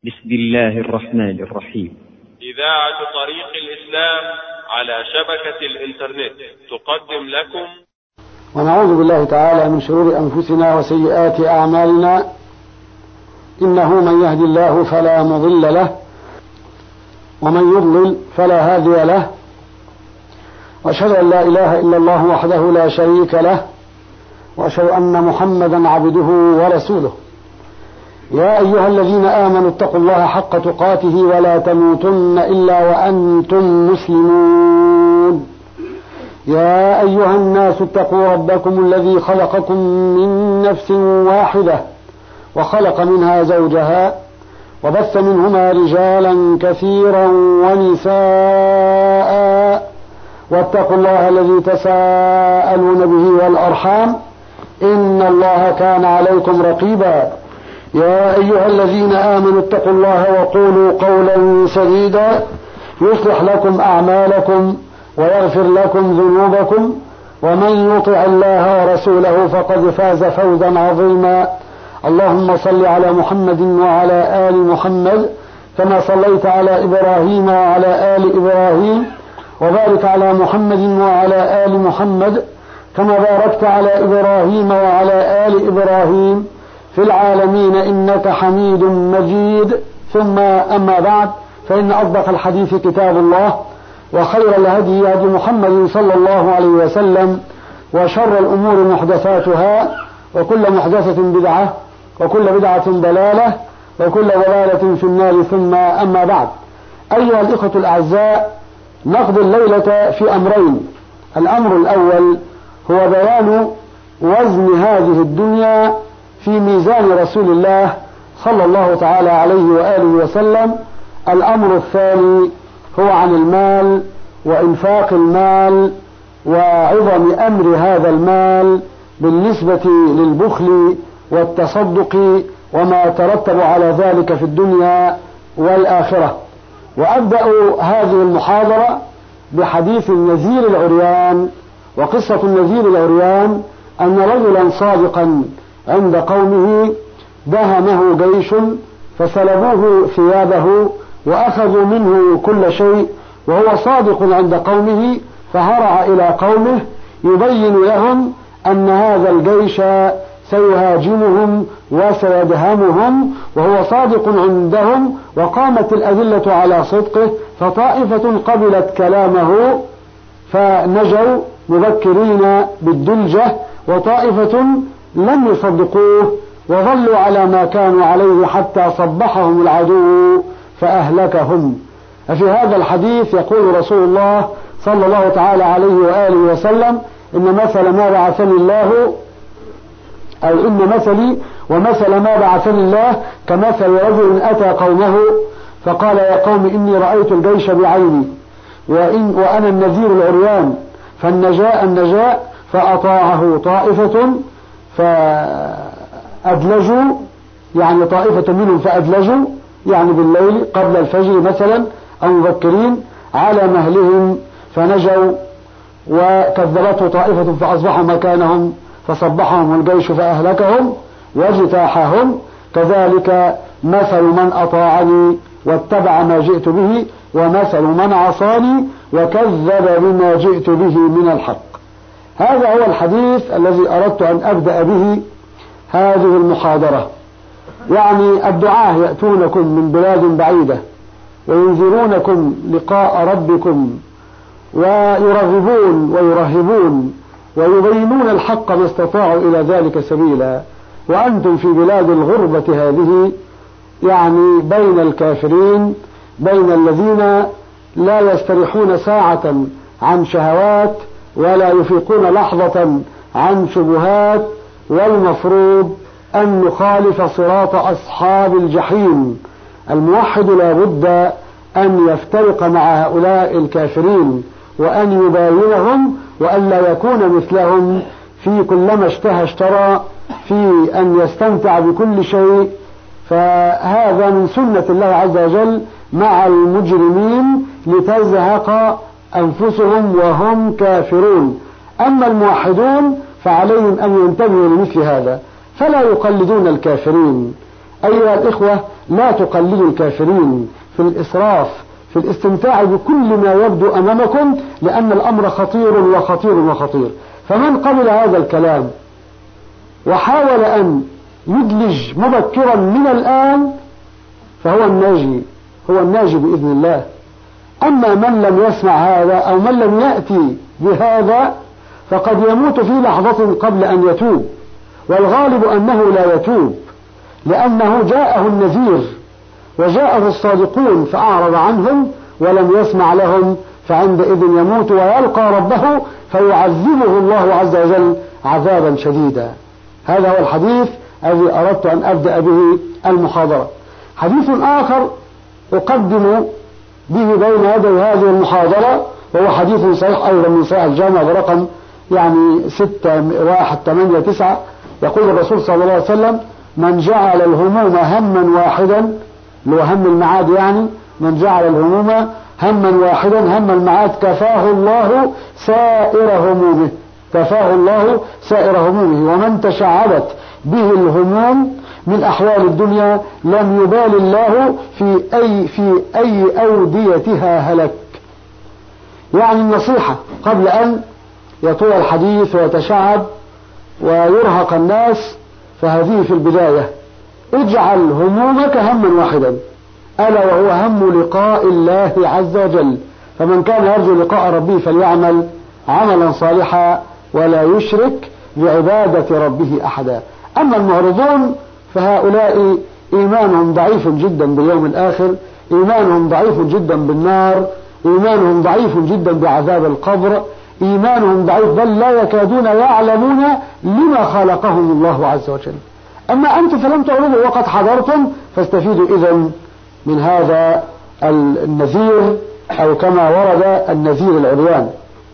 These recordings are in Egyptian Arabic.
بسم الله الرحمن الرحيم إذاعة طريق الإسلام على شبكة الإنترنت تقدم لكم ونعوذ بالله تعالى من شرور أنفسنا وسيئات أعمالنا إنه من يهدي الله فلا مضل له ومن يضلل فلا هادي له وأشهد أن لا إله إلا الله وحده لا شريك له وأشهد أن محمدا عبده ورسوله يا أيها الذين آمنوا اتقوا الله حق تقاته ولا تموتن إلا وأنتم مسلمون يا أيها الناس اتقوا ربكم الذي خلقكم من نفس واحدة وخلق منها زوجها وبث منهما رجالا كثيرا ونساء واتقوا الله الذي تساءلون به والأرحام إن الله كان عليكم رقيبا يا أيها الذين آمنوا اتقوا الله وقولوا قولا سديدا يصلح لكم أعمالكم ويغفر لكم ذنوبكم ومن يطع الله ورسوله فقد فاز فوزا عظيما اللهم صل على محمد وعلى آل محمد كما صليت على إبراهيم وعلى آل إبراهيم وبارك على محمد وعلى آل محمد كما باركت على إبراهيم وعلى آل إبراهيم في العالمين إنك حميد مجيد ثم أما بعد فإن أصدق الحديث كتاب الله وخير الهدي هدي محمد صلى الله عليه وسلم وشر الأمور محدثاتها وكل محدثة بدعة وكل بدعة ضلالة وكل ضلالة في النار ثم أما بعد أيها الإخوة الأعزاء نقضي الليلة في أمرين الأمر الأول هو بيان وزن هذه الدنيا في ميزان رسول الله صلى الله تعالى عليه وآله وسلم الأمر الثاني هو عن المال وإنفاق المال وعظم أمر هذا المال بالنسبة للبخل والتصدق وما ترتب على ذلك في الدنيا والآخرة وأبدأ هذه المحاضرة بحديث النذير العريان وقصة النذير العريان أن رجلا صادقا عند قومه دهمه جيش فسلبوه ثيابه وأخذوا منه كل شيء وهو صادق عند قومه فهرع إلى قومه يبين لهم أن هذا الجيش سيهاجمهم وسيدهمهم وهو صادق عندهم وقامت الأدلة على صدقه فطائفة قبلت كلامه فنجوا مبكرين بالدلجة وطائفة لم يصدقوه وظلوا على ما كانوا عليه حتى صبحهم العدو فأهلكهم ففي هذا الحديث يقول رسول الله صلى الله تعالى عليه وآله وسلم إن مثل ما بعثني الله أو إن مثلي ومثل ما بعثني الله كمثل رجل أتى قومه فقال يا قوم إني رأيت الجيش بعيني وإن وأنا النذير العريان فالنجاء النجاء فأطاعه طائفة فأدلجوا يعني طائفة منهم فأدلجوا يعني بالليل قبل الفجر مثلا أو مبكرين على مهلهم فنجوا وكذبته طائفة فأصبحوا مكانهم فصبحهم الجيش فأهلكهم واجتاحهم كذلك مثل من أطاعني واتبع ما جئت به ومثل من عصاني وكذب بما جئت به من الحق هذا هو الحديث الذي أردت أن أبدأ به هذه المحاضرة يعني الدعاة يأتونكم من بلاد بعيدة وينذرونكم لقاء ربكم ويرغبون ويرهبون ويبينون الحق ما استطاعوا إلى ذلك سبيلا وأنتم في بلاد الغربة هذه يعني بين الكافرين بين الذين لا يستريحون ساعة عن شهوات ولا يفيقون لحظة عن شبهات والمفروض أن نخالف صراط أصحاب الجحيم الموحد لا بد أن يفترق مع هؤلاء الكافرين وأن يباينهم وأن لا يكون مثلهم في كلما اشتهى اشترى في أن يستمتع بكل شيء فهذا من سنة الله عز وجل مع المجرمين لتزهق أنفسهم وهم كافرون أما الموحدون فعليهم أن ينتبهوا لمثل هذا فلا يقلدون الكافرين أيها الإخوة لا تقلدوا الكافرين في الإسراف في الاستمتاع بكل ما يبدو أمامكم لأن الأمر خطير وخطير وخطير فمن قبل هذا الكلام وحاول أن يدلج مبكرا من الآن فهو الناجي هو الناجي بإذن الله أما من لم يسمع هذا أو من لم يأتي بهذا فقد يموت في لحظة قبل أن يتوب والغالب أنه لا يتوب لأنه جاءه النذير وجاءه الصادقون فأعرض عنهم ولم يسمع لهم فعندئذ يموت ويلقى ربه فيعذبه الله عز وجل عذابا شديدا هذا هو الحديث الذي أردت أن أبدأ به المحاضرة حديث آخر أقدم به بين يدي هذه المحاضرة وهو حديث صحيح أيضا من صحيح الجامع برقم يعني ستة واحد ثمانية تسعة يقول الرسول صلى الله عليه وسلم من جعل الهموم هما واحدا اللي هو هم المعاد يعني من جعل الهموم هما واحدا هم المعاد كفاه الله سائر همومه كفاه الله سائر همومه ومن تشعبت به الهموم من أحوال الدنيا لم يبال الله في أي في أي أوديتها هلك يعني النصيحة قبل أن يطول الحديث ويتشعب ويرهق الناس فهذه في البداية اجعل همومك هما واحدا ألا وهو هم لقاء الله عز وجل فمن كان يرجو لقاء ربه فليعمل عملا صالحا ولا يشرك بعبادة ربه أحدا أما المعرضون فهؤلاء إيمانهم ضعيف جدا باليوم الآخر إيمانهم ضعيف جدا بالنار إيمانهم ضعيف جدا بعذاب القبر إيمانهم ضعيف بل لا يكادون يعلمون لما خلقهم الله عز وجل أما أنتم فلم تعرضوا وقد حضرتم فاستفيدوا إذا من هذا النذير أو كما ورد النذير العريان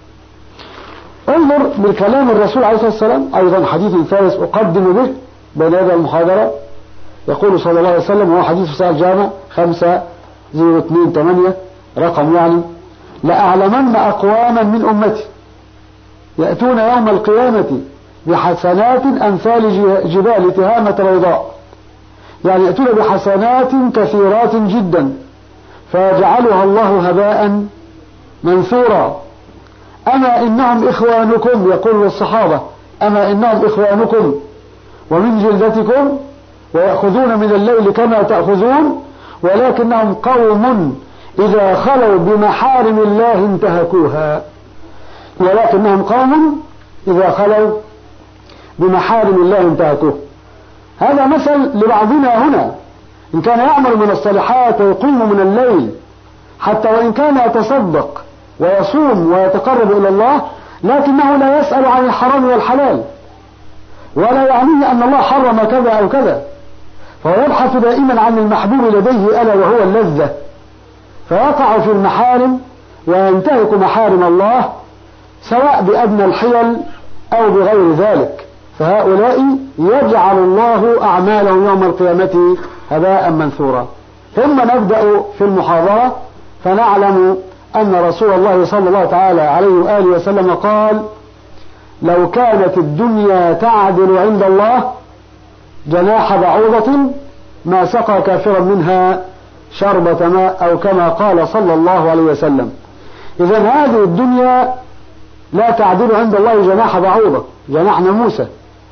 انظر بكلام الرسول عليه الصلاة والسلام أيضا حديث ثالث أقدم به بين يدي المحاضرة يقول صلى الله عليه وسلم وهو حديث سائر الجامع خمسة زيرو اثنين ثمانية رقم يعني لأعلمن أقواما من أمتي يأتون يوم القيامة بحسنات أمثال جبال تهامة بيضاء يعني يأتون بحسنات كثيرات جدا فيجعلها الله هباء منثورا أما إنهم إخوانكم يقول الصحابة أما إنهم إخوانكم ومن جلدتكم ويأخذون من الليل كما تأخذون ولكنهم قوم إذا خلوا بمحارم الله انتهكوها ولكنهم قوم إذا خلوا بمحارم الله انتهكوها هذا مثل لبعضنا هنا إن كان يعمل من الصالحات ويقوم من الليل حتى وإن كان يتصدق ويصوم ويتقرب إلى الله لكنه لا يسأل عن الحرام والحلال ولا يعنيه أن الله حرم كذا أو كذا فهو يبحث دائما عن المحبوب لديه ألا وهو اللذة فيقع في المحارم وينتهك محارم الله سواء بأدنى الحيل أو بغير ذلك فهؤلاء يجعل الله أعمالهم يوم القيامة هباء منثورا ثم نبدأ في المحاضرة فنعلم أن رسول الله صلى الله تعالى عليه وآله وسلم قال لو كانت الدنيا تعدل عند الله جناح بعوضة ما سقى كافرا منها شربة ماء أو كما قال صلى الله عليه وسلم إذا هذه الدنيا لا تعدل عند الله جناح بعوضة جناح ناموسة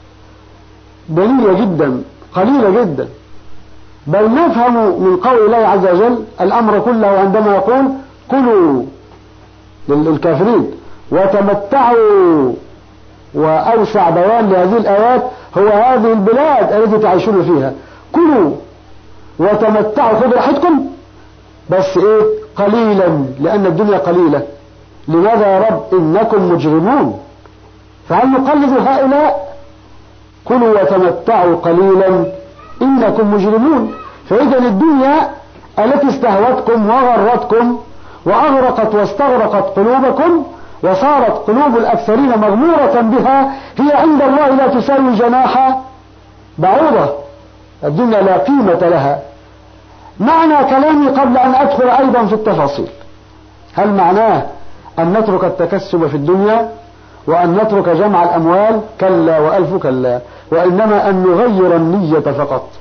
دليلة جدا قليلة جدا بل نفهم من قول الله عز وجل الأمر كله عندما يقول كلوا للكافرين وتمتعوا وأوسع بيان لهذه الآيات هو هذه البلاد التي تعيشون فيها كلوا وتمتعوا خذوا راحتكم بس ايه قليلا لأن الدنيا قليلة لماذا يا رب إنكم مجرمون فهل نقلد هؤلاء كلوا وتمتعوا قليلا إنكم مجرمون فإذا الدنيا التي استهوتكم وغرتكم وأغرقت واستغرقت قلوبكم وصارت قلوب الأكثرين مغمورة بها هي عند الله لا تساوي جناح بعوضة الدنيا لا قيمة لها معنى كلامي قبل أن أدخل أيضا في التفاصيل هل معناه أن نترك التكسب في الدنيا وأن نترك جمع الأموال كلا وألف كلا وإنما أن نغير النية فقط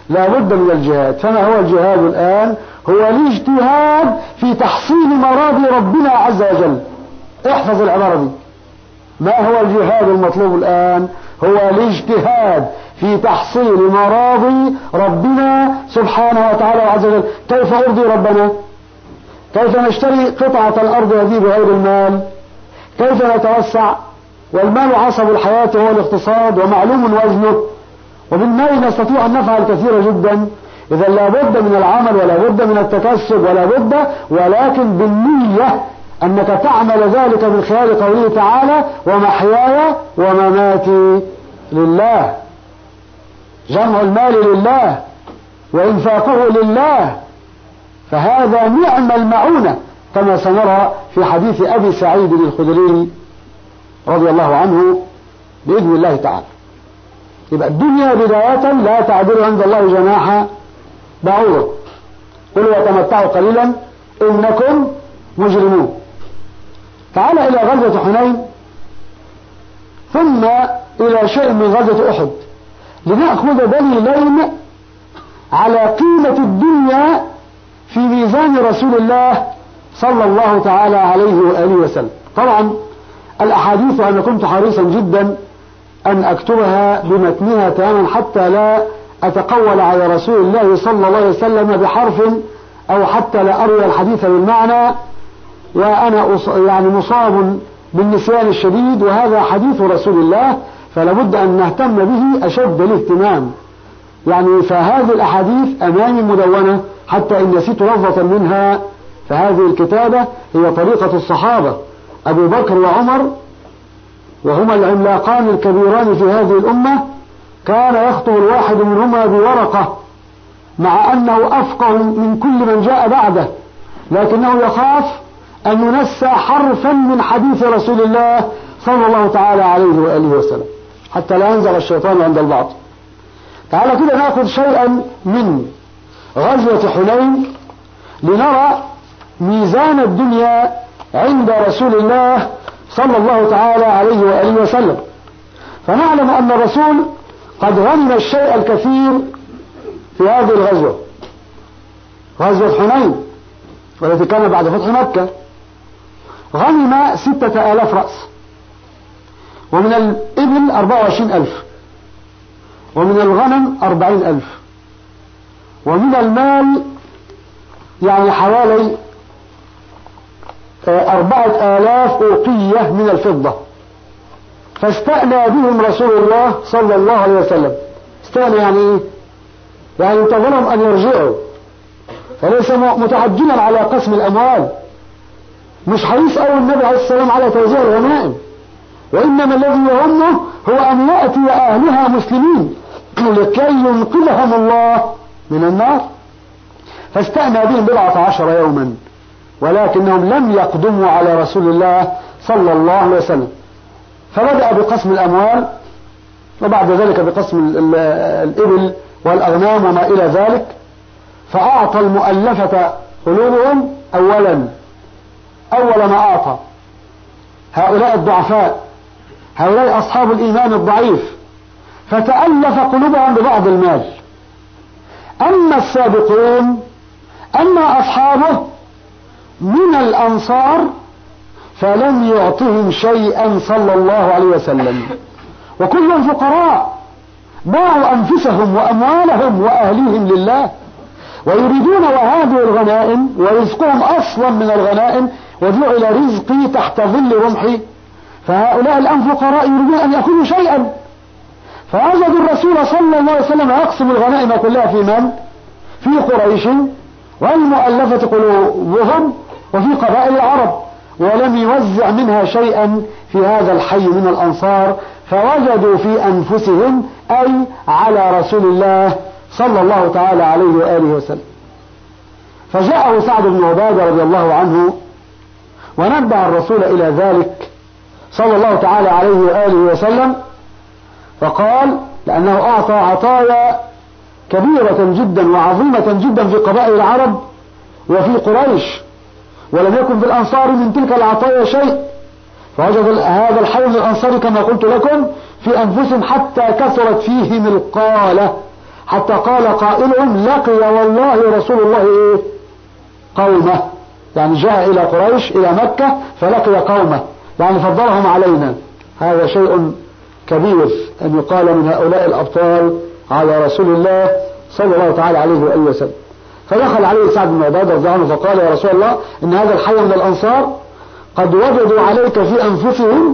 لا بد من الجهاد فما هو الجهاد الآن هو الاجتهاد في تحصيل مراضي ربنا عز وجل احفظ العبارة دي ما هو الجهاد المطلوب الآن هو الاجتهاد في تحصيل مراضي ربنا سبحانه وتعالى وعز وجل كيف أرضي ربنا كيف نشتري قطعة الأرض هذه بغير المال كيف نتوسع والمال عصب الحياة هو الاقتصاد ومعلوم وزنه وبالمال نستطيع أن نفعل كثيرا جدا إذا لا بد من العمل ولا بد من التكسب ولا بد ولكن بالنية أنك تعمل ذلك من خلال قوله تعالى ومحياي ومماتي لله جمع المال لله وإنفاقه لله فهذا نعم المعونة كما سنرى في حديث أبي سعيد الخدري رضي الله عنه بإذن الله تعالى يبقى الدنيا بداية لا تعدل عند الله جناح بعوضة قل وتمتعوا قليلا إنكم مجرمون تعال إلى غزوة حنين ثم إلى شيء من غزوة أحد لنأخذ دليلين على قيمة الدنيا في ميزان رسول الله صلى الله تعالى عليه وآله وسلم طبعا الأحاديث أنا كنت حريصا جدا أن أكتبها بمتنها تماما حتى لا أتقول على رسول الله صلى الله عليه وسلم بحرف أو حتى لا أروي الحديث بالمعنى وأنا يعني مصاب بالنسيان الشديد وهذا حديث رسول الله فلا بد أن نهتم به أشد الاهتمام يعني فهذه الأحاديث أمامي مدونة حتى إن نسيت لفظة منها فهذه الكتابة هي طريقة الصحابة أبو بكر وعمر وهما العملاقان الكبيران في هذه الأمة كان يخطب الواحد منهما بورقة مع أنه أفقه من كل من جاء بعده لكنه يخاف أن ينسى حرفا من حديث رسول الله صلى الله تعالى عليه وآله وسلم حتى لا ينزغ الشيطان عند البعض تعالى كده ناخذ شيئا من غزوة حنين لنرى ميزان الدنيا عند رسول الله صلى الله تعالى عليه وآله وسلم فنعلم أن الرسول قد غنم الشيء الكثير في هذه الغزوة غزوة حنين والتي كان بعد فتح مكة غنم ستة آلاف رأس ومن الإبل أربعة وعشرين ألف ومن الغنم أربعين ألف ومن المال يعني حوالي أربعة آلاف أوقية من الفضة فاستأنى بهم رسول الله صلى الله عليه وسلم استأنى يعني ايه يعني انتظرهم أن يرجعوا فليس متعجلا على قسم الأموال مش حريص أول النبي عليه السلام على توزيع الغنائم وإنما الذي يهمه هو أن يأتي أهلها مسلمين لكي ينقذهم الله من النار فاستأنى بهم بضعة عشر يوما ولكنهم لم يقدموا على رسول الله صلى الله عليه وسلم فبدأ بقسم الأموال وبعد ذلك بقسم الإبل والأغنام وما إلى ذلك فأعطى المؤلفة قلوبهم أولا أول ما أعطى هؤلاء الضعفاء هؤلاء أصحاب الإيمان الضعيف فتألف قلوبهم ببعض المال أما السابقون أما أصحابه من الأنصار فلم يعطهم شيئا صلى الله عليه وسلم وكلهم فقراء باعوا أنفسهم وأموالهم وأهليهم لله ويريدون وهذه الغنائم ورزقهم أصلا من الغنائم وجعل رزقي تحت ظل رمحي فهؤلاء الآن فقراء يريدون أن يأخذوا شيئا فوجدوا الرسول صلى الله عليه وسلم يقسم الغنائم كلها في من؟ في قريش والمؤلفة قلوبهم وفي قبائل العرب ولم يوزع منها شيئا في هذا الحي من الأنصار فوجدوا في أنفسهم أي على رسول الله صلى الله تعالى عليه وآله وسلم فجاءه سعد بن عبادة رضي الله عنه ونبه الرسول إلى ذلك صلى الله تعالى عليه وآله وسلم فقال لأنه أعطى عطايا كبيرة جدا وعظيمة جدا في قبائل العرب وفي قريش ولم يكن في الأنصار من تلك العطايا شيء فوجد هذا الحي من الأنصار كما قلت لكم في أنفسهم حتى كثرت فيهم القالة حتى قال قائلهم لقي والله رسول الله ايه قومه يعني جاء الى قريش الى مكة فلقي قومه يعني فضلهم علينا هذا شيء كبير ان يقال من هؤلاء الابطال على رسول الله صلى الله تعالى عليه وآله وسلم فدخل عليه سعد بن عبادة رضي الله عنه فقال يا رسول الله إن هذا الحي من الأنصار قد وجدوا عليك في أنفسهم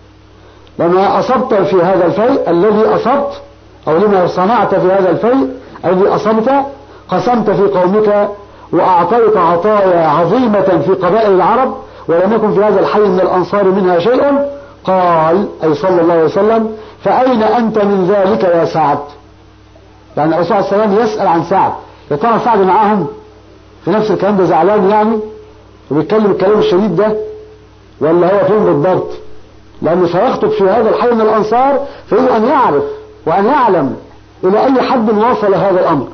لما أصبت في هذا الفيء الذي أصبت أو لما صنعت في هذا الفيء الذي أصبت قسمت في قومك وأعطيت عطايا عظيمة في قبائل العرب ولم يكن في هذا الحي من الأنصار منها شيء قال أي صلى الله عليه وسلم فأين أنت من ذلك يا سعد يعني الرسول صلى الله عليه وسلم يسأل عن سعد يا ترى سعد معاهم في نفس الكلام ده زعلان يعني وبيتكلم الكلام الشديد ده ولا هو فين بالضبط لأنه سيخطب في هذا الحي من الأنصار فيجب أن يعرف وأن يعلم إلى أي حد وصل هذا الأمر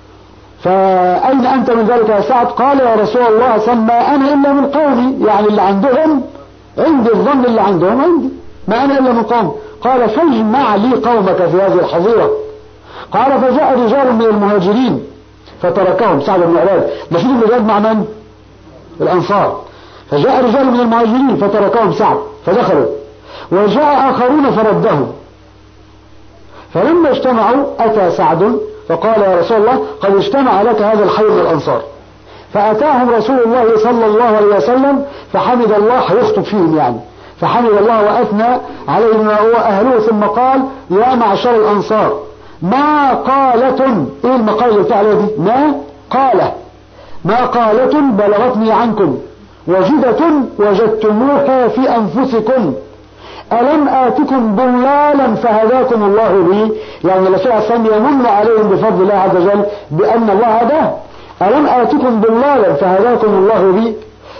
فأين أنت من ذلك يا سعد قال يا رسول الله سمى أنا إلا من قومي يعني اللي عندهم عندي الظن اللي عندهم عندي ما أنا إلا من قومي قال فاجمع لي قومك في هذه الحظيرة قال فجاء رجال من المهاجرين فتركهم سعد بن عباد مشيد بن عباد مع من؟ الأنصار فجاء رجال من المهاجرين فتركهم سعد فدخلوا وجاء آخرون فردهم فلما اجتمعوا أتى سعد فقال يا رسول الله قد اجتمع لك هذا الحي من الأنصار فأتاهم رسول الله صلى الله عليه وسلم فحمد الله هيخطب فيهم يعني فحمد الله وأثنى عليهم هو أهله ثم قال يا معشر الأنصار ما قالة ايه المقالة اللي بتاع دي ما قالة ما قالة بلغتني عنكم وجدة وجدتموها في أنفسكم ألم آتكم ضلالا فهداكم الله لي يعني الرسول صلى الله عليه وسلم يمن عليهم بفضل الله عز وجل بأن الله هداه ألم آتكم ضلالا فهداكم الله لي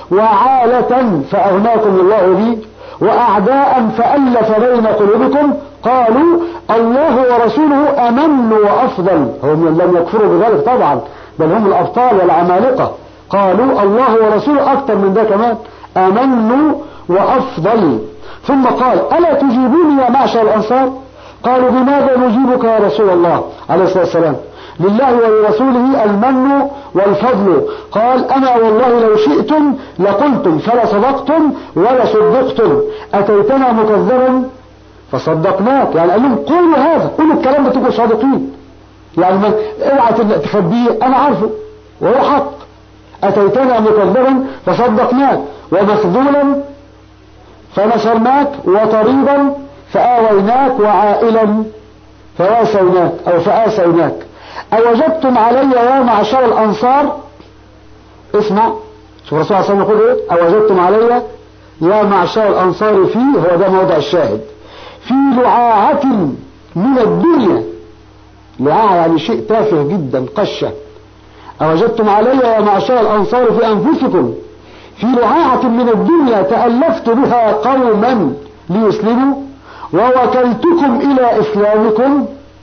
وعالة فأغناكم الله لي وأعداء فألف بين قلوبكم قالوا الله ورسوله أمن وأفضل هم لم يكفروا بذلك طبعا بل هم الأبطال والعمالقة قالوا الله ورسوله أكثر من ده كمان أمن وأفضل ثم قال ألا تجيبوني يا معشر الأنصار قالوا بماذا نجيبك يا رسول الله عليه الصلاة والسلام لله ولرسوله المن والفضل قال أنا والله لو شئتم لقلتم فلا صدقتم ولا صدقتم أتيتنا مكذبا فصدقناك يعني قال لهم قولوا هذا قولوا الكلام ده تبقوا صادقين يعني من اوعى تخبيه انا عارفه وهو حق اتيتنا مكذبا فصدقناك ومخذولا فنصرناك وطريدا فآويناك وعائلا فواسوناك او فآسوناك اوجدتم علي يا معشر الانصار اسمع شوف الرسول صلى الله عليه وسلم يقول ايه اوجدتم علي يا معشر الانصار فيه هو ده موضع الشاهد في لعاعة من الدنيا لعاعة يعني شيء تافه جدا قشة أوجدتم علي يا معشر الأنصار في أنفسكم في لعاعة من الدنيا تألفت بها قوما ليسلموا ووكلتكم إلى إسلامكم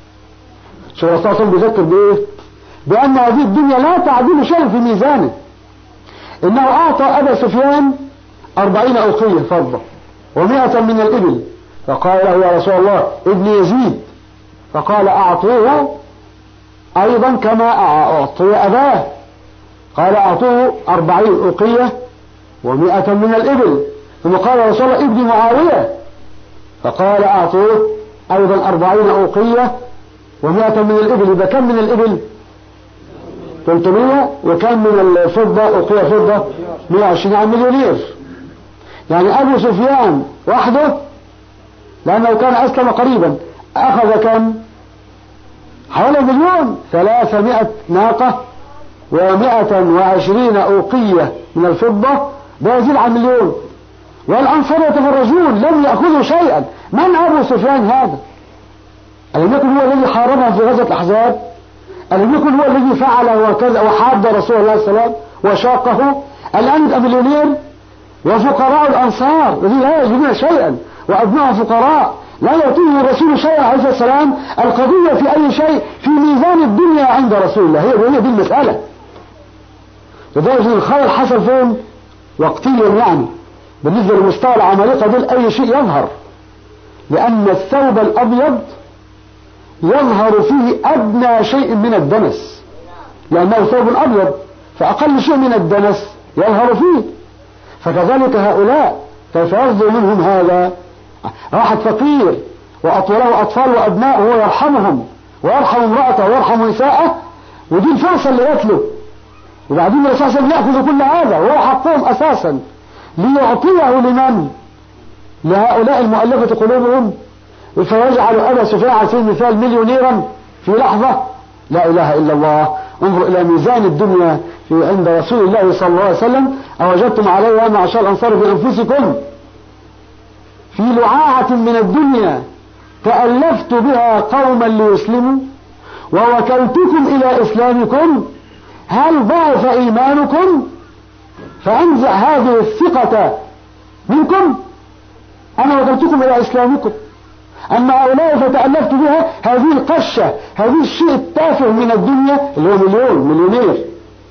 شو الرسول صلى الله عليه وسلم بيذكر بإيه؟ بأن هذه الدنيا لا تعدل شيء في ميزانه إنه أعطى أبا سفيان أربعين أوقية فضة ومائة من الإبل فقال له يا رسول الله ابن يزيد فقال أعطوه أيضا كما أعطي أباه قال أعطوه أربعين أوقية ومائة من الإبل ثم قال رسول الله ابن معاوية فقال أعطوه أيضا أربعين أوقية ومائة من الإبل إذا كم من الإبل 300 وكم من الفضة أوقية فضة 120 مليونير يعني أبو سفيان وحده لأنه كان أسلم قريبا أخذ كم حوالي مليون ثلاثمائة ناقة ومائة وعشرين أوقية من الفضة ده يزيد عن مليون والأنصار يتفرجون لم يأخذوا شيئا من أبو سفيان هذا ألم يكن هو الذي حاربهم في غزوة الأحزاب ألم يكن هو الذي فعل وكذا وحاد رسول الله صلى الله عليه وسلم وشاقه الآن يبقى مليونير وفقراء الأنصار الذين لا يجدون شيئا وأبناء فقراء لا يعطيه الرسول شيئا عليه السلام القضية في أي شيء في ميزان الدنيا عند رسول الله هي دي المسألة لدرجة الخير حصل فين وقتيا يعني بالنسبة لمستوى العمالقة دول أي شيء يظهر لأن الثوب الأبيض يظهر فيه أدنى شيء من الدنس لأنه ثوب أبيض فأقل شيء من الدنس يظهر فيه فكذلك هؤلاء كيف يصدر منهم هذا واحد فقير وأطوله أطفال وأبناء وهو يرحمهم ويرحم امرأته ويرحم نساءه ودي الفرصة اللي جات له وبعدين الرسول صلى الله عليه وسلم يأخذ كل هذا وهو حقهم أساسا ليعطيه لمن؟ لهؤلاء المؤلفة قلوبهم فيجعل أبا سفيان على سبيل المثال مليونيرا في لحظة لا إله إلا الله انظر إلى ميزان الدنيا في عند رسول الله صلى الله عليه وسلم أوجدتم عليها معشر الأنصار في أنفسكم في لعاعة من الدنيا تألفت بها قوما ليسلموا ووكلتكم إلى إسلامكم هل ضعف إيمانكم فأنزع هذه الثقة منكم أنا وكلتكم إلى إسلامكم أما هؤلاء فتألفت بها هذه القشة هذه الشيء التافه من الدنيا اللي هو مليون مليونير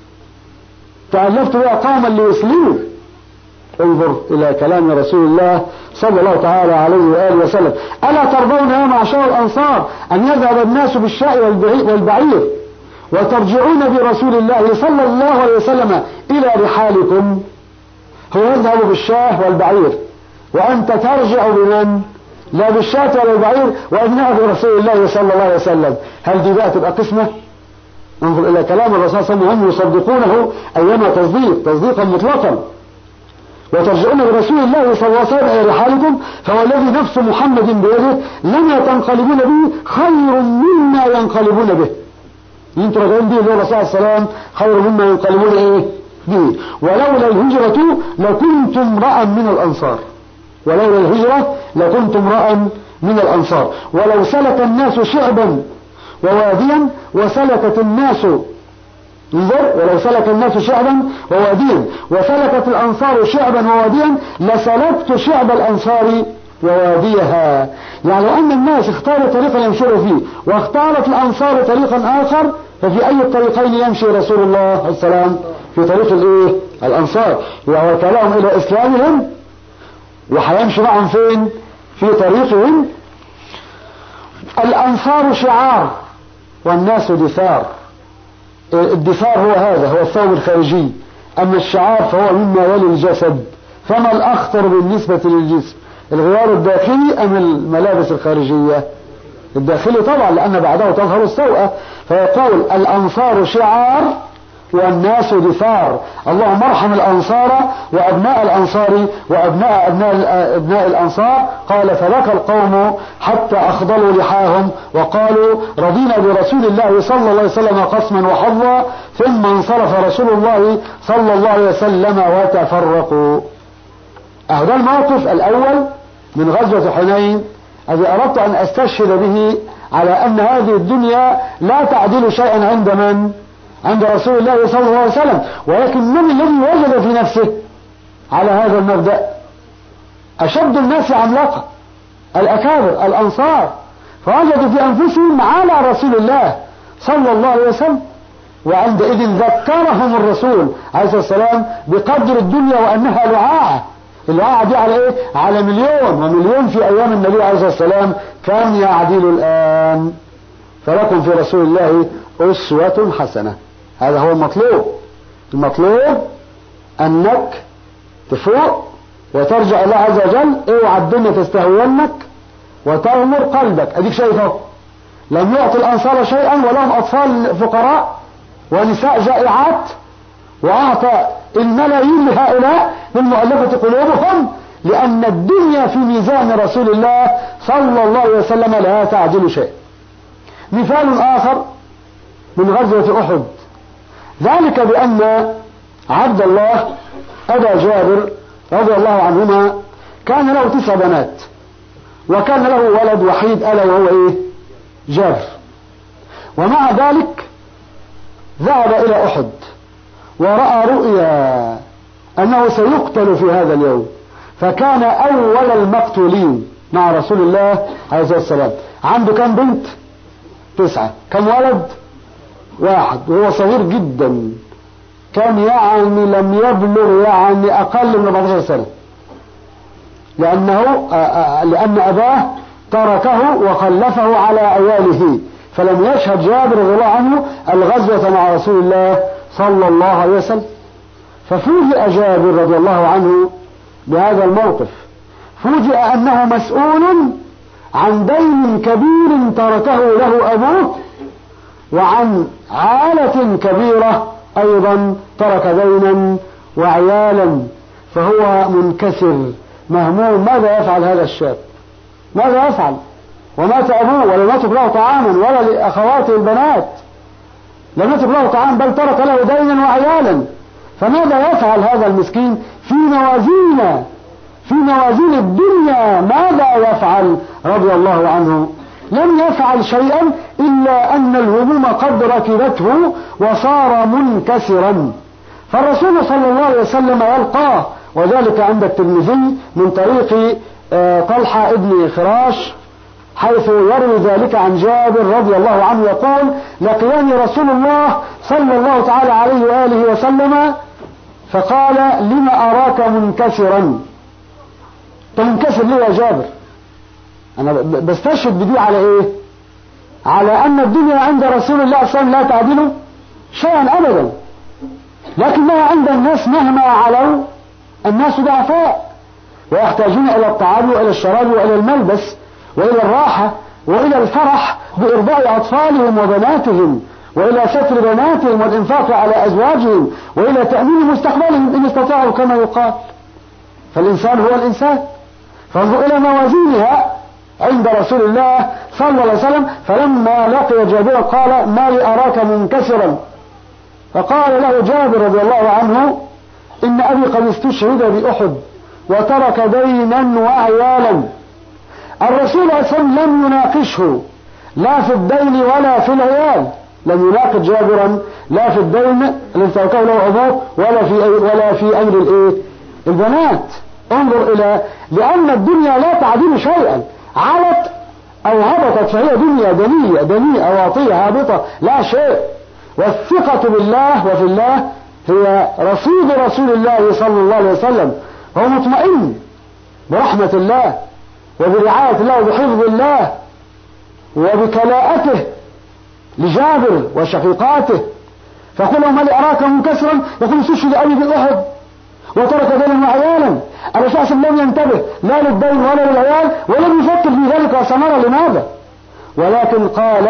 تألفت بها قوما ليسلموا انظر إلى كلام رسول الله صلى الله تعالى عليه وآله وسلم ألا ترضون يا معشر الأنصار أن يذهب الناس بالشاء والبعير وترجعون برسول الله صلى الله عليه وسلم إلى رحالكم هو يذهب بالشاه والبعير وأنت ترجع بمن لا بالشاة ولا البعير وأبناء برسول الله صلى الله عليه وسلم هل دي بقى تبقى قسمة انظر إلى كلام الرسول صلى الله عليه وسلم هم يصدقونه أيما تصديق تصديقا مطلقا وترجعون برسول الله صلى الله عليه وسلم إلى رحالكم فهو الذي نفس محمد بيده لما تنقلبون به خير مما ينقلبون به انتم راجعين به الرسول صلى الله عليه وسلم خير مما ينقلبون ايه به ولولا الهجرة لكنتم امرأ من الأنصار ولولا الهجرة لكنت امرأ من الأنصار ولو سلك الناس شعبا وواديا وسلكت الناس انظر ولو سلك الناس شعبا وواديا وسلكت الأنصار شعبا وواديا لسلكت شعب الأنصار وواديها يعني لو أن الناس اختاروا طريقا يمشون فيه واختارت الأنصار طريقا آخر ففي أي الطريقين يمشي رسول الله عليه السلام في طريق الايه الأنصار وهو كلام إلى إسلامهم وهيمشي معهم فين في طريقهم الأنصار شعار والناس دثار الدثار هو هذا هو الثوب الخارجي أما الشعار فهو مما يلي الجسد فما الأخطر بالنسبة للجسم الغيار الداخلي أم الملابس الخارجية الداخلي طبعا لأن بعده تظهر السوءة فيقول الأنصار شعار والناس دثار اللهم ارحم الأنصار وأبناء الأنصار وأبناء أبناء, أبناء الأنصار قال فبكى القوم حتى أخضلوا لحاهم وقالوا رضينا برسول الله صلى الله عليه وسلم قسما وحظا ثم انصرف رسول الله صلى الله عليه وسلم وتفرقوا هذا الموقف الأول من غزوة حنين الذي أردت أن أستشهد به على أن هذه الدنيا لا تعدل شيئا عند من؟ عند رسول الله صلى الله عليه وسلم ولكن من الذي وجد في نفسه على هذا المبدأ أشد الناس عملاقة الأكابر الأنصار فوجدوا في أنفسهم على رسول الله صلى الله عليه وسلم وعندئذ ذكرهم الرسول عليه الصلاة والسلام بقدر الدنيا وأنها لعاعة اللعاعة دي على ايه على مليون ومليون في ايام النبي عليه الصلاة والسلام كم يعدل الان فلكم في رسول الله اسوة حسنة هذا هو المطلوب المطلوب انك تفوق وترجع الله عز وجل اوعى الدنيا تستهونك وتغمر قلبك اديك شايفه لم يعطي الانصار شيئا ولهم اطفال فقراء ونساء جائعات واعطى الملايين لهؤلاء من مؤلفة قلوبهم لأن الدنيا في ميزان رسول الله صلى الله عليه وسلم لا تعدل شيء مثال آخر من غزوة أحد ذلك بأن عبد الله أبا جابر رضي الله عنهما كان له تسع بنات وكان له ولد وحيد ألا وهو إيه جابر ومع ذلك ذهب إلى أحد ورأى رؤيا أنه سيقتل في هذا اليوم فكان أول المقتولين مع رسول الله عليه الصلاة والسلام عنده كم بنت تسعة كم ولد واحد وهو صغير جدا كان يعني لم يبلغ يعني أقل من 14 سنة لأنه لأن أباه تركه وخلفه على عياله فلم يشهد جابر رضي الله عنه الغزوة مع رسول الله صلى الله عليه وسلم ففوجئ جابر رضي الله عنه بهذا الموقف فوجئ أنه مسؤول عن دين كبير تركه له أبوه وعن عالة كبيرة أيضا ترك دينا وعيالا فهو منكسر مهموم ماذا يفعل هذا الشاب ماذا يفعل ومات أبوه ولم يترك له طعاما ولا لأخواته البنات لم يترك له طعام بل ترك له دينا وعيالا فماذا يفعل هذا المسكين في موازيننا في موازين الدنيا ماذا يفعل رضي الله عنه لم يفعل شيئا إلا أن الهموم قد ركبته وصار منكسرا فالرسول صلى الله عليه وسلم يلقاه وذلك عند الترمذي من طريق آه، طلحة ابن خراش حيث يروي ذلك عن جابر رضي الله عنه يقول لقياني رسول الله صلى الله تعالى عليه وآله وسلم فقال لما أراك منكسرا تنكسر ليه يا جابر أنا بستشهد بدي على إيه على أن الدنيا عند رسول الله صلى الله عليه وسلم لا تعدل شيئا أبدا لكنها عند الناس مهما علوا الناس ضعفاء ويحتاجون إلى الطعام وإلى الشراب وإلى الملبس وإلى الراحة وإلى الفرح بإرضاء أطفالهم وبناتهم وإلى ستر بناتهم والإنفاق على أزواجهم وإلى تأمين مستقبلهم إن استطاعوا كما يقال فالإنسان هو الإنسان فانظر إلى موازينها عند رسول الله صلى الله عليه وسلم فلما لقي جابر قال ما لي أراك منكسرا فقال له جابر رضي الله عنه إن أبي قد استشهد بأحد وترك دينا وعيالا الرسول صلى الله عليه وسلم لم يناقشه لا في الدين ولا في العيال لم يناقض جابرا لا في الدين الذي تركه له ابوه ولا في ولا في امر الايه؟ البنات انظر الى لان الدنيا لا تعدل شيئا علت او هبطت فهي دنيا دنيئه دنيئه واطيه هابطه لا شيء والثقه بالله وفي الله هي رصيد رسول الله صلى الله عليه وسلم هو مطمئن برحمه الله وبرعايه الله وبحفظ الله وبكلاءته لجابر وشقيقاته فقل ما لي أراك منكسرا يقول استشهد أبي بالأحد وترك دينا وعيالا الرسول لم ينتبه لا للدين ولا للعيال ولم يفكر في ذلك وسمر لماذا ولكن قال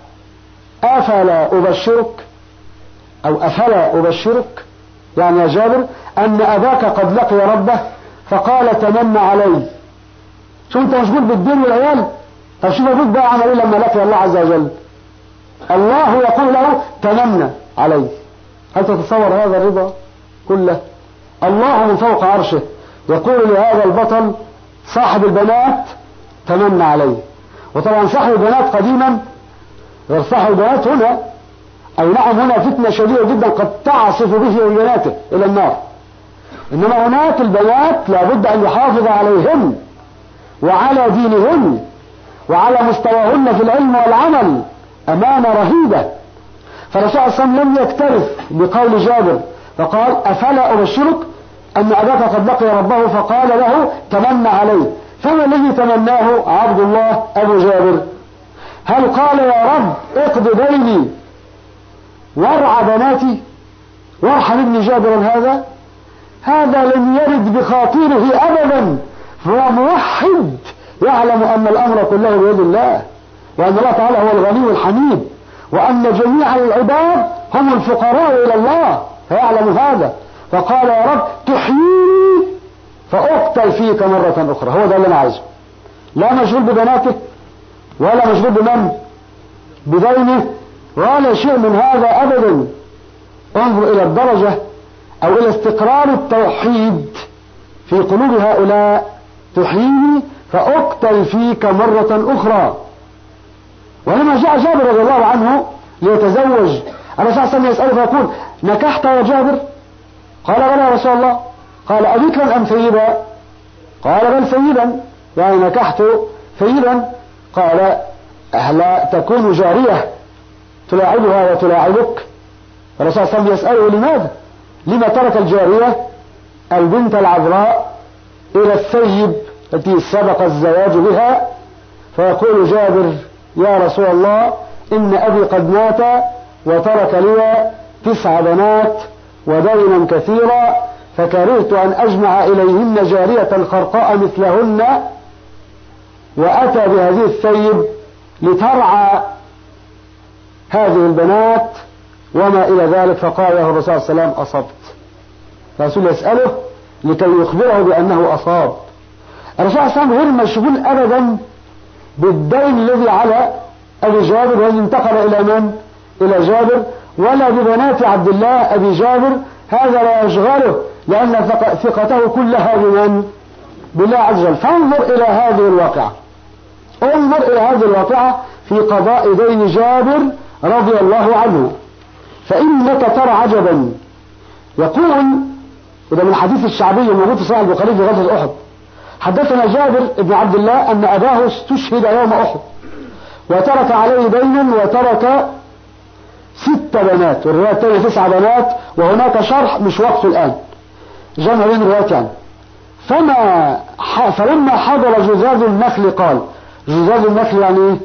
أفلا أبشرك أو أفلا أبشرك يعني يا جابر أن أباك قد لقي ربه فقال تمنى علي شو أنت مشغول بالدين والعيال طب شوف أبوك بقى عمل إيه لما لقي الله عز وجل الله يقول له تمنى عليه هل تتصور هذا الرضا كله الله من فوق عرشه يقول لهذا البطل صاحب البنات تمنى عليه وطبعا صاحب البنات قديما غير صاحب البنات هنا أي نعم هنا فتنة شديدة جدا قد تعصف به وبناته إلى النار إنما هناك البنات لابد أن يحافظ عليهن وعلى دينهن وعلى مستواهن في العلم والعمل أمانة رهيبة فالرسول صلى الله عليه وسلم لم يكترث بقول جابر فقال أفلا أبشرك أن أباك قد لقي ربه فقال له تمنى عليه فما الذي تمناه عبد الله أبو جابر هل قال يا رب اقض ديني وارع بناتي وارحم ابن جابر هذا هذا لم يرد بخاطره أبدا فهو موحد يعلم أن الأمر كله بيد الله وأن الله تعالى هو الغني الحميد وأن جميع العباد هم الفقراء إلى الله فيعلم هذا فقال يا رب تحييني فأقتل فيك مرة أخرى هو ده اللي أنا عايزه لا مشغول ببناته ولا مشغول بمن بدينه ولا شيء من هذا أبدا انظر إلى الدرجة أو إلى استقرار التوحيد في قلوب هؤلاء تحييني فأقتل فيك مرة أخرى ولما جاء جابر رضي الله عنه ليتزوج الرسول صلى الله عليه وسلم يسأله فيقول نكحت يا جابر قال بلى يا رسول الله قال أبكرا أم ثيبا قال بل ثيبا يعني نكحت ثيبا قال أهلا تكون جارية تلاعبها وتلاعبك الرسول صلى الله عليه وسلم يسأله لماذا لما ترك الجارية البنت العذراء إلى الثيب التي سبق الزواج بها فيقول جابر يا رسول الله إن أبي قد مات وترك لي تسع بنات ودينا كثيرا فكرهت أن أجمع إليهن جارية خرقاء مثلهن وأتى بهذه الثيب لترعى هذه البنات وما إلى ذلك فقال له الرسول صلى الله عليه وسلم أصبت الرسول يسأله لكي يخبره بأنه أصاب الرسول صلى الله عليه وسلم غير مشغول أبدا بالدين الذي على أبي جابر والذي انتقل إلى من؟ إلى جابر ولا ببنات عبد الله أبي جابر هذا لا يشغله لأن ثقته كلها بمن؟ بالله عز وجل فانظر إلى هذه الواقعة انظر إلى هذه الواقعة في قضاء دين جابر رضي الله عنه فإنك ترى عجبا يقول وده من الحديث الشعبي الموجود في صحيح البخاري في غزوة أحد حدثنا جابر بن عبد الله أن أباه استشهد يوم أحد وترك عليه دينا وترك ست بنات والرواية الثانية تسع بنات وهناك شرح مش وقته الآن جمع بين الروايات يعني فما فلما حضر جذاذ النخل قال جذاذ النخل يعني ايه؟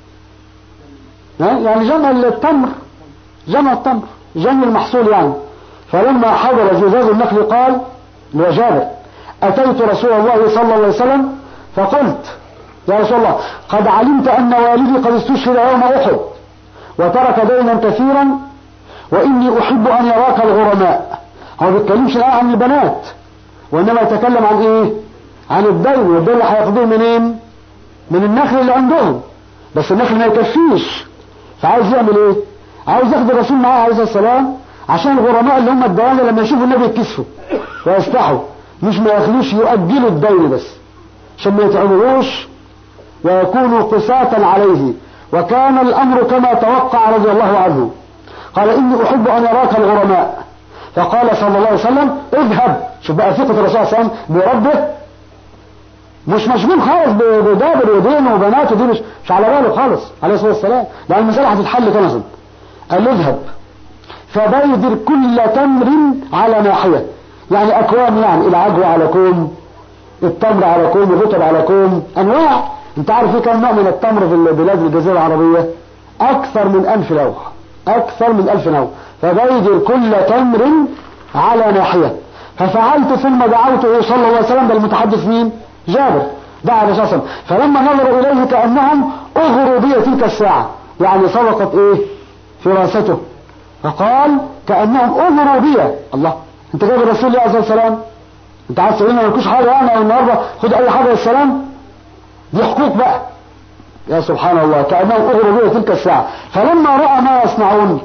يعني جمع التمر جمع التمر جمع المحصول يعني فلما حضر جذاذ النخل قال لجابر أتيت رسول الله صلى الله عليه وسلم فقلت يا رسول الله قد علمت أن والدي قد استشهد يوم أحد وترك دينا كثيرا وإني أحب أن يراك الغرماء هو ما بيتكلمش الآن عن البنات وإنما يتكلم عن إيه عن الدين والدين اللي هياخدوه منين من النخل اللي عندهم بس النخل ما يكفيش فعايز يعمل ايه عاوز ياخد الرسول معاه عليه الصلاه والسلام عشان الغرماء اللي هم الدوالة لما يشوفوا النبي يتكسفوا ويستحوا مش ما ياخدوش يؤجلوا الدين بس عشان ما يتعبوش ويكونوا قساة عليه وكان الأمر كما توقع رضي الله عنه قال إني أحب أن يراك الغرماء فقال صلى الله عليه وسلم اذهب شوف بقى ثقة الرسول صلى الله عليه وسلم بربه مش مشغول خالص بدابر ودين وبنات ودي مش, مش على باله خالص عليه الصلاة والسلام لأن المسألة هتتحل كنظم قال له اذهب فبيدر كل تمر على ناحية يعني أكوام يعني العجوة على كوم التمر على كوم الرطب على كوم أنواع انت عارف ايه كم نوع من التمر في البلاد الجزيرة العربية أكثر من ألف نوع أكثر من ألف نوع فبيدر كل تمر على ناحية ففعلت ثم دعوته صلى الله عليه وسلم ده المتحدث مين جابر دعا الرسول صلى الله عليه وسلم فلما نظروا إليه كأنهم أغروا بي تلك الساعة يعني سبقت إيه فراسته فقال كأنهم أغروا بي الله أنت جايب الرسول عليه الصلاة والسلام أنت عايز تقول لنا ما كوش حاجة يعني أو النهارده خد أي حاجة والسلام دي حقوق بقى يا سبحان الله كأنهم أغروا بي تلك الساعة فلما رأى ما يصنعون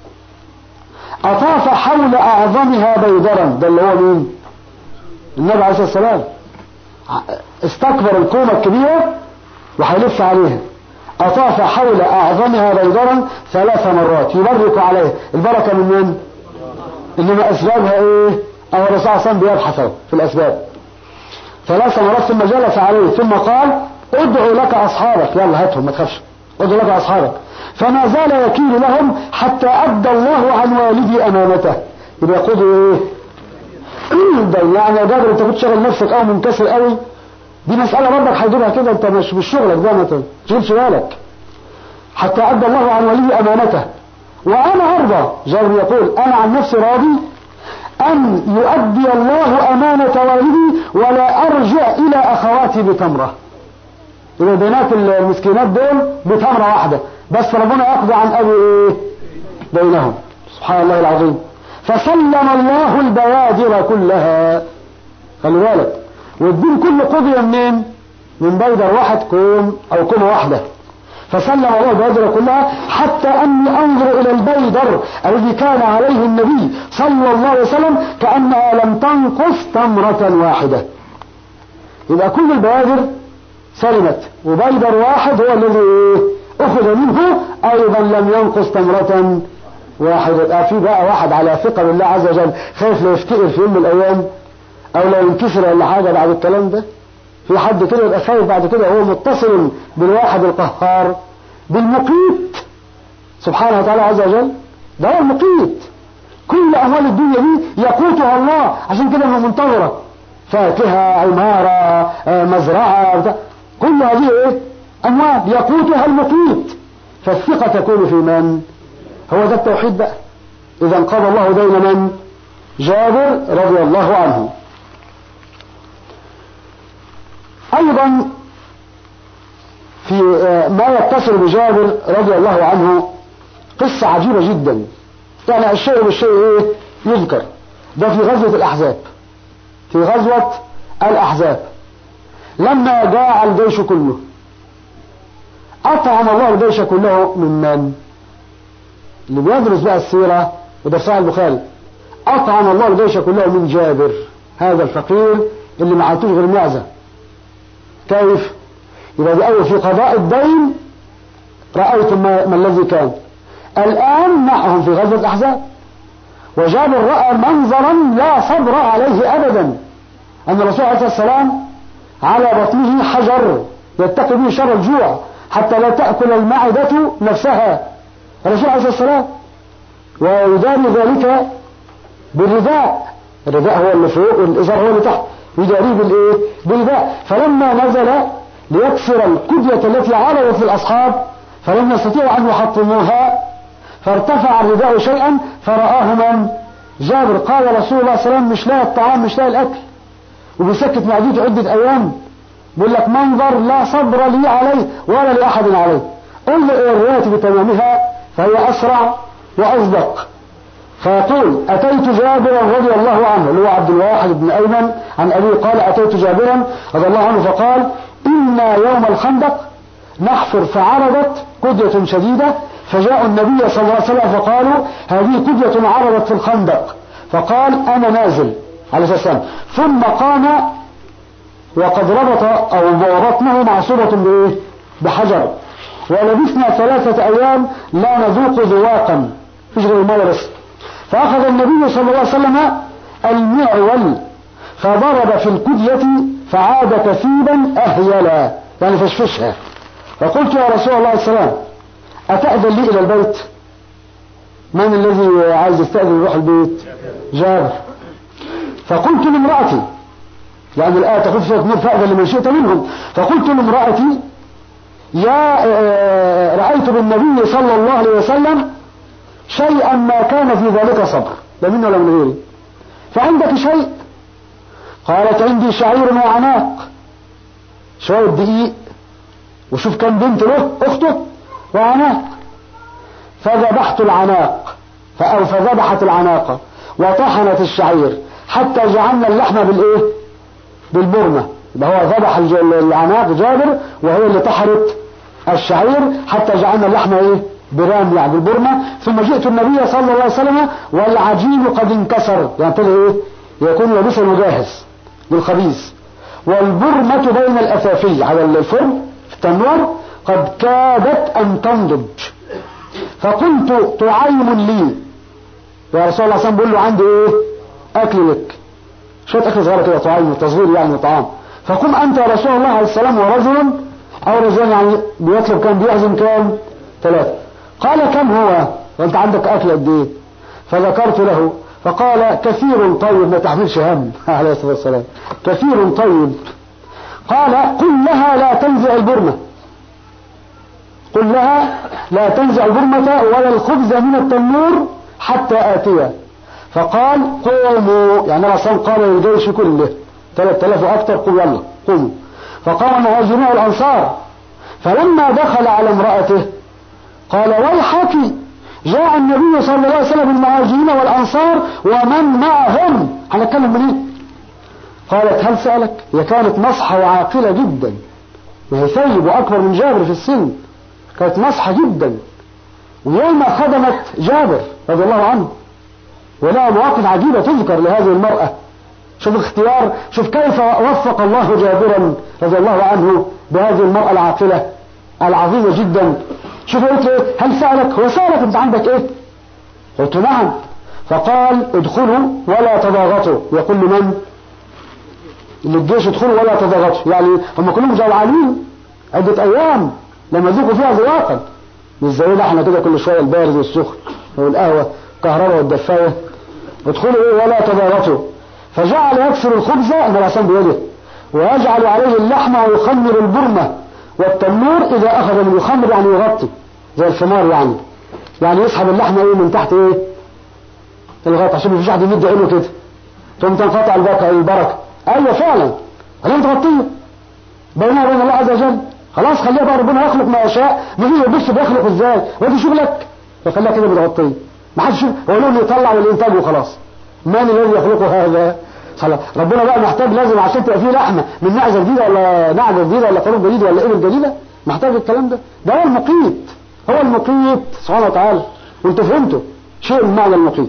أطاف حول أعظمها بيدرا ده اللي هو مين النبي عليه الصلاة والسلام استكبر الكومة الكبيرة وهيلف عليها أطاف حول أعظمها بيدرا ثلاث مرات يبرك عليه البركة من من؟ إنما أسبابها إيه؟ أو الرسول صلى الله عليه وسلم بيبحث في الأسباب ثلاث مرات ثم جلس عليه ثم قال ادعو لك أصحابك يلا هاتهم ما تخافش ادعو لك أصحابك فما زال يكيل لهم حتى أدى الله عن والدي أمانته يبقى يقول إيه يعني يا جابر انت كنت شغل نفسك او منكسر قوي دي مسألة برضك هيجيبها كده انت مش مش شغلك ده ما تشغلش بالك حتى أدى الله عن ولي أمانته وأنا أرضى جابر يقول أنا عن نفسي راضي أن يؤدي الله أمانة والدي ولا أرجع إلى أخواتي بتمرة إلى بنات المسكينات دول بتمرة واحدة بس ربنا يقضي عن أبي إيه بينهم سبحان الله العظيم فسلم الله البوادر كلها خلي بالك والدين كله قضي منين من بيدر واحد كوم او كومة واحدة فسلم الله البوادر كلها حتى اني انظر الى البيدر الذي كان عليه النبي صلى الله عليه وسلم كانها لم تنقص تمرة واحدة يبقى كل البوادر سلمت وبيدر واحد هو الذي اخذ منه ايضا لم ينقص تمرة واحد يبقى في بقى واحد على ثقة بالله عز وجل خايف لو يفتقر في يوم من الأيام أو لو ينكسر ولا حاجة بعد الكلام ده في حد كده يبقى خايف بعد كده هو متصل بالواحد القهار بالمقيت سبحانه وتعالى عز وجل ده هو المقيت كل أموال الدنيا دي يقوتها الله عشان كده هو منتظرة فاكهة عمارة مزرعة كل هذه ايه أموال يقوتها المقيت فالثقة تكون في من هو ده التوحيد بقى إذا قضى الله دين من جابر رضي الله عنه أيضا في ما يتصل بجابر رضي الله عنه قصة عجيبة جدا يعني الشيء بالشيء ايه يذكر ده في غزوة الأحزاب في غزوة الأحزاب لما جاء الجيش كله أطعم الله الجيش كله من من اللي بيدرس بقى السيرة وده صحيح البخاري أطعم الله الجيش كله من جابر هذا الفقير اللي ما عطوش غير معزة كيف يبقى دي أول في قضاء الدين رأيتم ما, ما الذي كان الآن معهم في غزوة الأحزاب وجابر رأى منظرا لا صبر عليه أبدا أن الرسول عليه السلام على بطنه حجر يتقي به شر الجوع حتى لا تأكل المعدة نفسها الرسول عليه السلام ويداري ذلك بالرداء الرداء هو اللي فوق والإزار هو اللي تحت يداريه بالإيه؟ بالرداء فلما نزل ليكسر الكدية التي عرضت للأصحاب فلم يستطيعوا أن يحطموها فارتفع الرداء شيئا فرآه من جابر قال رسول الله صلى الله عليه وسلم مش لاقي الطعام مش لاقي الأكل وبيسكت معدته عدة أيام بيقول لك منظر لا صبر لي عليه ولا لأحد عليه انظر إلى الرواية بتمامها فهي أسرع وأصدق فيقول أتيت جابرا رضي الله عنه اللي هو عبد الواحد بن أيمن عن أبيه قال أتيت جابرا رضي الله عنه فقال إنا يوم الخندق نحفر فعرضت قدية شديدة فجاء النبي صلى الله عليه وسلم فقالوا هذه قدية عرضت في الخندق فقال أنا نازل عليه الصلاة والسلام ثم قام وقد ربط أو بطنه معصوبة بإيه؟ بحجر ولبثنا ثلاثة أيام لا نذوق ذواقا فيش غير المية بس فأخذ النبي صلى الله عليه وسلم المعول فضرب في الكدية فعاد كثيبا أهيلا يعني فشفشها فقلت يا رسول الله السلام أتأذن لي إلى البيت من الذي عايز يستأذن يروح البيت جابر فقلت لامرأتي لأن الآية تقول في سورة النور فأذن لمن شئت منهم فقلت لامرأتي يا رأيت بالنبي صلى الله عليه وسلم شيئا ما كان في ذلك صبر لا منه ولا من غيري فعندك شيء قالت عندي شعير وعناق شوية دقيق وشوف كم بنت له اخته وعناق فذبحت العناق أو فذبحت العناقة وطحنت الشعير حتى جعلنا اللحم بالايه بالبرمة يبقى هو ذبح العناق جابر وهي اللي طحنت الشعير حتى جعلنا اللحم ايه برام يعني بالبرمة ثم جئت النبي صلى الله عليه وسلم والعجين قد انكسر يعني ايه يكون يبسا وجاهز للخبيث والبرمة بين الأثافي على الفرن في التنور قد كادت أن تنضج فقلت تعيم لي يا رسول الله صلى الله عليه وسلم بيقول له عندي ايه اكل لك شويه اكل صغيره كده طعام تصغير يعني طعام فقم انت يا رسول الله عليه السلام ورجل او رجل يعني بيطلب كام بيعزم كام ثلاثه قال كم هو وانت عندك اكل قد ايه فذكرت له فقال كثير طيب ما تحملش هم عليه الصلاه والسلام كثير طيب قال قل لها لا تنزع البرمه قل لها لا تنزع البرمة ولا الخبز من التنور حتى آتيها فقال قوموا يعني الرسول قال للجيش كله 3000 وأكثر قل يلا قوموا فقام المهاجرون والأنصار فلما دخل على امرأته قال ويحك جاء النبي صلى الله عليه وسلم بالمهاجرين والأنصار ومن معهم هنتكلم من ايه قالت هل سألك هي كانت نصحة وعاقلة جدا وهي ثيب وأكبر من جابر في السن كانت نصحة جدا ويوم خدمت جابر رضي الله عنه ولها مواقف عجيبة تذكر لهذه المرأة شوف اختيار شوف كيف وفق الله جابرا رضي الله عنه بهذه المرأة العاقلة العظيمة جدا شوف قلت له هل سألك هو سألك انت عندك ايه قلت نعم فقال ادخلوا ولا تضاغطوا يقول لمن للجيش ادخلوا ولا تضاغطوا يعني هم كلهم جوعانين عدة ايام لما يذوقوا فيها ذواقا مش زينا احنا كده كل شويه البارد والسخن والقهوه كهرباء والدفايه ادخلوا ايه ولا تضاغطوا فجعل يكسر الخبز ان العصام بيده ويجعل عليه اللحم ويخمر البرمه والتنور إذا أخذ من الخمر يعني يغطي زي الخمار يعني يعني يسحب اللحمة إيه من تحت إيه الغطا عشان مفيش حد يمد عينه كده ثم تنقطع البركة البركة أيوة فعلا خلينا تغطيه بينها وبين الله عز وجل خلاص خليها بقى ربنا يخلق ما يشاء نجي يبص بيخلق ازاي وانت شغلك فخليها كده بتغطيه ما حدش هو له يطلع والانتاج وخلاص من الذي يخلق هذا خلاص ربنا بقى محتاج لازم عشان تبقى فيه لحمه من نعجه جديده ولا نعجه جديده ولا خروف جديد ولا ابل جديده محتاج الكلام ده ده هو المقيت هو المقيت سبحانه وتعالى وانتوا فهمتوا شيء من معنى المقيت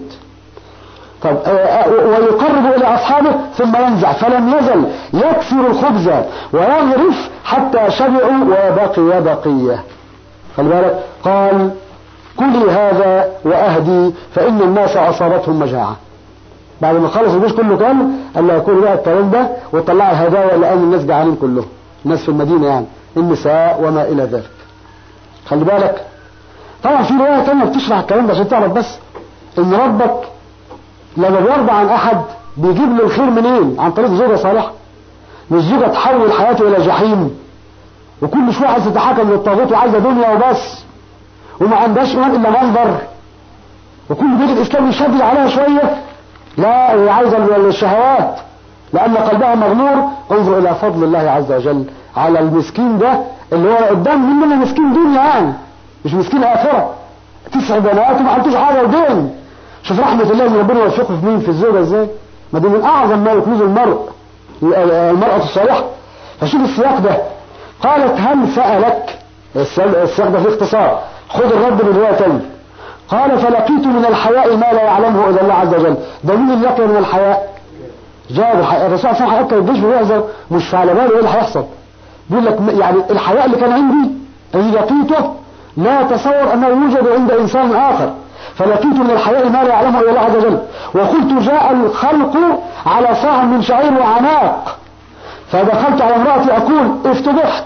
طب ويقرب إلى أصحابه ثم ينزع فلم يزل يكسر الخبز ويغرف حتى شبعوا وبقي بقية خلي بالك قال كلي هذا وأهدي فإن الناس أصابتهم مجاعة بعد ما خلص الجيش كله كان قال له يكون بقى الكلام ده وطلع الهدايا لأن الناس جعانين كلهم الناس في المدينة يعني النساء وما إلى ذلك خلي بالك طبعا في رواية تانية بتشرح الكلام ده عشان تعرف بس إن ربك لما بيرضى عن احد بيجيب له الخير منين عن طريق زوجة صالحة مش زوجة تحول حياته الى جحيم وكل شوية عايزة تتحكم للطاغوت وعايزة دنيا وبس وما عندهاش ايمان الا منظر وكل بيت الاسلام يشدد عليها شوية لا هي عايزة الشهوات لان قلبها مغمور انظر الى فضل الله عز وجل على المسكين ده اللي هو قدام مننا مسكين دنيا يعني مش مسكين اخرة تسع بنات وما عندوش حاجة ودين شوف رحمة الله ان ربنا يوفقه في مين في الزوجة ازاي ما دي من اعظم ما يكنز المرء المرأة الصالحة فشوف السياق ده قالت هل سألك السياق ده فيه اختصار خذ الرد من رواية تانية قال فلقيت من الحياء ما لا يعلمه الا الله عز وجل ده مين اللي لقي من الحياء جاب الرسول صلى الله عليه وسلم الجيش بيحذر مش على باله ايه اللي هيحصل بيقول لك يعني الحياء اللي كان عندي الذي لقيته لا تصور انه يوجد عند انسان اخر فلقيت من الحياء ما لا يعلمه الا الله عز وجل وقلت جاء الخلق على صاع من شعير وعناق فدخلت على امرأتي اقول افتضحت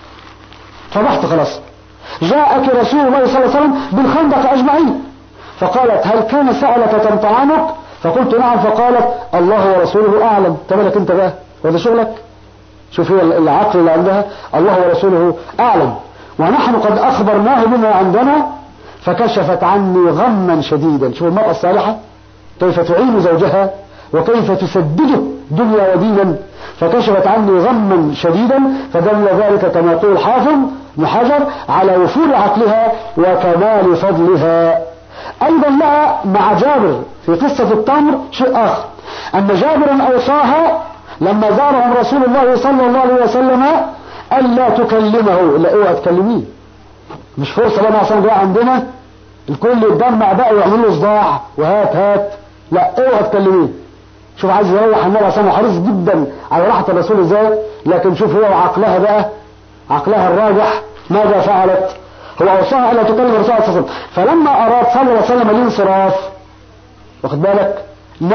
فضحت خلاص جاءك رسول الله صلى الله عليه وسلم بالخندق اجمعين فقالت هل كان سألك تنطعامك فقلت نعم فقالت الله ورسوله اعلم تملك انت بقى وهذا شغلك شوف هي العقل اللي عندها الله ورسوله اعلم ونحن قد اخبرناه بما عندنا فكشفت عني غما شديدا شوف المرأة الصالحة كيف تعين زوجها وكيف تسدده دنيا ودينا فكشفت عني غما شديدا فدل ذلك كما يقول الحافظ بن حجر على وفور عقلها وكمال فضلها ايضا لها مع جابر في قصة التمر شيء اخر ان جابرا اوصاها لما زارهم رسول الله صلى الله عليه وسلم الا تكلمه لا اوعى تكلميه مش فرصة بقى عشان جاي عندنا الكل يتجمع بقى ويعمل له صداع وهات هات لا اوعى تكلميه شوف عايز يريح النبي عشان حريص جدا على راحة الرسول ازاي لكن شوف هو وعقلها بقى عقلها الراجح ماذا فعلت هو اوصاها الا تكلم الرسول صلى الله عليه وسلم فلما اراد صلى الله عليه وسلم الانصراف واخد بالك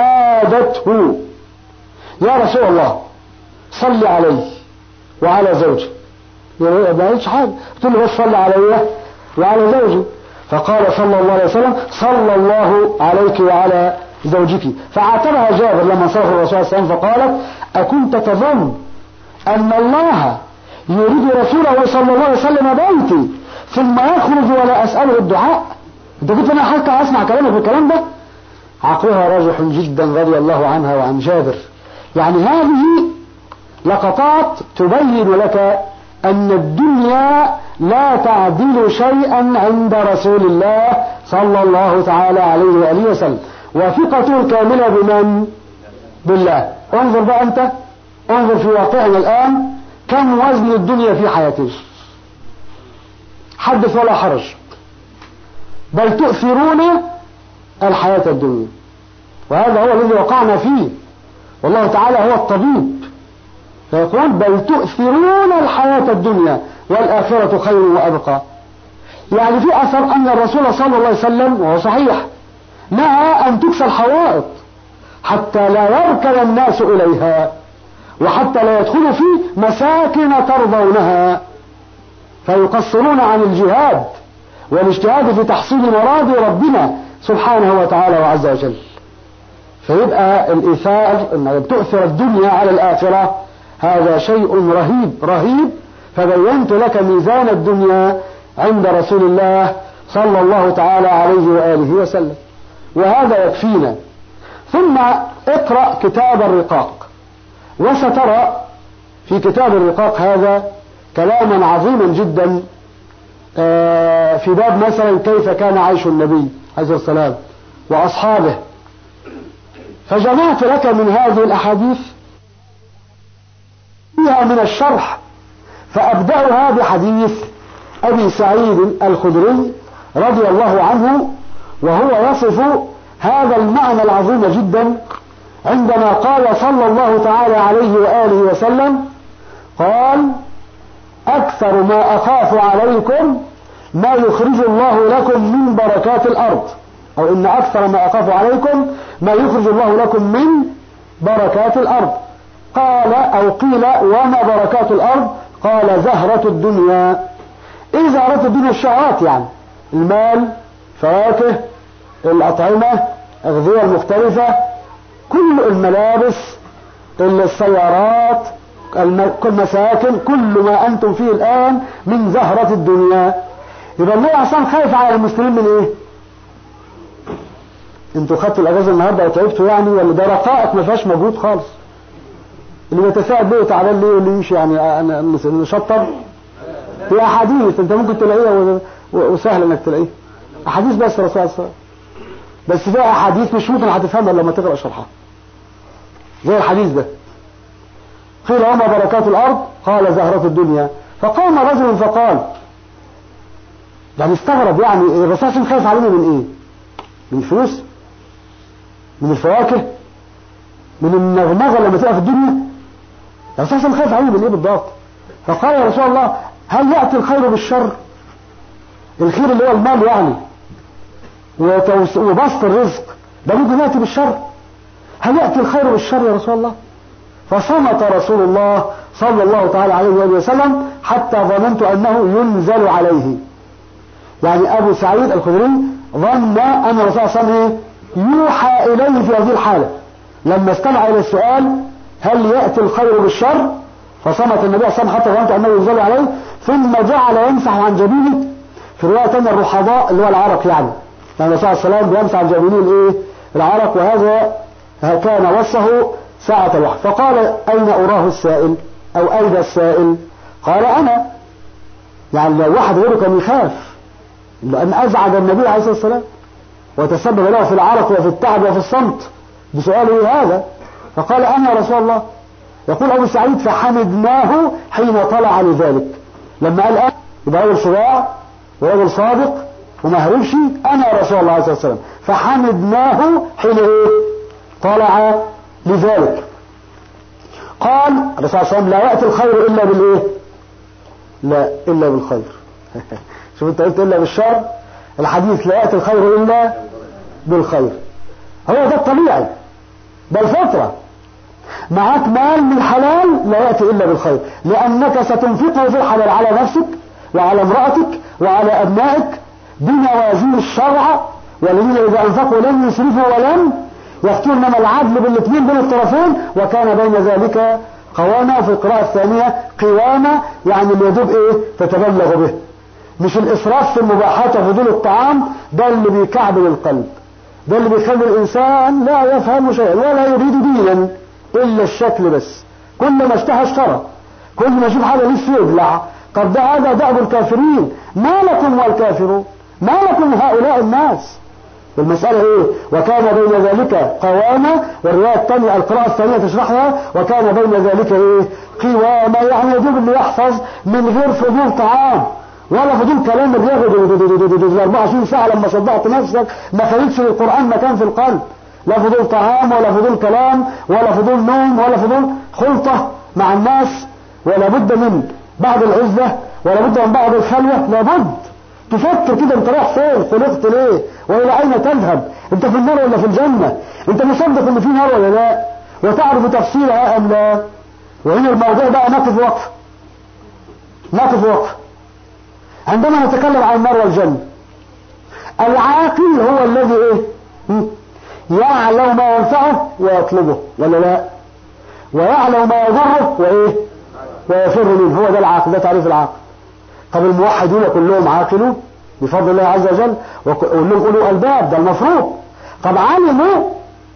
نادته يا رسول الله صل علي وعلى زوجي ما قالتش حاجه قلت له بس صل علي وعلى زوجي فقال صلى الله عليه وسلم صلى الله عليك وعلى زوجك فعاتبها جابر لما صرف الرسول صلى الله عليه وسلم فقالت أكنت تظن أن الله يريد رسوله صلى الله عليه وسلم بيتي ثم يخرج ولا أسأله الدعاء انت كنت انا حتى اسمع كلامك بالكلام ده عقلها راجح جدا رضي الله عنها وعن جابر يعني هذه لقطات تبين لك أن الدنيا لا تعدل شيئا عند رسول الله صلى الله تعالى عليه وآله وسلم وثقته الكاملة بمن؟ بالله انظر بقى أنت انظر في واقعنا الآن كم وزن الدنيا في حياتنا حدث ولا حرج بل تؤثرون الحياة الدنيا وهذا هو الذي وقعنا فيه والله تعالى هو الطبيب فيقول بل تؤثرون الحياة الدنيا والآخرة خير وأبقى يعني في أثر أن الرسول صلى الله عليه وسلم وهو صحيح نهى أن تكسى الحوائط حتى لا يركن الناس إليها وحتى لا يدخلوا في مساكن ترضونها فيقصرون عن الجهاد والاجتهاد في تحصيل مراد ربنا سبحانه وتعالى وعز وجل فيبقى الإيثار أن تؤثر الدنيا على الآخرة هذا شيء رهيب رهيب فبينت لك ميزان الدنيا عند رسول الله صلى الله تعالى عليه وآله وسلم وهذا يكفينا ثم اقرأ كتاب الرقاق وسترى في كتاب الرقاق هذا كلاما عظيما جدا آه، في باب مثلا كيف كان عيش النبي عليه السلام وأصحابه فجمعت لك من هذه الأحاديث فيها من الشرح فأبدأها بحديث أبي سعيد الخدري رضي الله عنه وهو يصف هذا المعنى العظيم جدا عندما قال صلى الله تعالى عليه وآله وسلم قال أكثر ما أخاف عليكم ما يخرج الله لكم من بركات الأرض أو إن أكثر ما أخاف عليكم ما يخرج الله لكم من بركات الأرض قال أو قيل وما بركات الأرض قال زهرة الدنيا إيه زهرة الدنيا الشهوات يعني المال فواكه الأطعمة أغذية المختلفة كل الملابس السيارات المساكن كل ما أنتم فيه الآن من زهرة الدنيا يبقى الله عشان خايف على المسلمين من إيه انتوا خدتوا الأجازة النهاردة وتعبتوا يعني ولا ده رقائق ما فيهاش موجود خالص اللي بيتساعد ليه وتعبان ليه واللي يمشي يعني انا نشطب في احاديث انت ممكن تلاقيها وسهل انك تلاقيها احاديث بس الرسول صلى الله عليه وسلم بس فيها احاديث مش ممكن هتفهمها لما تقرا شرحها زي الحديث ده قيل وما بركات الارض قال زهرة الدنيا فقام رجل فقال يعني استغرب يعني الرسول صلى خايف علينا من ايه من الفلوس من الفواكه من النغمغة لما تبقى في الدنيا الرسول صلى خايف علينا من ايه بالضبط فقال يا رسول الله هل يأتي الخير بالشر الخير اللي هو المال يعني وبسط الرزق ده ممكن يأتي بالشر هل يأتي الخير بالشر يا رسول الله فصمت رسول الله صلى الله تعالى عليه وآله وسلم حتى ظننت أنه ينزل عليه يعني أبو سعيد الخدري ظن أن الرسول صلى الله عليه وسلم يوحى إليه في هذه الحالة لما استمع إلى السؤال هل يأتي الخير بالشر فصمت النبي صلى الله عليه وسلم حتى ظننت أنه ينزل عليه ثم جعل يمسح عن جبينه في رواية ثانية الرحضاء اللي هو العرق يعني يعني الرسول صلى الله عليه وسلم بيمسح عن جبينه الايه العرق وهذا كان وصه ساعة الوحي فقال أين أراه السائل أو أين السائل قال أنا يعني لو واحد غيره كان يخاف لأن أزعج النبي عليه الصلاة والسلام وتسبب له في العرق وفي التعب وفي الصمت بسؤاله هذا فقال أنا يا رسول الله يقول أبو سعيد فحمدناه حين طلع لذلك لما قال أنا يبقى أول صداع ورجل صادق وما هربش أنا رسول الله عليه الصلاة والسلام فحمدناه حين إيه طلع لذلك قال الرسول صلى الله عليه وسلم لا يأتي الخير إلا بالإيه لا إلا بالخير شوف انت قلت إلا بالشر الحديث لا يأتي الخير إلا بالخير هو ده الطبيعي ده الفطرة معاك مال من حلال لا يأتي إلا بالخير لأنك ستنفقه في الحلال على نفسك وعلى امرأتك وعلى أبنائك بموازين الشرع والذين إذا أنفقوا لم يسرفوا ولم يختون من العدل بالاثنين بين الطرفين وكان بين ذلك قوامة في القراءة الثانية قوامة يعني اليدوب ايه تتبلغ به مش الإسراف في المباحات وفضول الطعام ده اللي بيكعبل القلب ده اللي بيخلي الإنسان لا يفهم شيئا ولا يريد دينا إلا الشكل بس كل ما اشتهى اشترى كل ما يشوف حاجة لسه يبلع طب ده هذا دعب الكافرين ما لكم والكافرون ما لكم هؤلاء الناس المسألة ايه وكان بين ذلك قوامة والرواية الثانية القراءة الثانية تشرحها وكان بين ذلك ايه قوامة يعني يجب اللي يحفظ من غير فضول طعام ولا فضول كلام بياخد 24 ساعة لما صدقت نفسك ما خليتش للقرآن مكان في القلب لا فضول طعام ولا فضول كلام ولا فضول نوم ولا فضول خلطة مع الناس ولا بد من بعض العزة ولا بد من بعض الخلوة لابد تفكر كده انت رايح فين خلقت ليه والى اين تذهب انت في النار ولا في الجنة انت مصدق ان في نار ولا لا وتعرف تفصيلها ام لا وهنا الموضوع بقى نقف وقف نقف وقف عندما نتكلم عن النار والجنة العاقل هو الذي ايه يعلم ما ينفعه ويطلبه ولا لا ويعلم ما يضره وايه ويفر منه هو ده العاقل ده تعريف العاقل طب الموحدون كلهم عاقلون بفضل الله عز وجل وكلهم قولوا الباب ده المفروض طب علموا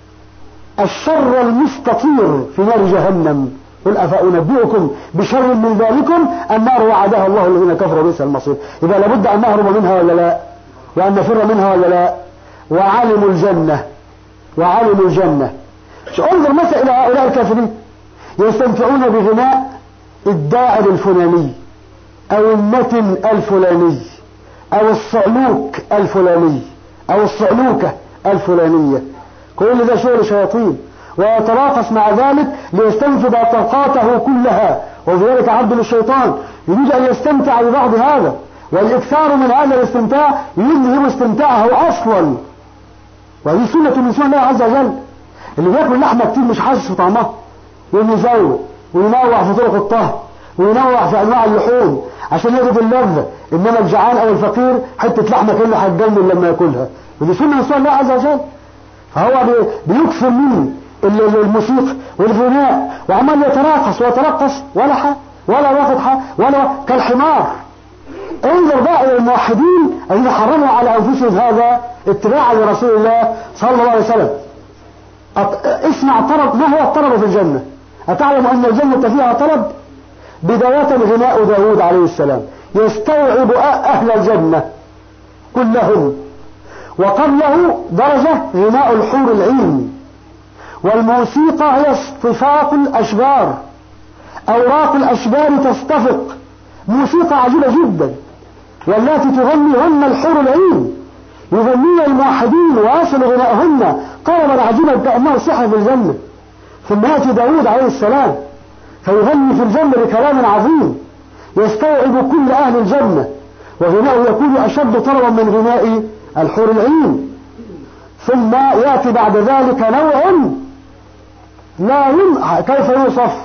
الشر المستطير في نار جهنم قل أفأنبئكم بشر من ذلكم النار وعدها الله الذين كفروا بئس المصير إذا لابد أن نهرب منها ولا لا وأن نفر منها ولا لا وعلموا الجنة وعلموا الجنة انظر مثلا إلى هؤلاء الكافرين يستمتعون بغناء الداعر الفلاني أو المتن الفلاني أو الصعلوك الفلاني أو الصعلوكة الفلانية كل ده شغل شياطين ويتراقص مع ذلك ليستنفذ طاقاته كلها وذلك عبد للشيطان يريد أن يستمتع ببعض هذا والإكثار من هذا الاستمتاع يذهب استمتاعه أصلا وهذه سنة من سنة الله عز وجل اللي بياكل لحمة كتير مش حاسس في طعمها يقوم يزوق وينوع في طرق الطهي وينوع في أنواع اللحوم عشان يجد اللذة إنما الجعان أو الفقير حتة لحمة كله هتجنن لما ياكلها ودي سنة من سنة الله عز وجل فهو بيكثر منه الموسيقى والغناء وعمال يتراقص ويترقص ولا حق ولا واخد حق ولا كالحمار انظر بقى الى الموحدين الذين حرموا على انفسهم هذا اتباعا لرسول الله صلى الله عليه وسلم اسمع طرب ما هو الطرب في الجنة أتعلم أن الجنة فيها طرب بداية غناء داود عليه السلام يستوعب أهل الجنة كلهم وقبله درجة غناء الحور العين والموسيقى هي اصطفاق الأشجار أوراق الأشجار تصطفق موسيقى عجيبة جدا والتي تغني هن الحور العين يغنين الموحدين ويصل غناءهن طلبا عجيبا كأنه سحر في الجنة ثم يأتي داود عليه السلام فيغني في الجنة بكلام عظيم يستوعب كل أهل الجنة وغناءه يكون أشد طلبا من غناء الحور العين ثم يأتي بعد ذلك نوع لا يم... كيف يوصف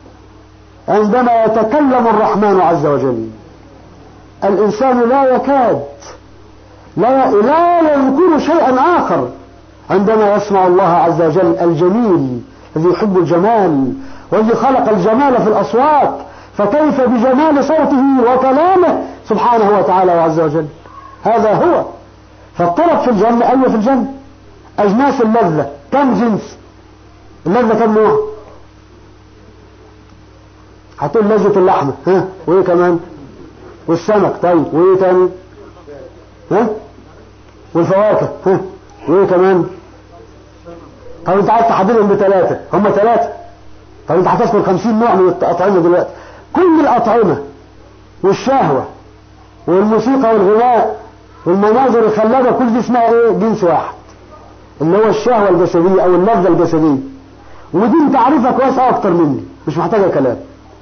عندما يتكلم الرحمن عز وجل الإنسان لا يكاد لا, لا يذكر شيئا آخر عندما يسمع الله عز وجل الجميل الذي يحب الجمال والذي خلق الجمال في الأصوات فكيف بجمال صوته وكلامه سبحانه وتعالى وعز وجل هذا هو فالطرف في الجنة أيوة في الجنة أجناس اللذة كم جنس اللذة كم نوع هتقول لذة اللحمة ها وايه كمان والسمك طيب وايه تاني ها والفواكه ها وايه كمان طب انت عايز تحددهم بثلاثة هم ثلاثة طب انت هتذكر خمسين نوع من الأطعمة دلوقتي كل الأطعمة والشهوة والموسيقى والغناء والمناظر الخلابة كل دي اسمها ايه جنس واحد اللي هو الشهوة الجسدية او اللذة الجسدية ودي انت عارفها كويس اكتر مني مش محتاجة كلام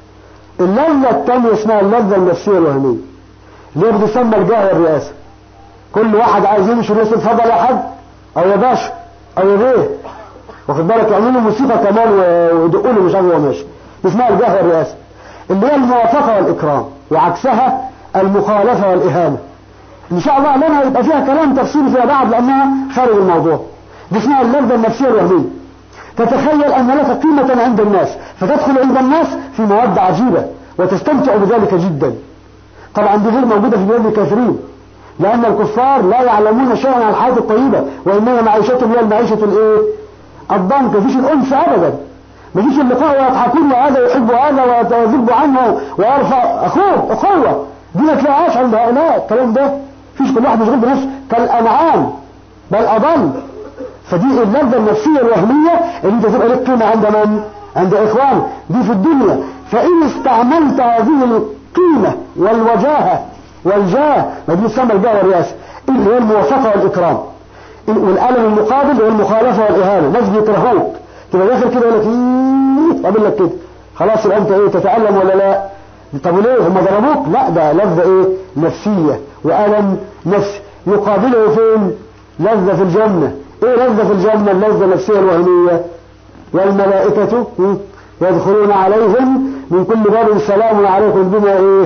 اللذة التانية اسمها اللذة النفسية الوهمية اللي هي بتسمى الجاه والرئاسة كل واحد عايز يمشي يقول اتفضل يا حاج او يا باشا او يا بيه واخد بالك يعملوا موسيقى كمان ويدقوا له مش عارف هو ماشي اسمها الجاه والرئاسة اللي هي الموافقة والإكرام وعكسها المخالفة والإهانة إن شاء الله لنا يبقى فيها كلام تفصيلي فيها بعد لأنها خارج الموضوع دي اسمها اللذة النفسية الوهمية تتخيل أن لك قيمة عند الناس فتدخل عند الناس في مواد عجيبة وتستمتع بذلك جدا طبعا دي غير موجودة في بلاد الكافرين لأن الكفار لا يعلمون شيئا عن الحياة الطيبة وإنما معيشتهم هي المعيشة الإيه؟ الضنك مفيش الأنس أبدا مفيش اللقاء ويضحكون وهذا يحب هذا ويذب عنه ويرفع أخوه أخوة دي ما تلاقيهاش عند هؤلاء الكلام ده مفيش كل واحد مشغول بنفسه كالأنعام بل أضل فدي اللذة النفسية الوهمية اللي انت تبقى لك قيمة عند من؟ عند إخوان دي في الدنيا فإن استعملت هذه القيمة والوجاهة والجاه ما دي تسمى الجاه والرئاسة اللي هي الموافقة والإكرام والألم المقابل هو المخالفة والإهانة ناس بيكرهوك تبقى داخل كده يقول لك ايه قابل لك كده خلاص يبقى انت ايه تتألم ولا لا طب ليه هم ضربوك لا ده لذة ايه نفسية وألم نفسي يقابله فين لذة في الجنة ايه لذة في الجنة اللذة النفسية الوهمية والملائكة يدخلون عليهم من كل باب سلام عليكم بما ايه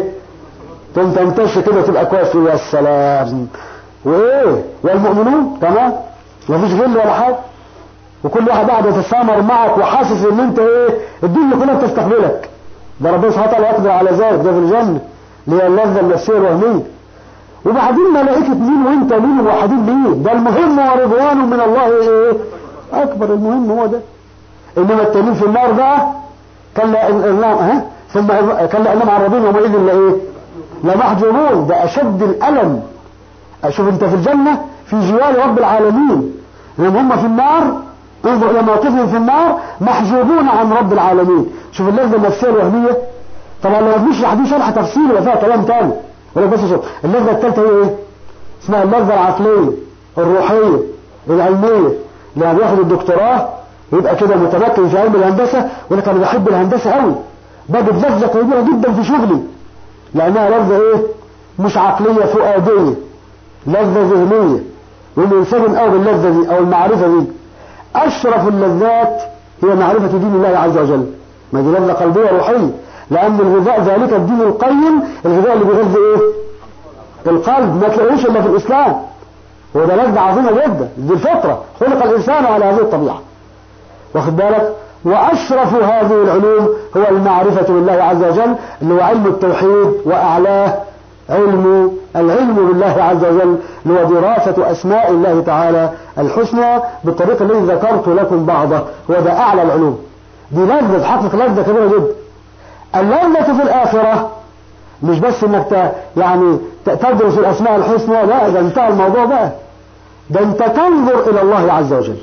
تنتشر كده تبقى كويس يا سلام وايه والمؤمنون تمام مفيش غل ولا حاجه وكل واحد قاعد يتسامر معك وحاسس ان انت ايه الدنيا كلها بتستقبلك ده ربنا سبحانه وتعالى يقدر على ذلك ده في الجنة اللي هي اللذة النفسية الوهمية وبعدين ملائكة مين وانت مين وحدين مين ده المهم هو رضوان من الله ايه اكبر المهم هو ده انما التانيين في النار بقى كلا انهم ها ثم كلا انهم عن ربهم يومئذ لا ايه لمحجوبون ده اشد الالم اشوف انت في الجنة في جوار رب العالمين لان هم في النار انظر الى موقفهم في النار محجوبون عن رب العالمين شوف اللذة النفسية الوهمية طبعا لو مش الحديث شرح تفصيلي وفيها كلام تاني ولا بس شوف اللذة الثالثة هي ايه اسمها اللذة العقلية الروحية العلمية لما بياخد الدكتوراه ويبقى كده متمكن في علم الهندسة يقول لك انا بحب الهندسة قوي بجد لذة كبيرة جدا في شغلي لانها لذة ايه مش عقلية فؤادية لذة ذهنية والانسان قوي باللذة دي او المعرفة دي اشرف اللذات هي معرفة دين الله عز وجل ما دي لذة قلبية روحية لان الغذاء ذلك الدين القيم الغذاء اللي بيغذي ايه القلب ما تلاقيهوش الا في الاسلام هو ده لذة عظيمة جدا دي الفطرة خلق الانسان على هذه الطبيعة واخد بالك واشرف هذه العلوم هو المعرفة بالله عز وجل اللي هو علم التوحيد واعلاه علم العلم بالله عز وجل اللي هو دراسة اسماء الله تعالى الحسنى بالطريقة التي ذكرت لكم بعضه هو ده اعلى العلوم دي لذة تحقق لذة كبيرة جدا اللذة في الآخرة مش بس انك ت... يعني تدرس الاسماء الحسنى لا ده انتهى الموضوع بقى ده انت تنظر الى الله عز وجل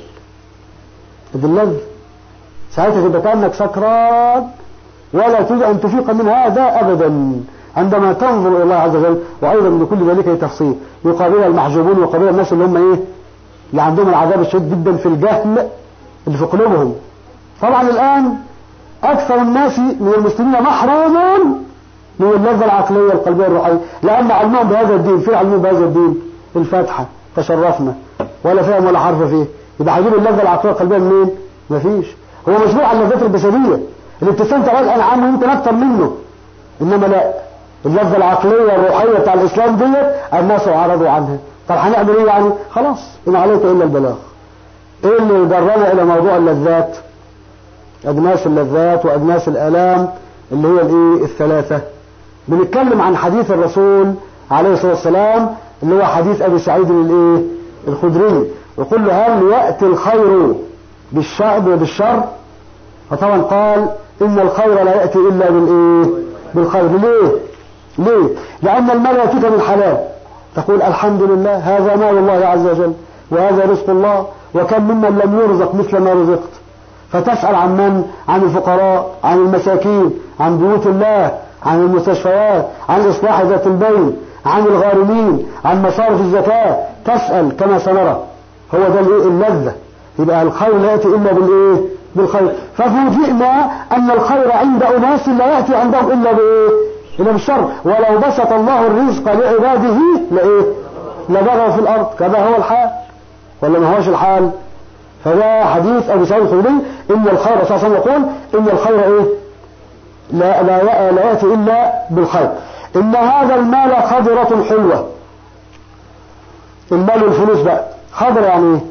دي اللذة ساعتها تبقى كانك سكران ولا تريد ان تفيق من هذا ابدا عندما تنظر الى الله عز وجل وايضا لكل ذلك تفصيل يقابل المحجوبون ويقابل الناس اللي هم ايه اللي عندهم العذاب الشديد جدا في الجهل اللي في قلوبهم طبعا الان اكثر الناس من المسلمين محرومون من اللذة العقلية القلبية الروحية لأن علمهم بهذا الدين في علمهم بهذا الدين الفاتحة تشرفنا ولا فهم ولا حرف فيه يبقى هجيب اللذة العقلية القلبية منين؟ مفيش هو مشروع على اللذات البشرية اللي بتستمتع بها الأنعام ويمكن أكتر منه إنما لا اللذة العقلية الروحية بتاع الإسلام ديت الناس أعرضوا عنها طب هنعمل إيه يعني؟ خلاص إن عليك إلا البلاغ إيه اللي جرنا إلى موضوع اللذات؟ أجناس اللذات وأجناس الآلام اللي هي الإيه؟ الثلاثة بنتكلم عن حديث الرسول عليه الصلاة والسلام اللي هو حديث أبي سعيد الإيه؟ الخدري يقول له هل يأتي الخير بالشعب وبالشر فطبعا قال إن الخير لا يأتي إلا بالإيه بالخير ليه ليه لأن المال يأتيك بالحلال تقول الحمد لله هذا مال الله عز وجل وهذا رزق الله وكم ممن لم يرزق مثل ما رزقت فتسأل عن من عن الفقراء عن المساكين عن بيوت الله عن المستشفيات عن إصلاح ذات البين عن الغارمين عن مصارف الزكاة تسأل كما سنرى هو ده الايه اللذة يبقى الخير لا يأتي إلا بالإيه بالخير ففوجئنا أن الخير عند أناس لا يأتي عندهم إلا بإيه إلا بالشر ولو بسط الله الرزق لعباده لإيه لبغوا في الأرض كذا هو الحال ولا ما هوش الحال فده حديث أبو سعيد الخدري إن الخير صلى الله عليه وسلم يقول إن الخير إيه لا, لا, لا يأتي إلا بالخير إن هذا المال خضرة حلوة المال والفلوس بقى خضرة يعني إيه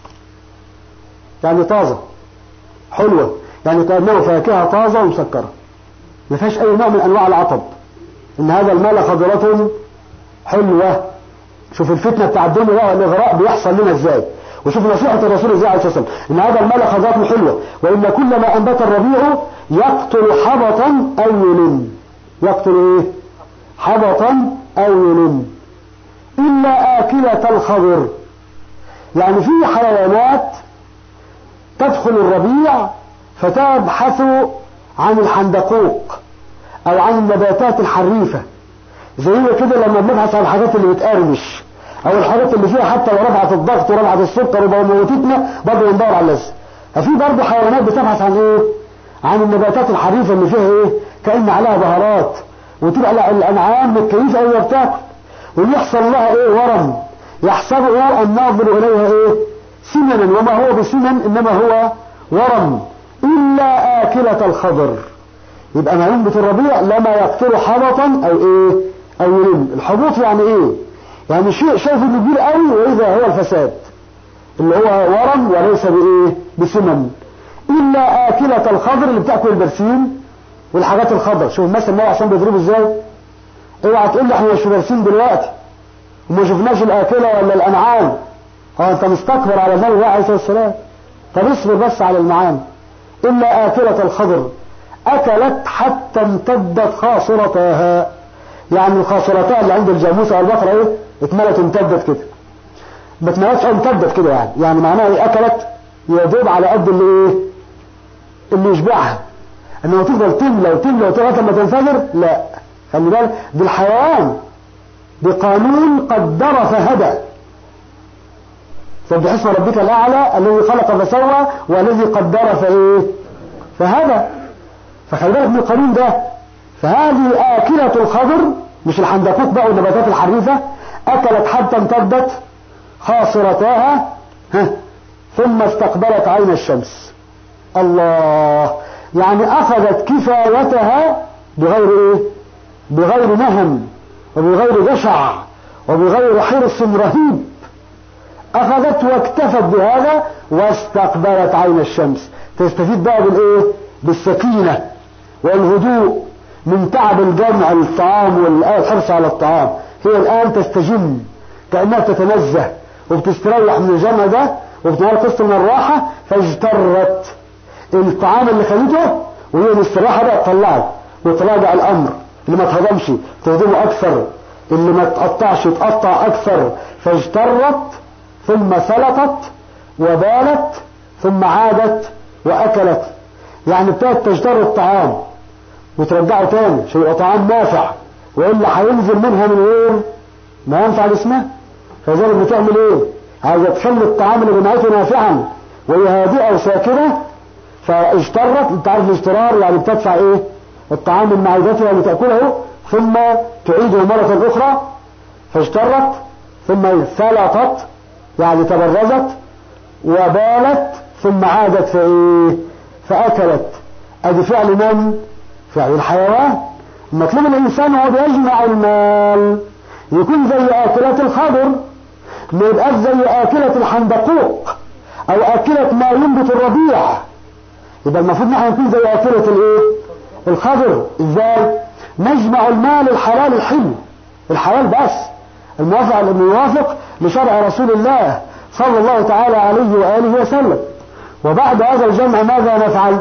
يعني طازة حلوة يعني كأنه فاكهة طازة ومسكرة ما فيهاش أي نوع من أنواع العطب إن هذا المال خضرة حلوة شوف الفتنة بتاع الدنيا بقى والإغراء بيحصل لنا إزاي وشوف نصيحة الرسول ازاي عليه الصلاة والسلام إن هذا المال خضرة حلوة وإن كل ما أنبت الربيع يقتل حبطا أو يلم يقتل إيه حبطا أو يلم إلا آكلة الخضر يعني في حيوانات تدخل الربيع فتبحث عن الحندقوق أو عن النباتات الحريفة زي كده لما بنبحث عن الحاجات اللي بتقرمش او الحاجات اللي فيها حتى لو رفعت الضغط ورفعت السكر وموتتنا برضه بندور على اللذة ففي برضه حيوانات بتبحث عن ايه عن النباتات الحريفة اللي فيها ايه كأن عليها بهارات وتبقى الانعام متكيفة ايه بتاكل ويحصل لها ايه ورم يحسبه الناظر اليها ايه سمنا وما هو بسمن انما هو ورم الا اكلة الخضر يبقى ما ينبت الربيع لما يقتل حبطا او ايه او يلم الحبوط يعني ايه يعني شيء شايف انه كبير قوي واذا هو الفساد اللي هو ورم وليس بايه بسمن الا اكلة الخضر اللي بتاكل البرسيم والحاجات الخضر شوف مثلا النبي عشان بيضربه ازاي اوعى تقول لي احنا مش دارسين دلوقتي وما شفناش الاكله ولا الانعام اه انت مستكبر على ذلك عليه الصلاه والسلام طب اصبر بس على المعاني الا اكله الخضر اكلت حتى امتدت خاصرتها يعني خاصرتها اللي عند الجاموسه او البقره ايه اتملت امتدت كده ما اتملتش امتدت كده يعني يعني معناها ايه اكلت يدوب على قد اللي ايه اللي يشبعها انه تفضل تملى وتملى وتملى لغايه لما تنفجر لا خلي بالك دي الحيوان بقانون قدر فهدى سبح اسم ربك الاعلى الذي خلق فسوى والذي قدر فايه فهدى فخلي بالك من القانون ده فهذه آكلة الخضر مش الحندقوق بقى والنباتات الحريفة أكلت حتى امتدت خاصرتاها ها ثم استقبلت عين الشمس الله يعني أخذت كفايتها بغير إيه بغير نهم وبغير جشع وبغير حرص رهيب أخذت واكتفت بهذا واستقبلت عين الشمس تستفيد بقى بالإيه بالسكينة والهدوء من تعب الجمع الطعام والحرص على الطعام هي الآن تستجم كأنها تتنزه وبتستريح من الجمع ده وبتنال قسط من الراحة فاجترت الطعام اللي خليته وهي مستريحة بقى تطلعه وتراجع الأمر اللي ما تهضمش تهضمه أكثر اللي ما تقطعش يتقطع أكثر فاجترت ثم سلطت وبالت ثم عادت وأكلت يعني ابتدت تجتر الطعام وترجعه تاني عشان يبقى طعام نافع والا هينزل منها من غير ما ينفع لاسمها فذلك بتعمل ايه؟ عايزه تخلي الطعام اللي جمعته نافعا وهي هادئه وساكنه فاجترت انت عارف الاجترار يعني بتدفع ايه؟ الطعام من معدتها لتاكله ثم تعيده مره اخرى فاجترت ثم سلطت يعني تبرزت وبالت ثم عادت فايه؟ فاكلت ادي فعل من؟ فعل الحيوان مطلوب الانسان هو بيجمع المال يكون زي اكلة الخضر ما يبقاش زي اكلة الحندقوق او اكلة ما ينبت الربيع يبقى المفروض نحن نكون زي اكلة الايه الخضر ازاي نجمع المال الحلال الحلو الحلال بس الموافق الموافق لشرع رسول الله صلى الله تعالى عليه وآله وسلم وبعد هذا الجمع ماذا نفعل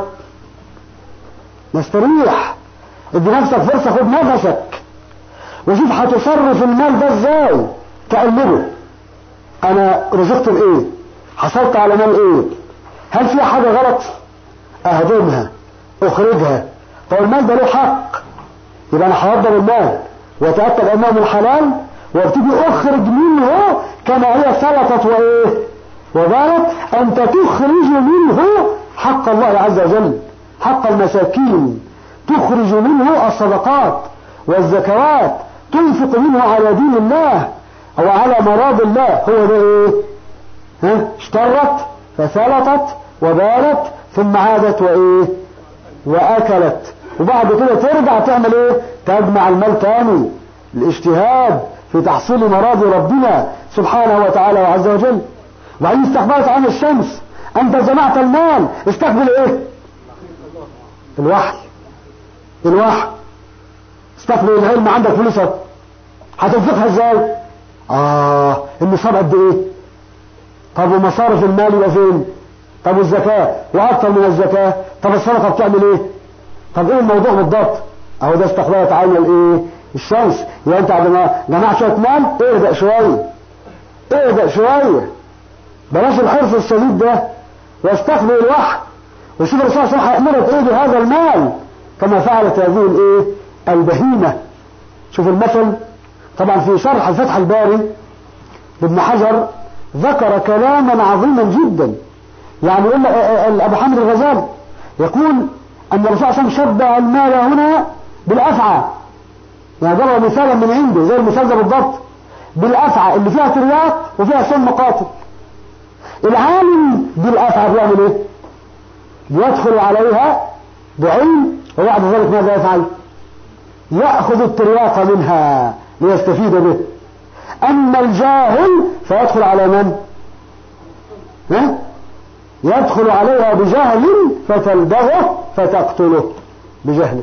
نستريح ادي نفسك فرصة خد نفسك وشوف هتصرف المال ده ازاي تقلبه انا رزقت بايه حصلت على مال ايه هل في حاجة غلط اهدمها اخرجها طب المال ده له حق يبقى انا هوضب المال واتأكد انه من الحلال وابتدي اخرج منه كما هي سلطت وايه وبالت انت تخرج منه حق الله عز وجل حق المساكين تخرج منه الصدقات والزكوات تنفق منه على دين الله او على مراد الله هو ده ايه ها اشترت فسلطت وبالت ثم عادت وايه واكلت وبعد كده ترجع تعمل ايه تجمع المال تاني الاجتهاد في تحصيل مراد ربنا سبحانه وتعالى وعز وجل وبعدين استقبلت عن الشمس انت جمعت المال استقبل ايه الوحي الوحي استقبل العلم عندك فلوسك هتنفقها ازاي اه النصاب قد ايه طب ومصارف المال يبقى فين طب والزكاة واكثر من الزكاة طب الصدقة بتعمل ايه طب ايه الموضوع بالضبط اهو ده استقبال تعالى الايه الشمس يبقى انت بعد ما جمعت شويه مال اهدأ شويه اهدأ شويه بلاش الحرص الشديد ده واستقبل الوحي وشوف الرسول صلى الله عليه وسلم هيأمرك ايه بهذا المال كما فعلت هذه الايه البهيمة شوف المثل طبعا في شرح فتح الباري لابن حجر ذكر كلاما عظيما جدا يعني يقول ابو حامد الغزالي يقول ان الرسول صلى الله عليه وسلم شبه المال هنا بالافعى يعني ضرب مثالا من عنده زي المثال ده بالضبط بالافعى اللي فيها ترياق وفيها سم قاتل العالم بالافعى بيعمل ايه يدخل عليها بعلم وبعد ذلك ماذا يفعل يأخذ الترياق منها ليستفيد به أما الجاهل فيدخل على من ها؟ يدخل عليها بجهل فتلدغه فتقتله بجهله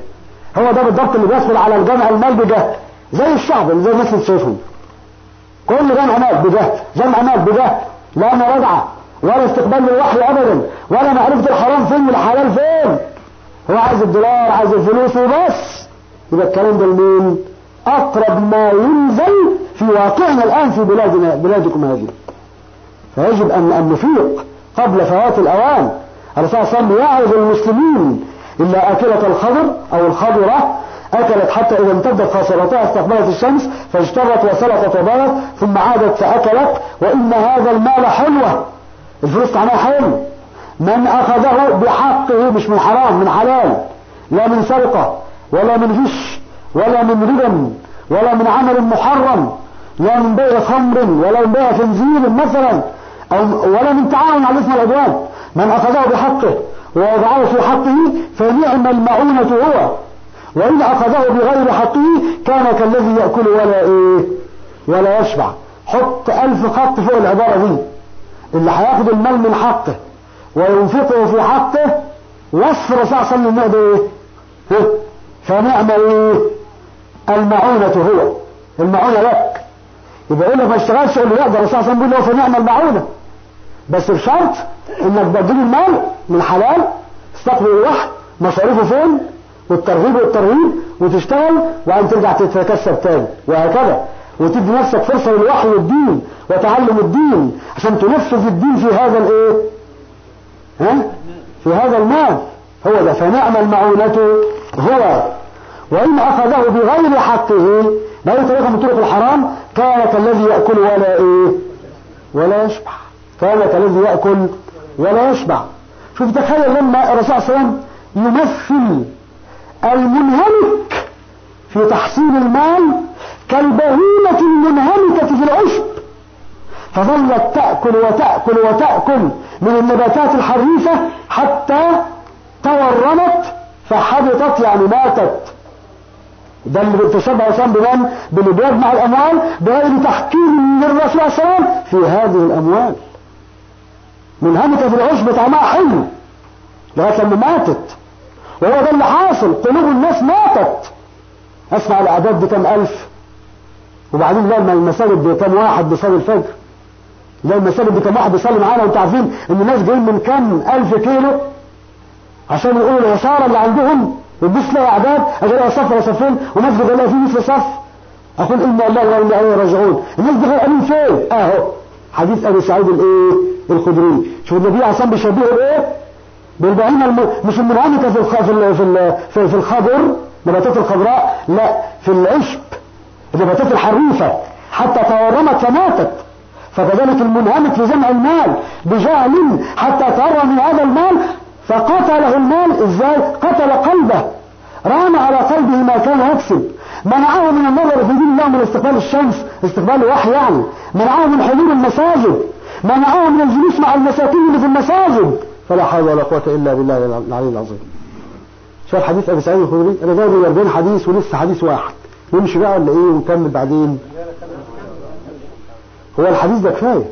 هو ده بالضبط اللي بيدخل على الجمع المال بجهد زي الشعب اللي زي الناس اللي شايفهم كل جمع مال بجهد جمع مال بجهد لا مراجعة ولا استقبال للوحي ابدا ولا معرفة الحرام فين والحلال فين هو عايز الدولار عايز الفلوس وبس يبقى الكلام ده لمين اقرب ما ينزل في واقعنا الان في بلادنا بلادكم هذه فيجب ان ان نفيق قبل فوات الاوان الرسول صلى الله عليه وسلم يعظ المسلمين الا اكلة الخضر او الخضرة اكلت حتى اذا امتدت خاصرتها استقبلت الشمس فاجترت وسلقت وبارت ثم عادت فاكلت وان هذا المال حلوة الفلوس طعمها حلو من اخذه بحقه مش من حرام من حلال لا من سرقة ولا من غش ولا من ربا ولا من عمل محرم لا من بيع خمر ولا من بيع خنزير مثلا أو ولا من تعاون على اسم العدوان من أخذه بحقه ووضعه في حقه فنعم المعونة هو وإن أخذه بغير حقه كان كالذي يأكل ولا إيه ولا يشبع حط ألف خط فوق العبارة دي اللي هياخد المال من حقه وينفقه في حقه وصف الرسول صلى الله عليه وسلم ايه فنعم ايه المعونة هو المعونة لك يبقى يقول لك ما اشتغلش يقول له لا ده الرسول صلى الله عليه وسلم بيقول له فنعم المعونة بس بشرط انك تبدل المال من حلال تستقبل الوحي مصاريفه فين والترغيب والترهيب وتشتغل وبعدين ترجع تتكسب تاني وهكذا وتدي نفسك فرصة للوحي والدين وتعلم الدين عشان تنفذ الدين في هذا الايه ها في هذا المال هو ده فنعم المعونة هو وإن أخذه بغير حقه بأي طريقة من طرق الحرام كان كالذي يأكل ولا إيه ولا يشبع كان كالذي يأكل ولا يشبع شوف تخيل لما الرسول صلى الله عليه وسلم يمثل المنهمك في تحصيل المال كالبهيمة المنهمكة في العشب فظلت تأكل وتأكل وتأكل من النباتات الحريفة حتى تورمت فحبطت يعني ماتت ده اللي بتشبه وسام بمن باللي بيجمع الاموال بغير تحكيم من الرسول صلى الله عليه وسلم في هذه الاموال منهمكة في العشب طعمها حلو لغايه لما ماتت وهو ده اللي حاصل قلوب الناس ماتت اسمع الاعداد دي كام الف وبعدين لا المساجد دي كام واحد بيصلي الفجر لا المساجد دي كام واحد بيصلي معانا وانتوا عارفين ان الناس جايين من كام الف كيلو عشان يقولوا العصارة اللي عندهم وتبص لها اعداد اجل صف ولا صفين ومسجد الله فيه مثل صف اقول انا الله وانا اليه راجعون الناس دي غيرانين فين اهو حديث ابي سعيد الايه الخدري شوف النبي عليه الصلاه بيشبهه بايه بالبهيمه الم... مش المنعمكه في الخ... في ال... في, ال... في في الخضر نباتات الخضراء لا في العشب النباتات الحريفه حتى تورمت فماتت فكذلك المنهمك في جمع المال بجهل حتى تهرم من هذا المال فقتله المال ازاي قتل قلبه رام على قلبه ما كان يكسب منعه من النظر في دين الله من استقبال الشمس استقبال الوحي يعني منعه من حضور المساجد منعه من الجلوس مع المساكين اللي في المساجد فلا حول ولا قوة إلا بالله العلي العظيم شايف حديث أبي سعيد الخدري أنا جايب 40 حديث ولسه حديث واحد نمشي بقى ولا إيه ونكمل بعدين هو الحديث ده كفاية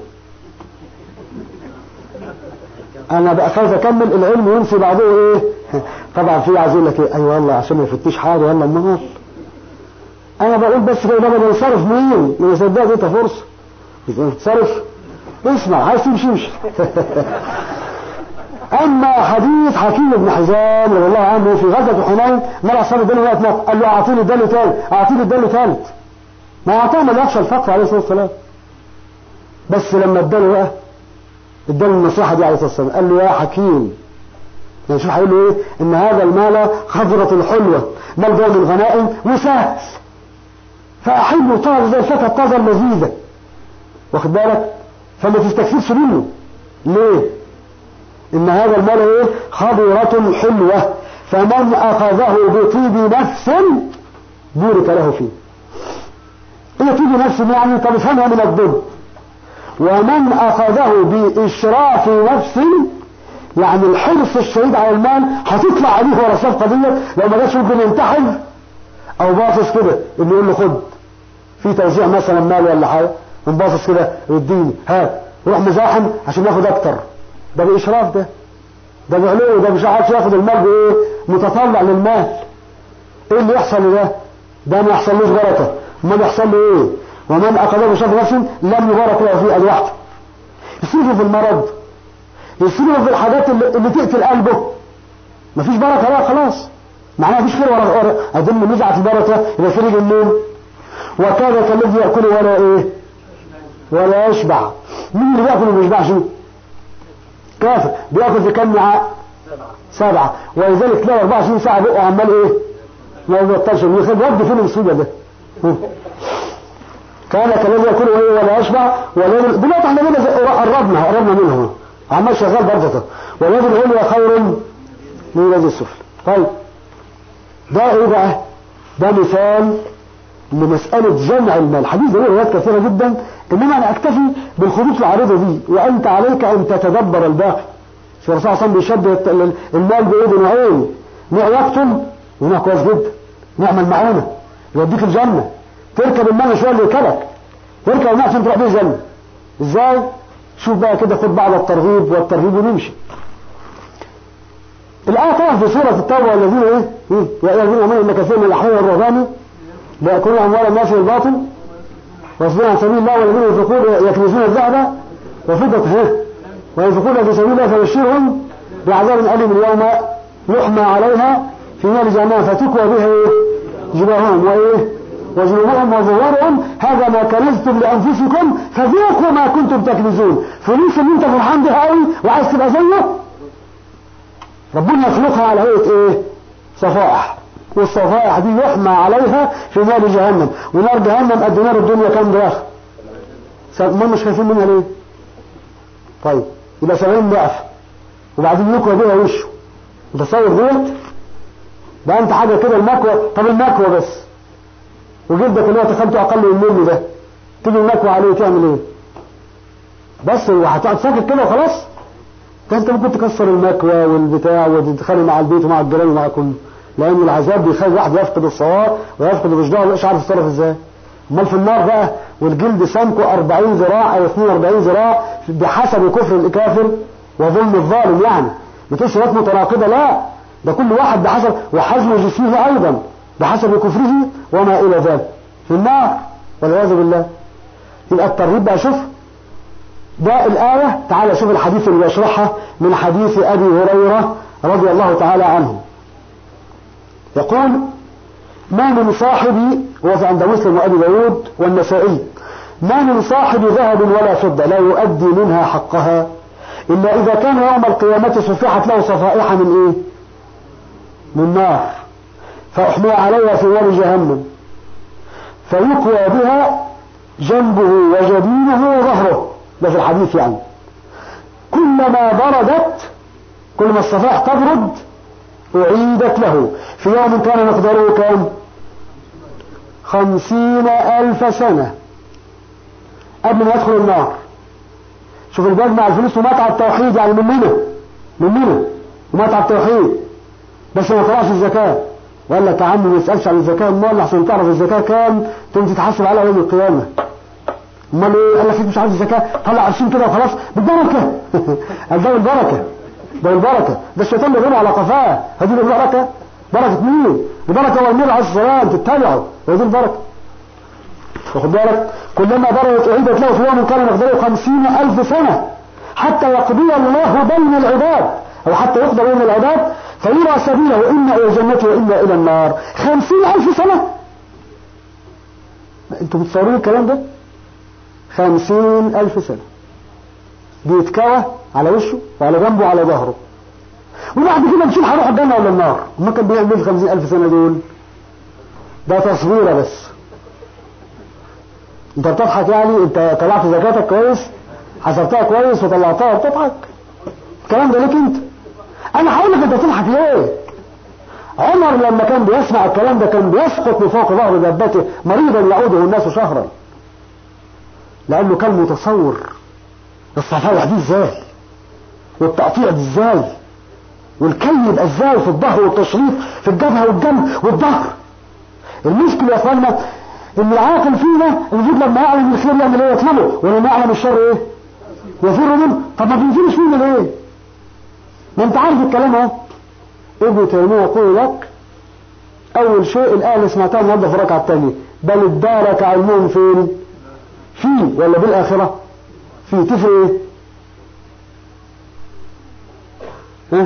انا بقى خايف اكمل العلم ينسي بعضه ايه طبعا في عايز يقول لك ايه ايوه والله عشان ما يفتش حاجه يلا امال انا بقول بس كده ده بنصرف مين من يصدق دي فرصه تصرف اسمع عايز تمشي امشي اما حديث حكيم بن حزام رضي الله عنه في غزوه حنين مر اصحاب الدين وقت قال له اعطيني الدل ثالث اعطيني الدل ثالث ما اعطاه ما يخشى الفقر عليه الصلاه والسلام بس لما اداله بقى اداله النصيحة دي عليه الصلاة والسلام قال له يا حكيم يعني شوف هيقول له ايه ان هذا المال خضرة الحلوة مال ده من غنائم وسهل فأحله طاز زي الفتى الطازة اللذيذة واخد بالك فما تستكثرش منه ليه ان هذا المال ايه خضرة حلوة فمن اخذه بطيب نفس بورك له فيه ايه طيب نفس يعني طب افهمها من الضد ومن أخذه بإشراف نفس يعني الحرص الشديد على المال هتطلع عليه ورا الصفقة دي لو ما جاش ممكن ينتحل أو باصص كده اللي يقول له خد في توزيع مثلا مال ولا حاجة باصص كده يديني هات يروح مزاحم عشان ياخد أكتر ده بإشراف ده ده بعلو ده مش عارف ياخد المال بإيه متطلع للمال ايه اللي يحصل لده ده ما يحصلوش بركه امال يحصل له ايه ومن اخذه بشرط نفس لم يبارك له فيه ادي واحده يصيبه في المرض يصيبه في الحاجات اللي, اللي تقتل قلبه مفيش بركه بقى خلاص معناها مفيش خير ولا ولا اظن نزعت البركه يبقى خير النوم وكان كالذي ياكل ولا ايه ولا يشبع مين اللي بياكل وما بيشبعش كافر بياكل في كم وعاء سبعة ولذلك تلاقي 24 ساعة بقى عمال ايه ما يبطلش يخرج ود فين المصيبة ده كان كالذي ياكل ايه ولا يشبع ولا دلوقتي احنا بينا قربنا قربنا منه عمال شغال برضه واليد العليا خير من اليد السفلى طيب ده ايه بقى ده مثال لمسألة جمع المال حديث ده روايات كثيرة جدا انما انا اكتفي بالخطوط العارضة دي وانت عليك ان تتدبر الباقي شو الرسول صلى الله عليه وسلم بيشبه المال بايه بنوعين نوع يقتل ونوع كويس جدا نعمل معونة يوديك الجنة تركب المال شوية اللي يكلك تركب المال عشان تروح بيه الجنة ازاي شوف بقى كده خد بعض الترغيب والترهيب ونمشي الآية طبعا في سورة التوبة والذين ايه؟ إيه؟ يا أيها الذين آمنوا إن كثير من الأحياء والرهبان ليأكلون أموال الناس بالباطل ويصدون عن سبيل الله والذين ينفقون يكنزون الذهب وفضة ها وينفقون في سبيل الله فبشرهم بعذاب أليم يوم يحمى عليها في نار جهنم فتكوى بها ايه؟ جباههم وإيه؟ وجنوبهم وظهورهم هذا ما كنزتم لأنفسكم فذوقوا ما كنتم تكنزون فلوس اللي انت فرحان بها قوي وعايز تبقى زيه ربنا يخلقها على هيئة ايه صفائح والصفائح دي يحمى عليها في نار جهنم ونار جهنم قد نار الدنيا كام ضعف ما مش خايفين منها ليه طيب يبقى 70 ضعف وبعدين يكوى بيها وشه متصور ديت ده انت حاجه كده المكوى طب المكوى بس وجلدك اللي هو تخنته اقل من مني ده تيجي المكوى عليه تعمل ايه بس وهتقعد ساكت كده وخلاص ده انت ممكن تكسر المكوى والبتاع وتتخانق مع البيت ومع الجيران ومع كله لان العذاب بيخلي الواحد يفقد الصواب ويفقد الوجدان ومش عارف يتصرف ازاي امال في النار بقى والجلد سمكه 40 ذراع او 42 ذراع بحسب كفر الكافر وظلم الظالم يعني ما تقولش متناقضه لا ده كل واحد بحسب وحجم جسمه ايضا بحسب كفره وما الى ذلك في النار والعياذ بالله يبقى الترغيب بقى شوف ده الآية تعالى شوف الحديث اللي بيشرحها من حديث أبي هريرة رضي الله تعالى عنه يقول ما من صاحب وفي عند مسلم وأبي داود والنسائي ما من صاحب ذهب ولا فضة لا يؤدي منها حقها إلا إذا كان يوم القيامة صفحت له صفائح من إيه من نار فأحمي عليها في نار جهنم فيقوى بها جنبه وجبينه وظهره ده في الحديث يعني كلما بردت كل ما الصفائح تبرد أعيدت له في يوم كان مقداره كام خمسين ألف سنة قبل ما يدخل النار شوف اللي بيجمع الفلوس ومتع التوحيد يعني مننا مننا ومتع التوحيد بس ما طلعش الزكاة وقال لك يا عم ما يسألش عن الزكاة امال عشان تعرف الزكاة كام تقوم تتحاسب على يوم القيامة امال ايه قال لك مش عارف الزكاة طلع 20 كده وخلاص بالبركة قال ده البركة ده البركة ده الشيطان بيغيب على قفاه هذه البركة بركة مين البركة هو النبي عليه الصلاة والسلام تتبعه وهذه البركة واخد بالك كلما بردت أعيدت له في يوم كان مقداره خمسين ألف سنة حتى يقضي الله بين العباد أو حتى يقضى بين العباد فيرى سبيله إما إلى الجنة وإما إلى النار خمسين ألف سنة انتوا بتصورون الكلام ده خمسين ألف سنة بيتكوى على وشه وعلى جنبه وعلى ظهره وبعد كده نشوف هروح الجنة ولا النار ما كان بيعمل في خمسين ألف سنة دول ده تصويرة بس انت بتضحك يعني انت طلعت زكاتك كويس حسبتها كويس وطلعتها بتضحك الكلام ده ليك انت انا هقول لك انت بتضحك ليه عمر لما كان بيسمع الكلام ده كان بيسقط من فوق ظهر دابته مريضا يعوده الناس شهرا لانه كان متصور الصفايح دي ازاي والتقطيع دي ازاي والكي يبقى ازاي في الظهر والتشريف في الجبهه والجنب والظهر المشكله يا اخوانا ان العاقل فينا المفروض لما يعلم الخير يعمل ايه يطلبه ولما يعلم الشر ايه يفر منه طب ما بينفرش فينا ليه ما انت عارف الكلام اهو ابن تيميه يقول لك اول شيء الايه اللي سمعتها النهارده في الركعه الثانيه بل ادارك علمهم فين في ولا بالاخره في تفرق ايه ها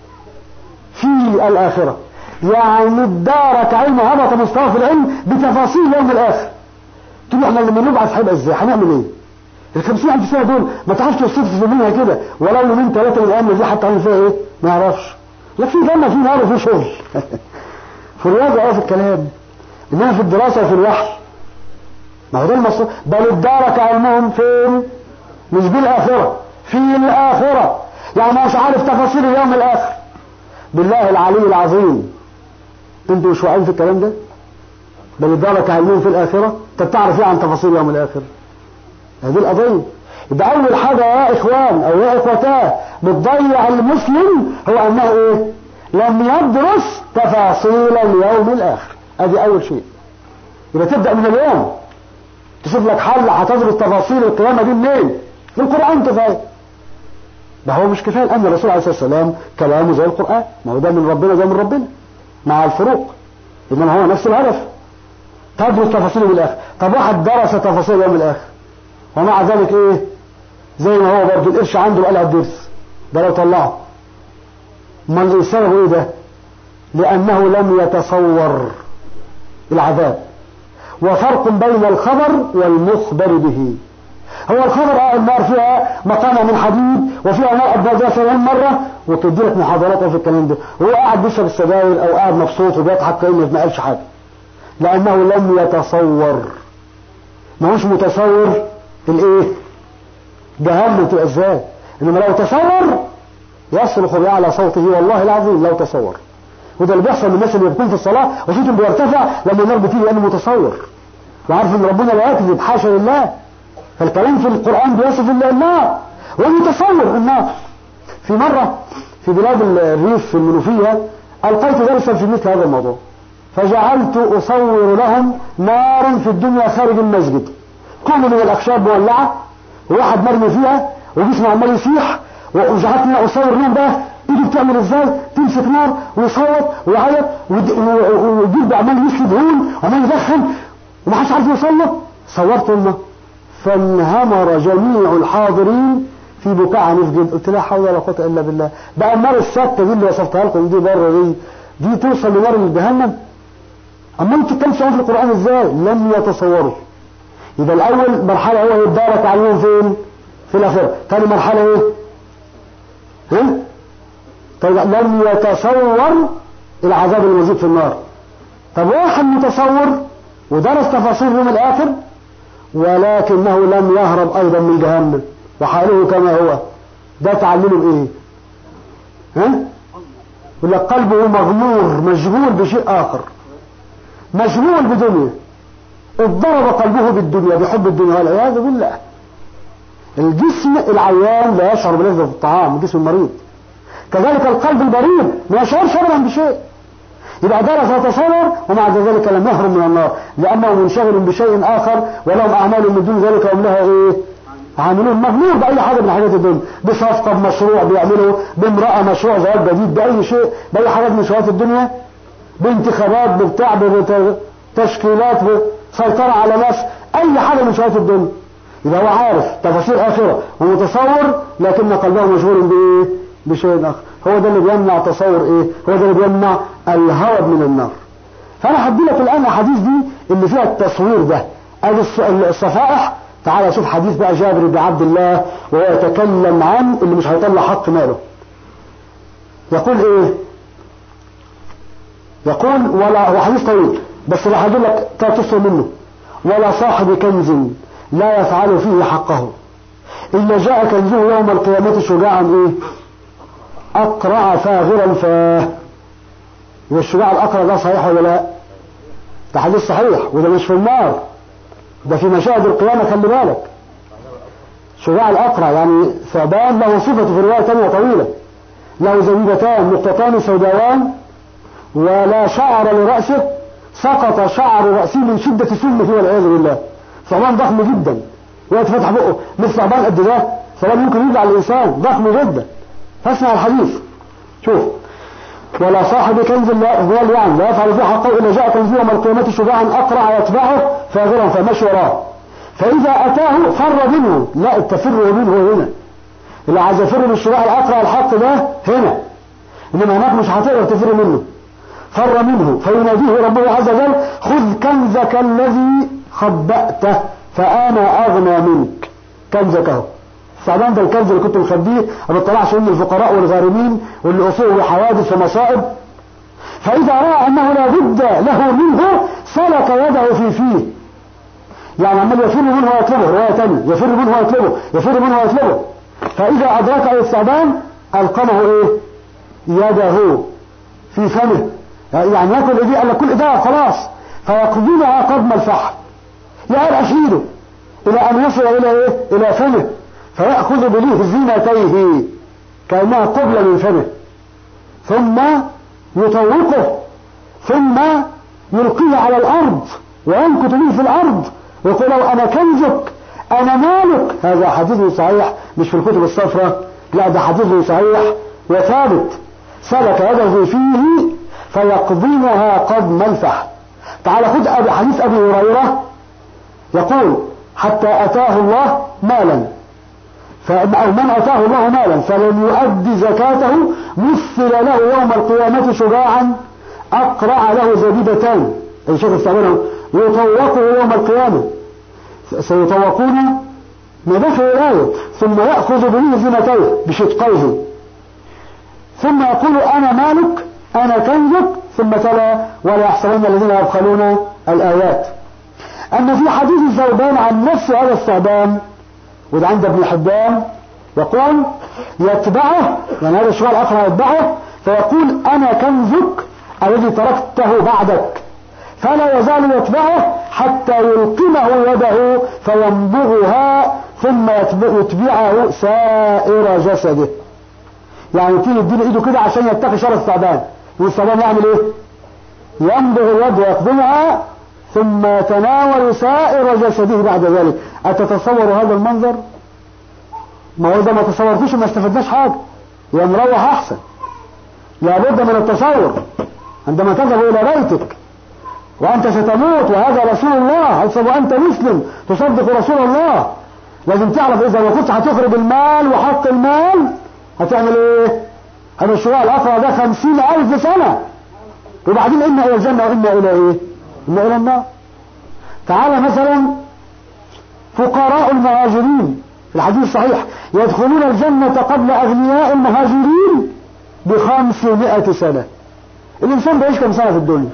في الاخره يعني ادارك علم هبط مستوى في العلم بتفاصيل يوم الاخر تقول احنا لما نبعث هيبقى ازاي هنعمل ايه ال 50 ألف سنة دول ما تعرفش توصف منها كده ولو يومين ثلاثة من الأيام دي حتى عامل فيها إيه؟ ما يعرفش لا في جنة في نار وفي شغل في الرياضة أو في الكلام إنما في الدراسة وفي الوحي ما هو ده المصروف بل ادارك علمهم فين؟ مش بالآخرة في الآخرة يعني مش عارف تفاصيل اليوم الآخر بالله العلي العظيم انتوا مش واعيين في الكلام ده؟ بل ادارك علمهم في الآخرة طب تعرف ايه عن تفاصيل اليوم الآخر؟ هذه القضية يبقى أول حاجة يا إخوان أو يا إخوتاه بتضيع المسلم هو أنه إيه لم يدرس تفاصيل اليوم الآخر هذه أول شيء يبقى تبدأ من اليوم تشوف لك حل هتدرس تفاصيل القيامة دي منين في القرآن كفاية ده هو مش كفاية لأن الرسول عليه الصلاة والسلام كلامه زي القرآن ما هو ده من ربنا زي من ربنا مع الفروق إنما هو نفس الهدف تدرس تفاصيل اليوم الآخر طب واحد درس تفاصيل اليوم الآخر ومع ذلك ايه زي ما هو برضه القرش عنده بقى الدرس ده لو طلعه امال ايه سببه ايه ده لانه لم يتصور العذاب وفرق بين الخبر والمخبر به هو الخبر اه النار فيها مقامة من حديد وفيها نار أبدا سبعين مرة وتدي لك محاضرات في الكلام ده وهو قاعد بيشرب السجاير أو قاعد مبسوط وبيضحك كأنه ما قالش حاجة لأنه لم يتصور ما هوش متصور الايه جهنم تبقى ازاي انما لو تصور يصرخ بأعلى صوته والله العظيم لو تصور وده اللي بيحصل للناس اللي بيكون في الصلاة وصوتهم بيرتفع لما النار بتيجي لأنه متصور وعارف ان ربنا لا يكذب حاشا لله فالكلام في القرآن بيصف الله النار ومتصور النار في مرة في بلاد الريف في المنوفية ألقيت درسا في مثل هذا الموضوع فجعلت أصور لهم نارا في الدنيا خارج المسجد كل من الأخشاب مولعة وواحد مرمي فيها وجسمه عمال يسيح وجعلت لنا أصور لهم بقى ايده بتعمل ازاي تمسك نار ويصوت ويعيط وجلده عمال يسلب هون وعمال يدخن ومحدش عارف يوصل صورت لنا فانهمر جميع الحاضرين في بكاء عنيف جدا قلت لا حول ولا قوه الا بالله بقى النار السته دي اللي وصفتها لكم دي بره دي دي توصل لنار جهنم اما انتوا بتتكلموا في القران ازاي لم يتصوروا يبقى الاول مرحله هو يدارك عليهم فين في الاخره ثاني مرحله ايه ها طيب لم يتصور العذاب الموجود في النار طب واحد متصور ودرس تفاصيل يوم الاخر ولكنه لم يهرب ايضا من جهنم وحاله كما هو ده تعلمه بايه ها يقول لك قلبه مغمور مشغول بشيء اخر مشغول بدنيا اضطرب قلبه بالدنيا بحب الدنيا والعياذ بالله الجسم العيان لا يشعر بلذة الطعام الجسم المريض كذلك القلب البريد ما يشعرش ابدا بشيء يبقى درس وتصور ومع ذلك لم يهرب من النار لانه منشغل بشيء اخر ولهم اعمال من دون ذلك هم لها ايه عاملون مغمور باي حاجه من حاجات الدنيا بصفقه بمشروع بيعملوا بامراه مشروع زواج جديد باي شيء باي حاجات من شهوات الدنيا بانتخابات بتاع بتشكيلات سيطرة على ناس اي حاجة من شهوات الدنيا يبقى هو عارف تفاصيل اخرة ومتصور لكن قلبه مشغول بايه بشيء اخر هو ده اللي بيمنع تصور ايه هو ده اللي بيمنع الهرب من النار فانا هدي لك الان الاحاديث دي اللي فيها التصوير ده ادي الصفائح تعال شوف حديث بقى جابر بن عبد الله وهو يتكلم عن اللي مش هيطلع حق ماله يقول ايه يقول ولا هو حديث طويل بس اللي هقول لك تصل منه ولا صاحب كنز لا يفعل فيه حقه إلا جاء كنزه يوم القيامة شجاعا إيه أقرع فاغرا فاه والشجاع الأقرع ده صحيح ولا لا ده حديث صحيح وده مش في النار ده في مشاهد القيامة خلي بالك شجاع الأقرع يعني ثعبان له صفة في رواية ثانية طويلة له زبيبتان نقطتان سوداوان ولا شعر لرأسه سقط شعر رأسه من شدة سمه والعياذ بالله ثعبان ضخم جدا وقت فتح بقه مثل ثعبان قد ده ثعبان ممكن يجي على الإنسان ضخم جدا فاسمع الحديث شوف ولا صاحب كنز لا قال يعني لا يفعل ذو حقه إلا جاء كنز يوم القيامة شجاعا أقرع يتبعه فاغرا فمشي وراه فإذا أتاه فر منه لا التفر منه هنا اللي عايز يفر من الشجاع الأقرع الحق ده هنا إنما هناك مش هتقدر تفر منه فر منه فيناديه ربه عز وجل خذ كنزك الذي خبأته فأنا أغنى منك كنزك اهو الثعبان ده الكنز اللي كنت مخبيه ما بتطلعش من الفقراء والغارمين واللي أصيبوا بحوادث ومصائب فإذا رأى أنه لا بد له منه سلك يده في فيه يعني عمال يفر منه ويطلبه رواية تانية يفر منه ويطلبه يفر منه ويطلبه فإذا أدركه الثعبان ألقمه إيه يده في فمه يعني ياكل ايديه قال لك كل ايديه خلاص فيقبلها قدم الفحل يا أشيله إلى أن يصل إلى إيه؟ إلى فمه فيأخذ بليه زينتيه كأنها قبلة من فمه ثم يطوقه ثم يلقيه على الأرض وينكت به في الأرض ويقول له أنا كنزك أنا مالك هذا حديث صحيح مش في الكتب الصفراء لا ده حديث صحيح وثابت سلك يده فيه فيقضمها قدم الفحل تعال خذ أبي حديث أبي هريرة يقول حتى أتاه الله مالا أو من أتاه الله مالا فلم يؤدي زكاته مثل له يوم القيامة شجاعا أقرع له زبيبتان أي شيخ استعمله يطوقه يوم القيامة سيطوقون ما داخل الآية ثم يأخذ به زنتيه بشدقيه ثم يقول أنا مالك أنا كنزك ثم تلا ولا يحسبن الذين يبخلون الآيات أن في حديث ثوبان عن نفس هذا الثعبان وده عند ابن حبان يقول يتبعه يعني هذا الشغال الآخر يتبعه فيقول أنا كنزك الذي تركته بعدك فلا يزال يتبعه حتى يلقمه يده فيمضغها ثم يتبعه سائر جسده يعني تيجي يديله ايده كده عشان يتقي شر الثعبان والثعبان يعمل ايه يمضغ اليد ويقدمها ثم يتناول سائر جسده بعد ذلك أتتصور هذا المنظر ما هو إذا ما تصورتوش ما استفدناش حاجة يا مروح أحسن لابد من التصور عندما تذهب إلى بيتك وأنت ستموت وهذا رسول الله وأنت مسلم تصدق رسول الله لازم تعرف إذا ما كنت هتخرج المال وحق المال هتعمل إيه هذا الشراء الأخرى ده خمسين ألف سنة وبعدين إما إلى الجنة وإما إلى إيه إما إلى النار تعالى مثلا فقراء المهاجرين في الحديث الصحيح يدخلون الجنة قبل أغنياء المهاجرين بخمسمائة سنة الإنسان بيعيش كم سنة في الدنيا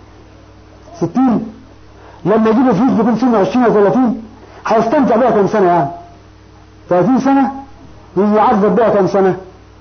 ستين لما يجيب فلوس بيكون سنة عشرين أو ثلاثين هيستمتع بها كم سنة يعني ثلاثين سنة يعذب بها كم سنة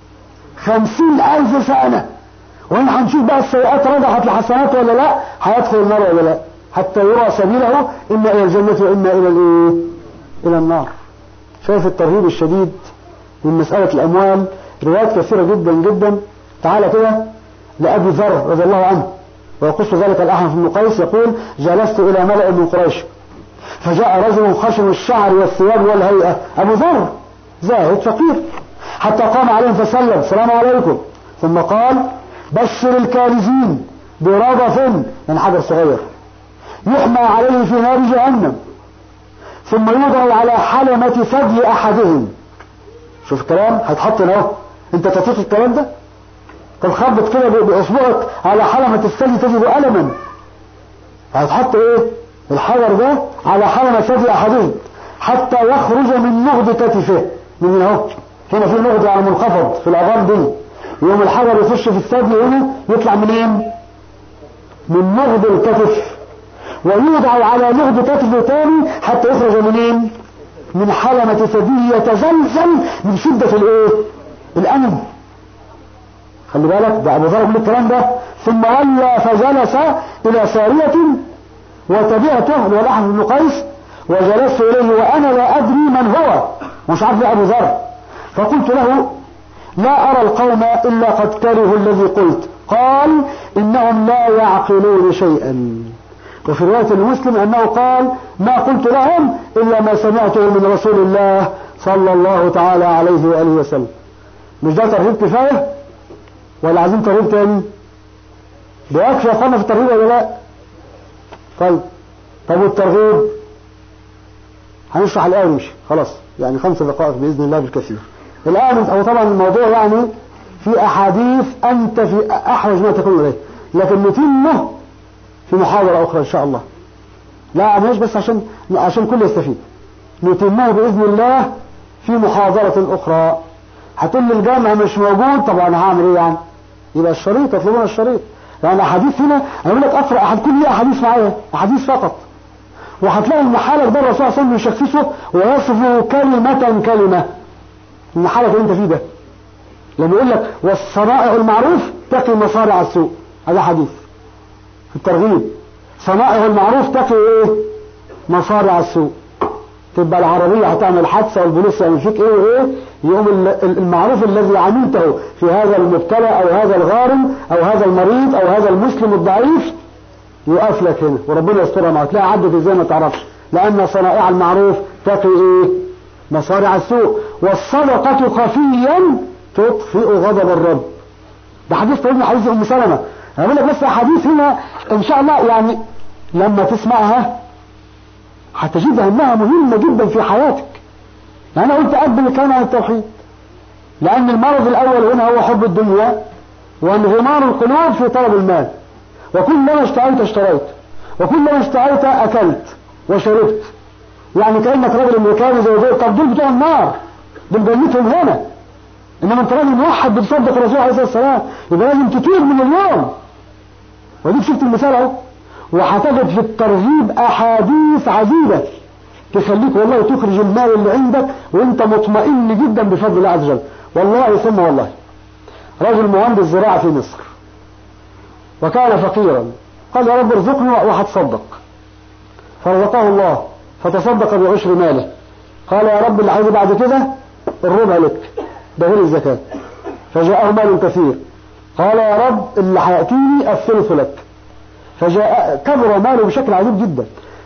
خمسين ألف سنة وهنا هنشوف بقى السيئات رجعت لحسنات ولا لا هيدخل النار ولا لا حتى يرى سبيله إما إلى الجنة وإما إلى الإيه إلى النار شايف الترهيب الشديد من مسألة الأموال روايات كثيرة جدا جدا تعالى كده لأبي ذر رضي الله عنه ويقص ذلك الأحنف بن قيس يقول جلست إلى ملأ من قريش فجاء رجل خشن الشعر والثياب والهيئة أبو ذر زاهد فقير حتى قام عليهم فسلم السلام عليكم ثم قال بشر الكارزين برضف من حجر صغير يحمى عليه في نار جهنم ثم يوضع على حلمة ثدي أحدهم شوف الكلام هيتحط هنا اهو انت تطيق الكلام ده طب خبط كده باصبعك على حلمة الثدي تجد ألما هيتحط ايه الحجر ده على حلمة ثدي أحدهم حتى يخرج من نغد كتفه من هنا اهو هنا في نغد على منخفض في العظام دي يوم الحجر يخش في الثدي هنا يطلع منين من نغد الكتف ويوضع على نهض كتفه تاني حتى يخرج منين من حلمة ثديه يتزلزل من شدة الايه الألم خلي بالك ده أبو ذر من الكلام ده ثم ولى فجلس إلى سارية وتبعته اللي هو الأحمد بن قيس وجلست إليه وأنا لا أدري من هو مش عارف أبو ذر فقلت له لا أرى القوم إلا قد كرهوا الذي قلت قال إنهم لا يعقلون شيئا وفي رواية المسلم أنه قال ما قلت لهم إلا ما سمعته من رسول الله صلى الله تعالى عليه وآله وسلم مش ده ترهيب كفاية ولا عايزين ترغيب تاني ده يكفي يا اخوانا في الترغيب ولا لا طيب طب والترغيب هنشرح الآن مش خلاص يعني خمس دقائق بإذن الله بالكثير الآن أو طبعا الموضوع يعني في أحاديث أنت في أحوج ما تكون إليه لكن نتمه في محاضرة أخرى إن شاء الله لا مش بس عشان عشان كل يستفيد نتمه بإذن الله في محاضرة أخرى هتقول لي الجامع مش موجود طبعا هعمل إيه يعني يبقى الشريط اطلبون الشريط يعني أحاديث هنا أنا بقول لك أقرأ أحد كل دي أحاديث معايا أحاديث فقط وهتلاقي ان حالك ده الرسول صلى الله عليه وسلم يشخصه ويصفه كلمة كلمة ان حالك اللي انت فيه ده لما يقول لك والصنائع المعروف تقي مصارع السوء هذا حديث في الترغيب صنائع المعروف تقي ايه مصارع السوء تبقى العربية هتعمل حادثة والبوليس يعمل فيك ايه وايه يوم المعروف الذي عملته في هذا المبتلى او هذا الغارم او هذا المريض او هذا المسلم الضعيف يقف لك هنا وربنا يسترها معك تلاقي عدت ازاي ما تعرفش لان صنائع المعروف تقي ايه مصارع السوء والصدقة خفيا تطفئ غضب الرب ده حديث طويل حديث ام سلمة هقول لك بس حديث هنا ان شاء الله يعني لما تسمعها هتجدها انها مهمة جدا في حياتك انا قلت قبل كان عن التوحيد لان المرض الاول هنا هو حب الدنيا وانغمار القلوب في طلب المال وكلما اشتريت اشتريت وكلما اشتريت اكلت وشربت يعني كانك راجل امريكاني زي دول طب دول بتوع النار دول جنتهم هنا انما انت راجل موحد بتصدق الرسول عليه الصلاه والسلام يبقى لازم تتوب من اليوم وديك شفت المثال اهو وهتجد في الترغيب احاديث عجيبه تخليك والله تخرج المال اللي عندك وانت مطمئن جدا بفضل الله عز وجل والله ثم والله رجل مهندس زراعه في مصر وكان فقيرا قال يا رب ارزقني وهتصدق فرزقه الله فتصدق بعشر ماله قال يا رب اللي عايز بعد كده الربع لك ده غير الزكاة فجاءه مال كثير قال يا رب اللي هيأتيني الثلث لك فجاء كبر ماله بشكل عجيب جدا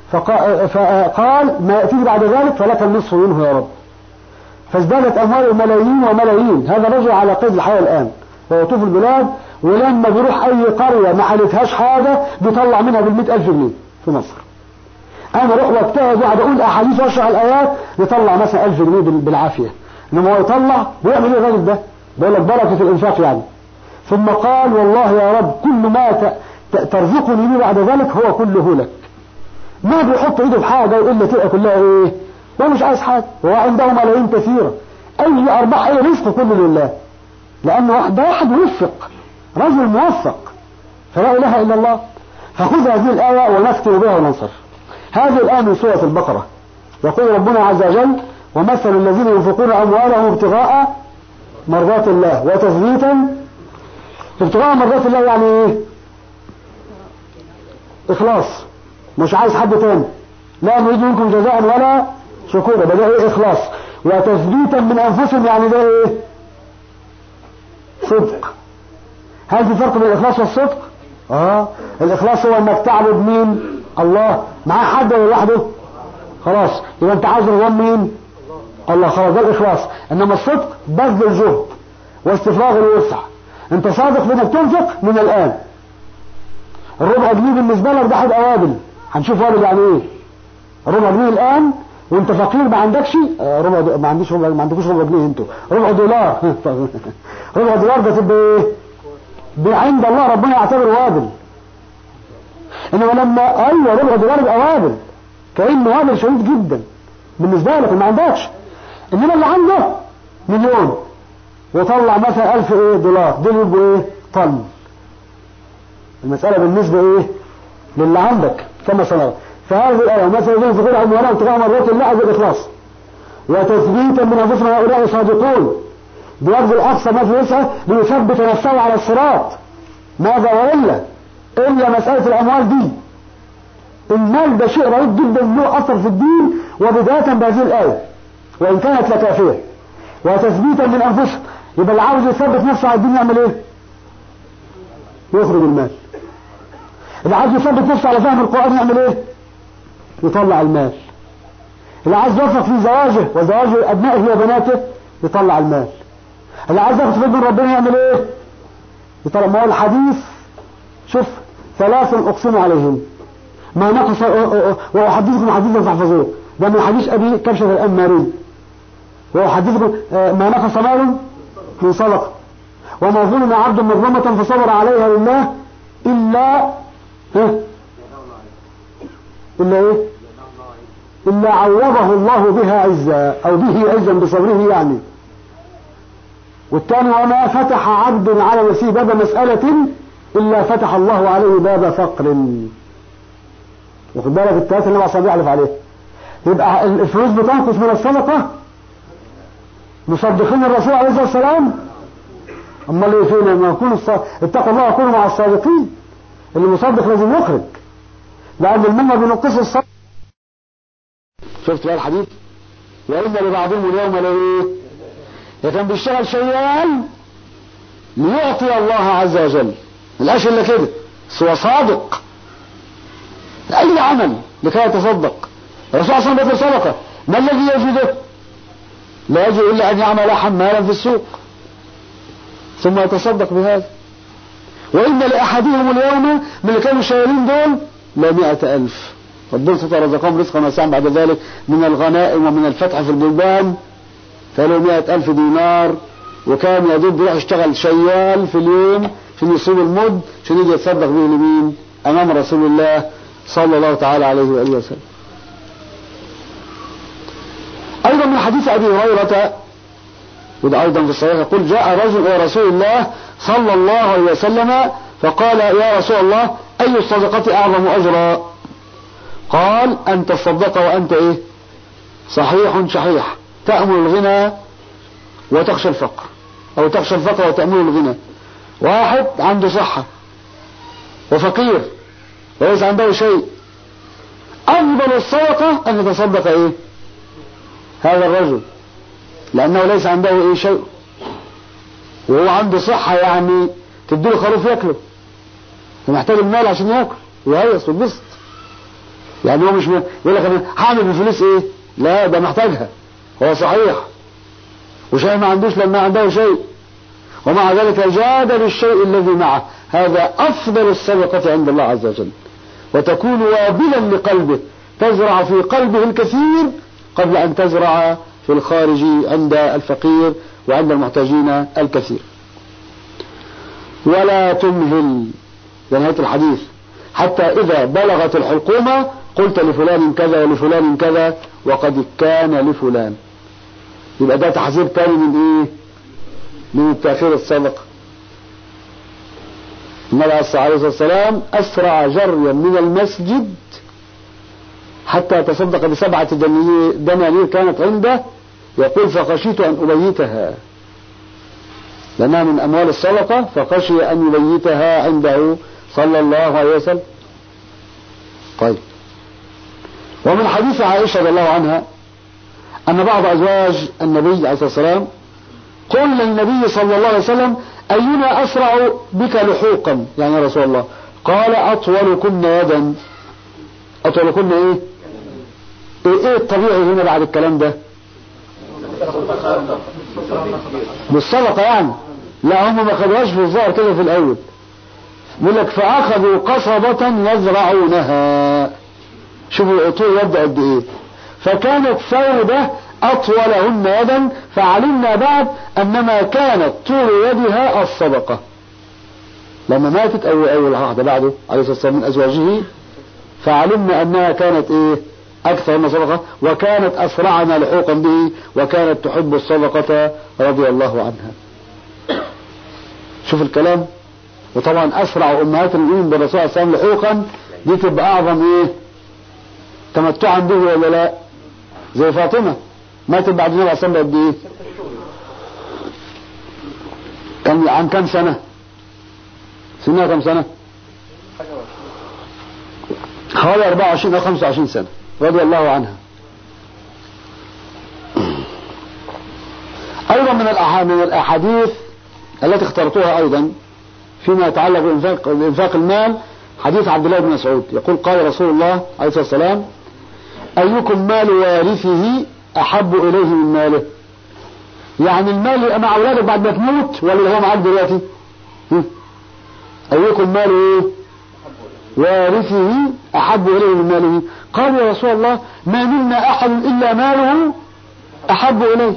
فقال ما يأتيني بعد ذلك فلك النصف منه يا رب فازدادت أمواله ملايين وملايين هذا رجل على قيد الحياة الآن ويطوف البلاد ولما بيروح اي قرية ما حلتهاش حاجة بيطلع منها بالمئة الف جنيه في مصر انا اروح واجتهد واقعد اقول احاديث واشرح الايات يطلع مثلا الف جنيه بالعافية انما هو يطلع بيعمل ايه الراجل ده بيقول لك بركة الانفاق يعني ثم قال والله يا رب كل ما ترزقني به بعد ذلك هو كله لك ما بيحط ايده في حاجة الا تبقى كلها ايه هو مش عايز حاجة هو عنده ملايين كثيرة اي ارباح اي رزق كله لله لانه واحد ده واحد وفق رجل موفق فلا إله إلا الله فخذ هذه الآية ونختم بها وننصر هذه الآية من سورة البقرة يقول ربنا عز وجل ومثل الذين ينفقون أموالهم ابتغاء مرضات الله وتثبيتا ابتغاء مرضات الله يعني ايه اخلاص مش عايز حد تاني لا نريد منكم جزاء ولا شكورا ده ايه اخلاص وتثبيتا من انفسهم يعني ده ايه صدق هل في فرق بين الاخلاص والصدق اه الاخلاص هو انك تعبد مين الله معاه حد ولا لوحده خلاص يبقى انت عايز رضوان مين الله خلاص ده الاخلاص انما الصدق بذل الجهد واستفراغ الوسع انت صادق في انك تنفق من الان الربع جنيه بالنسبه لك ده حد اوابل هنشوف وابل يعني ايه ربع جنيه الان وانت فقير ما عندكش آه ربع ما عنديش ربع ما عندكوش ربع جنيه انتوا ربع دولار ربع دولار ده تبقى ايه عند الله ربنا يعتبر وابل انما لما ايوه ربع دولار يبقى وابل كانه وابل شديد جدا بالنسبه لك ما عندكش انما اللي عنده مليون وطلع مثلا ألف ايه دولار دول يبقوا ايه طن المسألة بالنسبة ايه للي عندك كما سنرى فهذه الآية مثلا يجب تقول عن وراء ابتغاء مرات الله عز الإخلاص وتثبيتا من أنفسهم هؤلاء صادقون بيبذل أقصى ما في وسعه ليثبت نفسه على الصراط ماذا وإلا إلا مسألة الأموال دي المال ده شيء رهيب جدا له أثر في الدين وبداية بهذه الآية وإن كانت لكافية وتثبيتا من أنفسهم يبقى اللي عاوز يثبت نفسه على الدين يعمل إيه؟ يخرج المال اللي عاوز يثبت نفسه على فهم القرآن يعمل إيه؟ يطلع المال اللي عايز يوفق في زواجه وزواج أبنائه وبناته يطلع المال اللي عايز ياخد فضل من ربنا يعمل ايه ترى ما هو الحديث شوف ثلاث أقسم عليهم ما نقص وأحدثكم حديثا فاحفظوه ده من حديث أبي كبشة الأماري وأحدثكم آه، ما نقص مال من صدقة وما ظلم عبد مظلمة فصبر عليها لله إلا ها إلا إيه إلا عوضه الله بها عزا أو به عزا بصبره يعني والثاني وما فتح عبد على نفسه باب مسألة إلا فتح الله عليه باب فقر واخد بالك الثلاثة اللي النبي يعرف عليه يبقى الفلوس بتنقص من الصدقة مصدقين الرسول عليه الصلاة والسلام امال ايه فين لما يكون اتقوا الله وكونوا مع الصادقين اللي مصدق لازم يخرج لان المنة بينقص الصدقة شفت بقى الحديث وإن لبعضهم اليوم لإيه كان بيشتغل شيال ليعطي الله عز وجل ملقاش إلا كده بس هو صادق أي عمل لكي يتصدق الرسول صلى الله عليه وسلم صدقة ما الذي يجده لا يجد إلا أن يعمل حمالا في السوق ثم يتصدق بهذا وإن لأحدهم اليوم من اللي كانوا شايلين دول لا مئة ألف ربنا رزقهم رزقا واسعا بعد ذلك من الغنائم ومن الفتح في البلدان فله مئة ألف دينار وكان يدب يروح يشتغل شيال في اليوم عشان يصيب المد عشان يجي يتصدق به لمين أمام رسول الله صلى الله تعالى عليه وآله وسلم أيضا من حديث أبي هريرة وده أيضا في الصحيح يقول جاء رجل إلى رسول الله صلى الله عليه وسلم فقال يا رسول الله أي الصدقة أعظم أجرا قال أن تصدق وأنت إيه صحيح شحيح تأمل الغنى وتخشى الفقر أو تخشى الفقر وتأمل الغنى واحد عنده صحة وفقير وليس عنده شيء أفضل الصدقة أن يتصدق إيه هذا الرجل لأنه ليس عنده إيه شيء وهو عنده صحة يعني تديله خروف ياكله فمحتاج المال عشان ياكل ويهيص ويتبسط يعني هو مش م... يقول لك انا هعمل بالفلوس ايه لا ده محتاجها هو صحيح وشيء ما عندوش لما عنده شيء ومع ذلك جاد بالشيء الذي معه هذا افضل الصدقة عند الله عز وجل وتكون وابلا لقلبه تزرع في قلبه الكثير قبل ان تزرع في الخارج عند الفقير وعند المحتاجين الكثير ولا تمهل لنهاية الحديث حتى إذا بلغت الحلقومة قلت لفلان كذا ولفلان كذا وقد كان لفلان يبقى ده تحذير تاني من ايه من التأخير السابق النبي عليه الصلاة والسلام أسرع جريا من المسجد حتى يتصدق بسبعة دنانير كانت عنده يقول فخشيت أن أبيتها لأنها من أموال الصدقة فخشي أن يبيتها عنده صلى الله عليه وسلم طيب ومن حديث عائشة رضي الله عنها أن بعض أزواج النبي عليه الصلاة والسلام قل للنبي صلى الله عليه وسلم أينا أسرع بك لحوقا يعني يا رسول الله قال أطول كن يدا أطول كن إيه إيه, إيه الطبيعي هنا بعد الكلام ده بالصدقة يعني لا هم ما خدوهاش في الظاهر كده في الأول يقول لك فأخذوا قصبة يزرعونها شوفوا الطول يبدأ قد ايه فكانت ثوبة أطولهن يدا فعلمنا بعد أنما كانت طول يدها الصدقة لما ماتت أول أول واحدة بعده عليه الصلاة والسلام من أزواجه فعلمنا أنها كانت إيه أكثر من صدقة وكانت أسرعنا لحوقا به وكانت تحب الصدقة رضي الله عنها شوف الكلام وطبعا أسرع أمهات المؤمنين بالرسول صلى الله عليه وسلم لحوقا دي تبقى أعظم إيه تمتعا به ولا لا زي فاطمة ماتت بعد النبي عليه بقد ايه كان عن كم سنة سنها كم سنة حوالي 24 او 25 سنة رضي الله عنها ايضا من من الاحاديث التي اخترتها ايضا فيما يتعلق بانفاق, بإنفاق المال حديث عبد الله بن مسعود يقول قال رسول الله عليه الصلاة والسلام أيكم مال وارثه أحب إليه من ماله يعني المال يبقى مع أولادك بعد ما تموت ولا هو معاك دلوقتي أيكم ماله إيه وارثه أحب إليه من ماله قال يا رسول الله ما منا أحد إلا ماله أحب إليه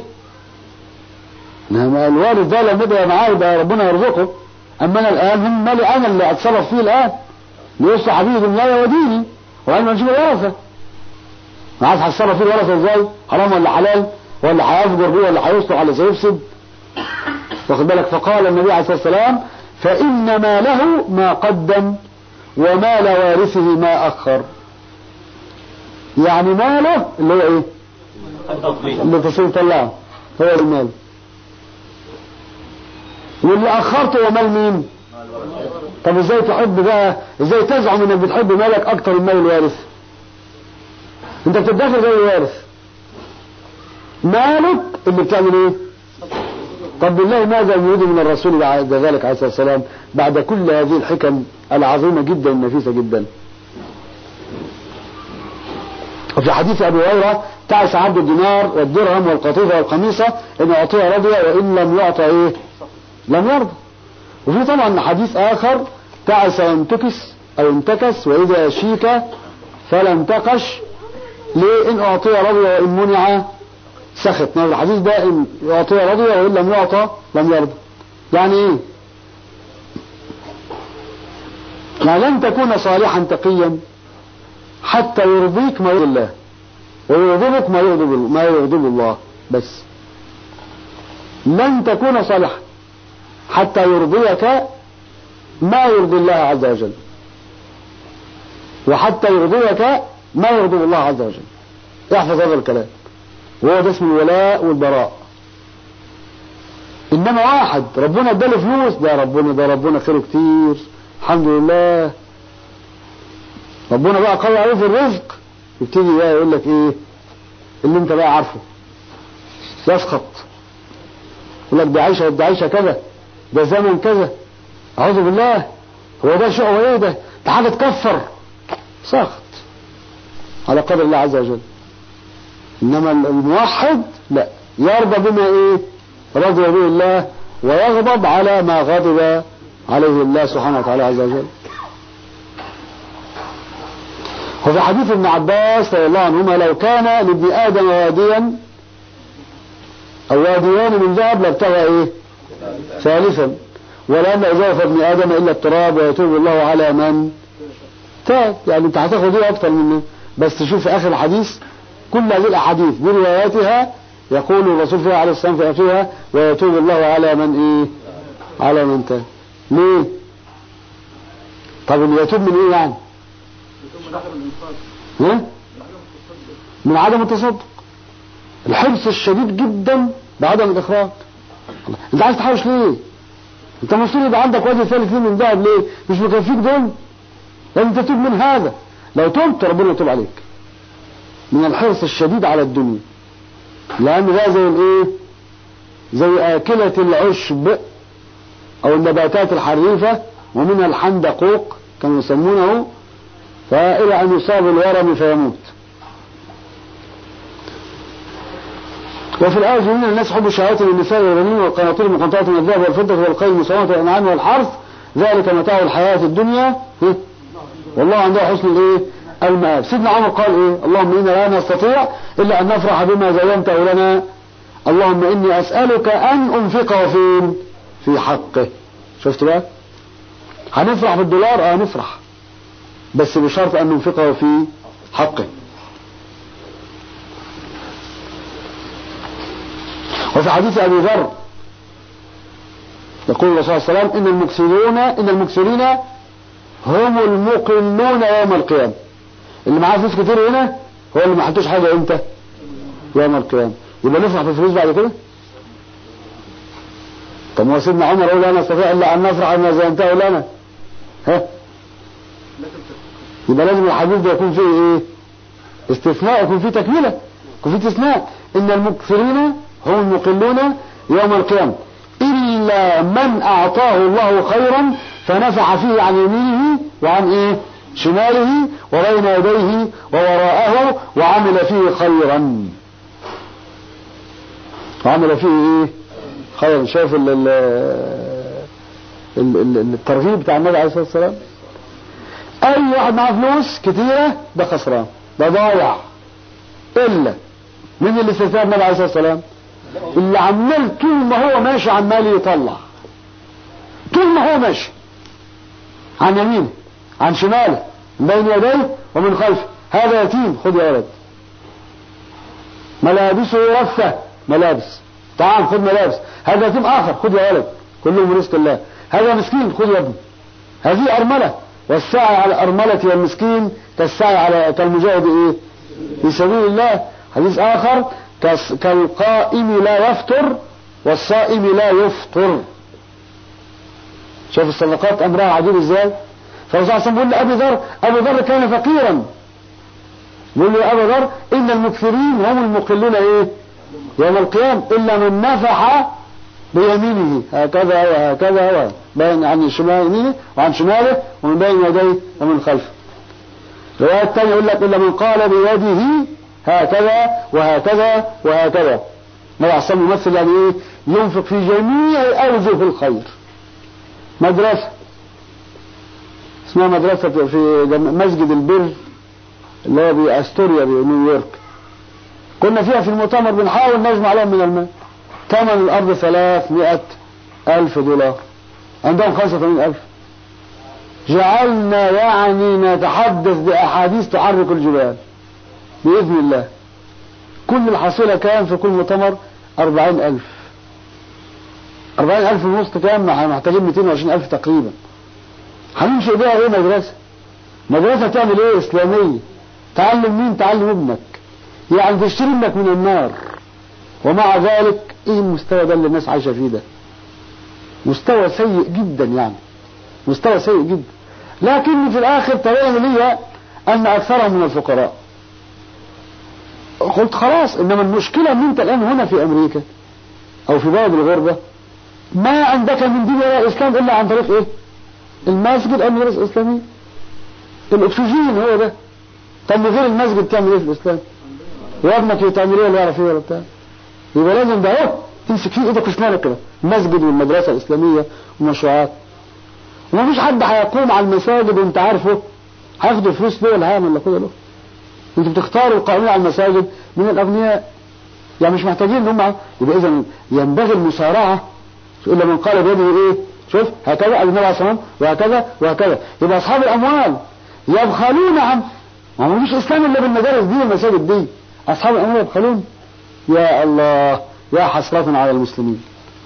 إنما الوارث ده لما يبقى معاه يبقى ربنا يرزقه أما أنا الآن هم مالي أنا اللي أتصرف فيه الآن ليصلح به دنياي وديني وأنا نجيب الورثة ما عارف هتصرف فيه الورثة إزاي حرام ولا حلال ولا هيفجر بيه ولا هيصلح ولا سيفسد واخد بالك فقال النبي عليه الصلاة والسلام فإن ماله ما قدم ومال وارثه ما أخر يعني ماله اللي هو إيه اللي تصير طلعه هو المال واللي أخرته هو مال مين طب ازاي تحب بقى ازاي تزعم انك بتحب مالك اكتر من مال الوارث انت بتدخل زي الوارث مالك اللي بتعمل ايه طب بالله ماذا يريد من الرسول بعد ذلك عليه الصلاة والسلام بعد كل هذه الحكم العظيمة جدا النفيسة جدا وفي حديث أبي هريرة تعس عبد الدينار والدرهم والقطيفة والقميصة إن أعطيه رضي وإن لم يعطى إيه لم يرضى وفي طبعا حديث آخر تعس ينتكس أو انتكس وإذا شيك فلا انتقش ليه إن أعطي رضي وإن منع سخط نعم الحديث ده إن أعطي رضي وإن لم يعطى لم يرضى يعني إيه يعني لن تكون صالحا تقيا حتى يرضيك ما يرضي الله ويغضبك ما يغضب ما يغضب الله بس لن تكون صالحا حتى يرضيك ما يرضي الله عز وجل وحتى يرضيك ما يغضب الله عز وجل احفظ هذا الكلام وهو ده اسم الولاء والبراء انما واحد ربنا اداله فلوس ده ربنا ده ربنا خيره كتير الحمد لله ربنا بقى قوي عليه في الرزق يبتدي بقى يقول لك ايه اللي انت بقى عارفه يسخط يقول لك ده عيشه ده عيشه كذا ده زمن كذا اعوذ بالله هو ده شيء هو ايه ده ده حاجه تكفر سخط على قدر الله عز وجل انما الموحد لا يرضى بما ايه رضي به الله ويغضب على ما غضب عليه الله سبحانه وتعالى عز وجل وفي حديث ابن عباس رضي الله عنهما لو كان لابن ادم واديا او واديان من ذهب لابتغى ايه ثالثا ولم يزوف ابن ادم الا التراب ويتوب الله على من تاب يعني انت هتاخد ايه اكتر منه بس شوف في اخر الحديث كل هذه الاحاديث برواياتها يقول الرسول فيها عليه السلام في اخرها ويتوب الله على من ايه على من تاب ليه طب اللي يتوب من ايه يعني ها؟ من عدم التصدق الحرص الشديد جدا بعدم الاخراج انت عايز تحوش ليه انت المفروض يبقى عندك وجه ثالث من ذهب ليه مش مكفيك دول لازم تتوب من هذا لو تبت ربنا يتوب عليك من الحرص الشديد على الدنيا لان ده زي الايه زي آكلة العشب او النباتات الحريفة ومن الحندقوق كانوا يسمونه فإلى أن يصاب الورم فيموت وفي الآية من الناس حب الشهوات من النساء والبنين والقناطير المقنطرة من الذهب والفضة والخيل المسومة والأنعام والحرث ذلك متاع الحياة الدنيا والله عنده حسن الايه المآب سيدنا عمر قال ايه اللهم إنا لا نستطيع إلا أن نفرح بما زينته لنا اللهم إني أسألك أن أنفقه فين في حقه شفت بقى هنفرح بالدولار اه نفرح بس بشرط أن ننفقه في حقه وفي حديث أبي ذر يقول الرسول صلى الله عليه وسلم إن المكسرون إن المكسرين هم المقلون يوم القيامة اللي معاه فلوس كتير هنا هو اللي ما حطوش حاجة امتى يوم القيامة يبقى نفرح بالفلوس بعد كده طب ما سيدنا عمر يقول لا نستطيع الا ان نفرح بما زينته لنا ها يبقى لازم الحديث ده يكون فيه ايه استثناء يكون فيه تكمله يكون فيه استثناء ان المكثرين هم المقلون يوم القيامه الا من اعطاه الله خيرا فنفع فيه عن يمينه وعن ايه شماله وبين يديه ووراءه وعمل فيه خيرا وعمل فيه ايه خيرا شايف ال ال- ال- الترغيب بتاع النبي عليه الصلاة والسلام اي واحد معاه فلوس كتيرة ده خسران ده ضايع الا مين اللي استثنى النبي عليه الصلاة والسلام اللي عمال طول ما هو ماشي عمال يطلع طول ما هو ماشي عن يمينه عن شماله من بين يديه ومن خلفه هذا يتيم خذ يا ولد ملابسه رفة ملابس طعام خذ ملابس هذا يتيم آخر خذ يا ولد كله من رزق الله هذا مسكين خذ يا ابني هذه أرملة والسعي على الأرملة والمسكين كالسعي على كالمجاهد إيه في سبيل الله حديث آخر كالس- كالقائم لا يفطر والصائم لا يفطر شوف الصدقات أمرها عجيب إزاي فالرسول صلى الله عليه وسلم بيقول لأبي ذر أبو ذر كان فقيرا بيقول له يا أبا ذر إن المكثرين هم المقلون إيه يوم القيامة إلا من نفح بيمينه هكذا وهكذا بين عن شمال يمينه وعن شماله ومن بين يديه ومن خلفه الرواية الثانية يقول لك إلا من قال بيده هكذا وهكذا وهكذا النبي عليه الصلاة يمثل يعني إيه ينفق في جميع أوجه الخير مدرسة اسمها مدرسة في جم- مسجد البر اللي هو بأستوريا بنيويورك كنا فيها في المؤتمر بنحاول نجمع لهم من المال ثمن الأرض ثلاثمائة ألف دولار عندهم خمسة وثمانين ألف جعلنا يعني نتحدث بأحاديث تحرك الجبال بإذن الله كل الحصيلة كام في كل مؤتمر أربعين ألف أربعين ألف ونص كام محتاجين ميتين وعشرين ألف تقريبا هننشئ بيها ايه مدرسة مدرسة تعمل ايه اسلامية تعلم مين تعلم ابنك يعني تشتري ابنك من النار ومع ذلك ايه المستوى ده اللي الناس عايشة فيه ده مستوى سيء جدا يعني مستوى سيء جدا لكن في الاخر تبين لي ان اكثرهم من الفقراء قلت خلاص انما المشكلة ان انت الان هنا في امريكا او في بلد الغربة ما عندك من دين ولا اسلام الا عن طريق ايه المسجد او مدرسة اسلامية الاكسجين هو ده طب من غير المسجد تعمل ايه في الاسلام وابنك تعمل ايه ولا يعرف ايه ولا بتاع يبقى لازم ده اهو تمسك فيه ايدك واسنانك كده المسجد والمدرسة الاسلامية ومشروعات ومفيش حد هيقوم على المساجد وانت عارفه هياخدوا فلوس ليه ولا هيعمل ولا كده له انتوا بتختاروا القائمين على المساجد من الاغنياء يعني مش محتاجين ان هم يبقى اذا ينبغي المسارعه الا من قال بيده ايه شوف هكذا النبي عليه الصلاه والسلام وهكذا وهكذا يبقى اصحاب الاموال يبخلون عن ما هو مفيش اسلام الا بالمدارس دي والمساجد دي اصحاب الاموال يبخلون يا الله يا حسرة على المسلمين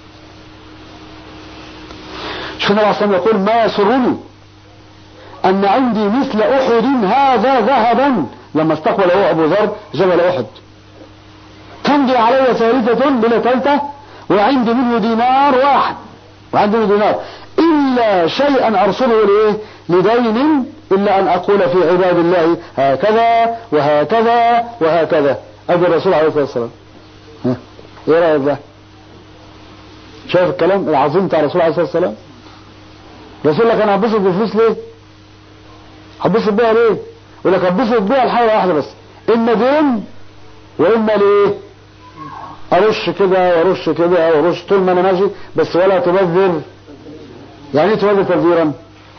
شوف النبي عليه الصلاه والسلام يقول ما يسرني ان عندي مثل احد هذا ذهبا لما استقبل هو ابو ذر جبل احد تمضي علي ثالثة بلا ثالثة وعندي منه دينار واحد وعندي منه دينار إلا شيئا أرسله لإيه لدين إلا أن أقول في عباد الله هكذا وهكذا وهكذا أبي الرسول عليه الصلاة والسلام ها إيه رأيك ده شايف الكلام العظيم بتاع الرسول عليه الصلاة والسلام الرسول لك أنا هبسط بالفلوس ليه هبسط بيها ليه يقول لك هبسط بيها الحاجة واحدة بس إما دين وإما ليه ارش كده وارش كده وارش طول ما انا ماشي بس ولا تبذر يعني ايه تبذر تبذيرا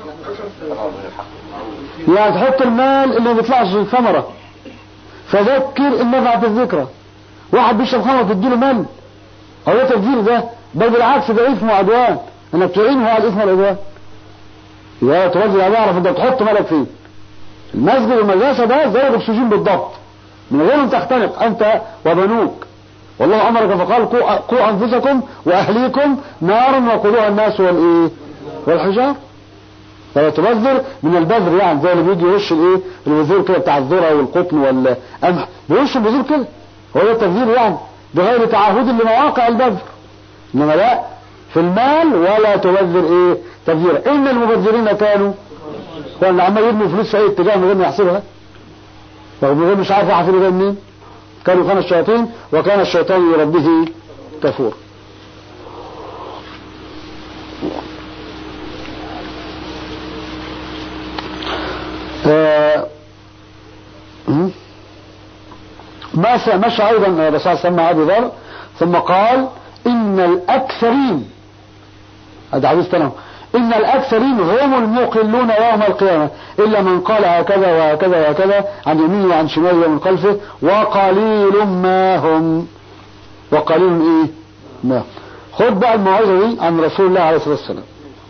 يعني تحط المال اللي ما بيطلعش ثمرة فذكر ان نفعت الذكرى واحد بيشرب خمر تديله مال هو ده تبذير ده بل بالعكس ده اثم وعدوان انك تعينه على الاثم والعدوان يا تبذر يعني اعرف انت بتحط مالك فيه المسجد والمدرسة ده زي الاكسجين بالضبط من غير ان تختنق انت وبنوك والله امرك فقال قوا قوا انفسكم واهليكم نارا وقودها الناس والايه والحجار فلا تبذر من البذر يعني زي اللي بيجي يرش الايه البذور كده بتاع الذره والقطن والقمح بيرش البذور كده هو ده التبذير يعني بغير تعهد لمواقع البذر انما لا في المال ولا تبذر ايه تبذيرا ان المبذرين كانوا كانوا عمال يرموا فلوس في اي اتجاه من غير ما يحسبها رغم غير مش عارف يحسبها ده منين كانوا كان الشياطين وكان الشيطان لربه كفور آه ماشى مشى ايضا الرسول صلى الله عليه وسلم ابي ذر ثم قال ان الاكثرين هذا حديث تاني إن الأكثرين هم المقلون يوم القيامة إلا من قال هكذا وهكذا وهكذا عن يمينه وعن شماله ومن خلفه وقليل ما هم وقليل إيه ما خد بقى الموعظة دي عن رسول الله عليه الصلاة والسلام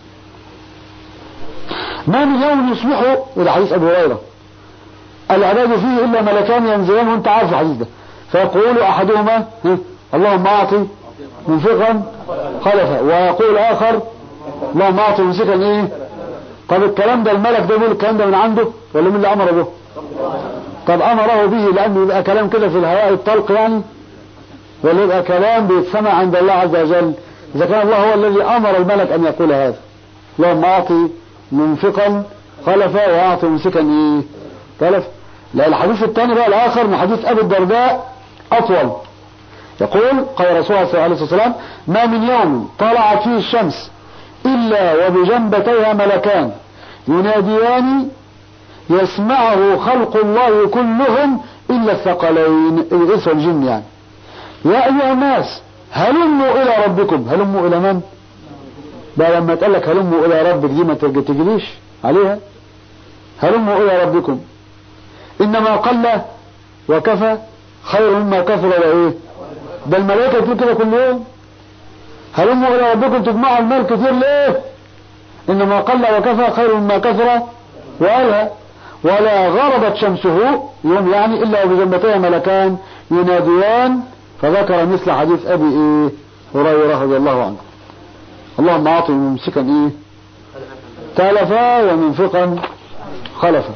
ما من يوم يصبح إلى حديث أبو هريرة العباد فيه إلا ملكان ينزلان وأنت عارف الحديث ده فيقول أحدهما اللهم أعطي منفقا خلفا ويقول آخر اللهم أعطي ممسكا إيه طب الكلام ده الملك ده بيقول الكلام ده من عنده ولا من اللي أمر به طب أمره به لأنه يبقى كلام كده في الهواء الطلق يعني ولا يبقى كلام بيتسمع عند الله عز وجل إذا كان الله هو الذي أمر الملك أن يقول هذا اللهم أعطي منفقا خلفا وأعطي ممسكا إيه تلف لا الحديث الثاني بقى الآخر من حديث أبي الدرداء أطول يقول قال رسول الله صلى الله عليه وسلم ما من يوم طلعت فيه الشمس إلا وبجنبتيها ملكان يناديان يسمعه خلق الله كلهم إلا الثقلين الإنس والجن يعني يا أيها الناس هلموا إلى ربكم هلموا إلى من؟ بقى لما تقول لك هلموا إلى ربك دي ما تجريش عليها هلموا إلى ربكم إنما قل وكفى خير مما كثر وإيه ده الملائكة بتقول كده كل يوم هلموا إلى ربكم تجمعوا المال كتير ليه إنما قل وكفى خير مما كثر وألهى ولا غربت شمسه يوم يعني إلا وبجنبتيه ملكان يناديان فذكر مثل حديث أبي إيه هريرة رضي الله عنه اللهم أعطي ممسكا إيه تلفا ومنفقا خلفا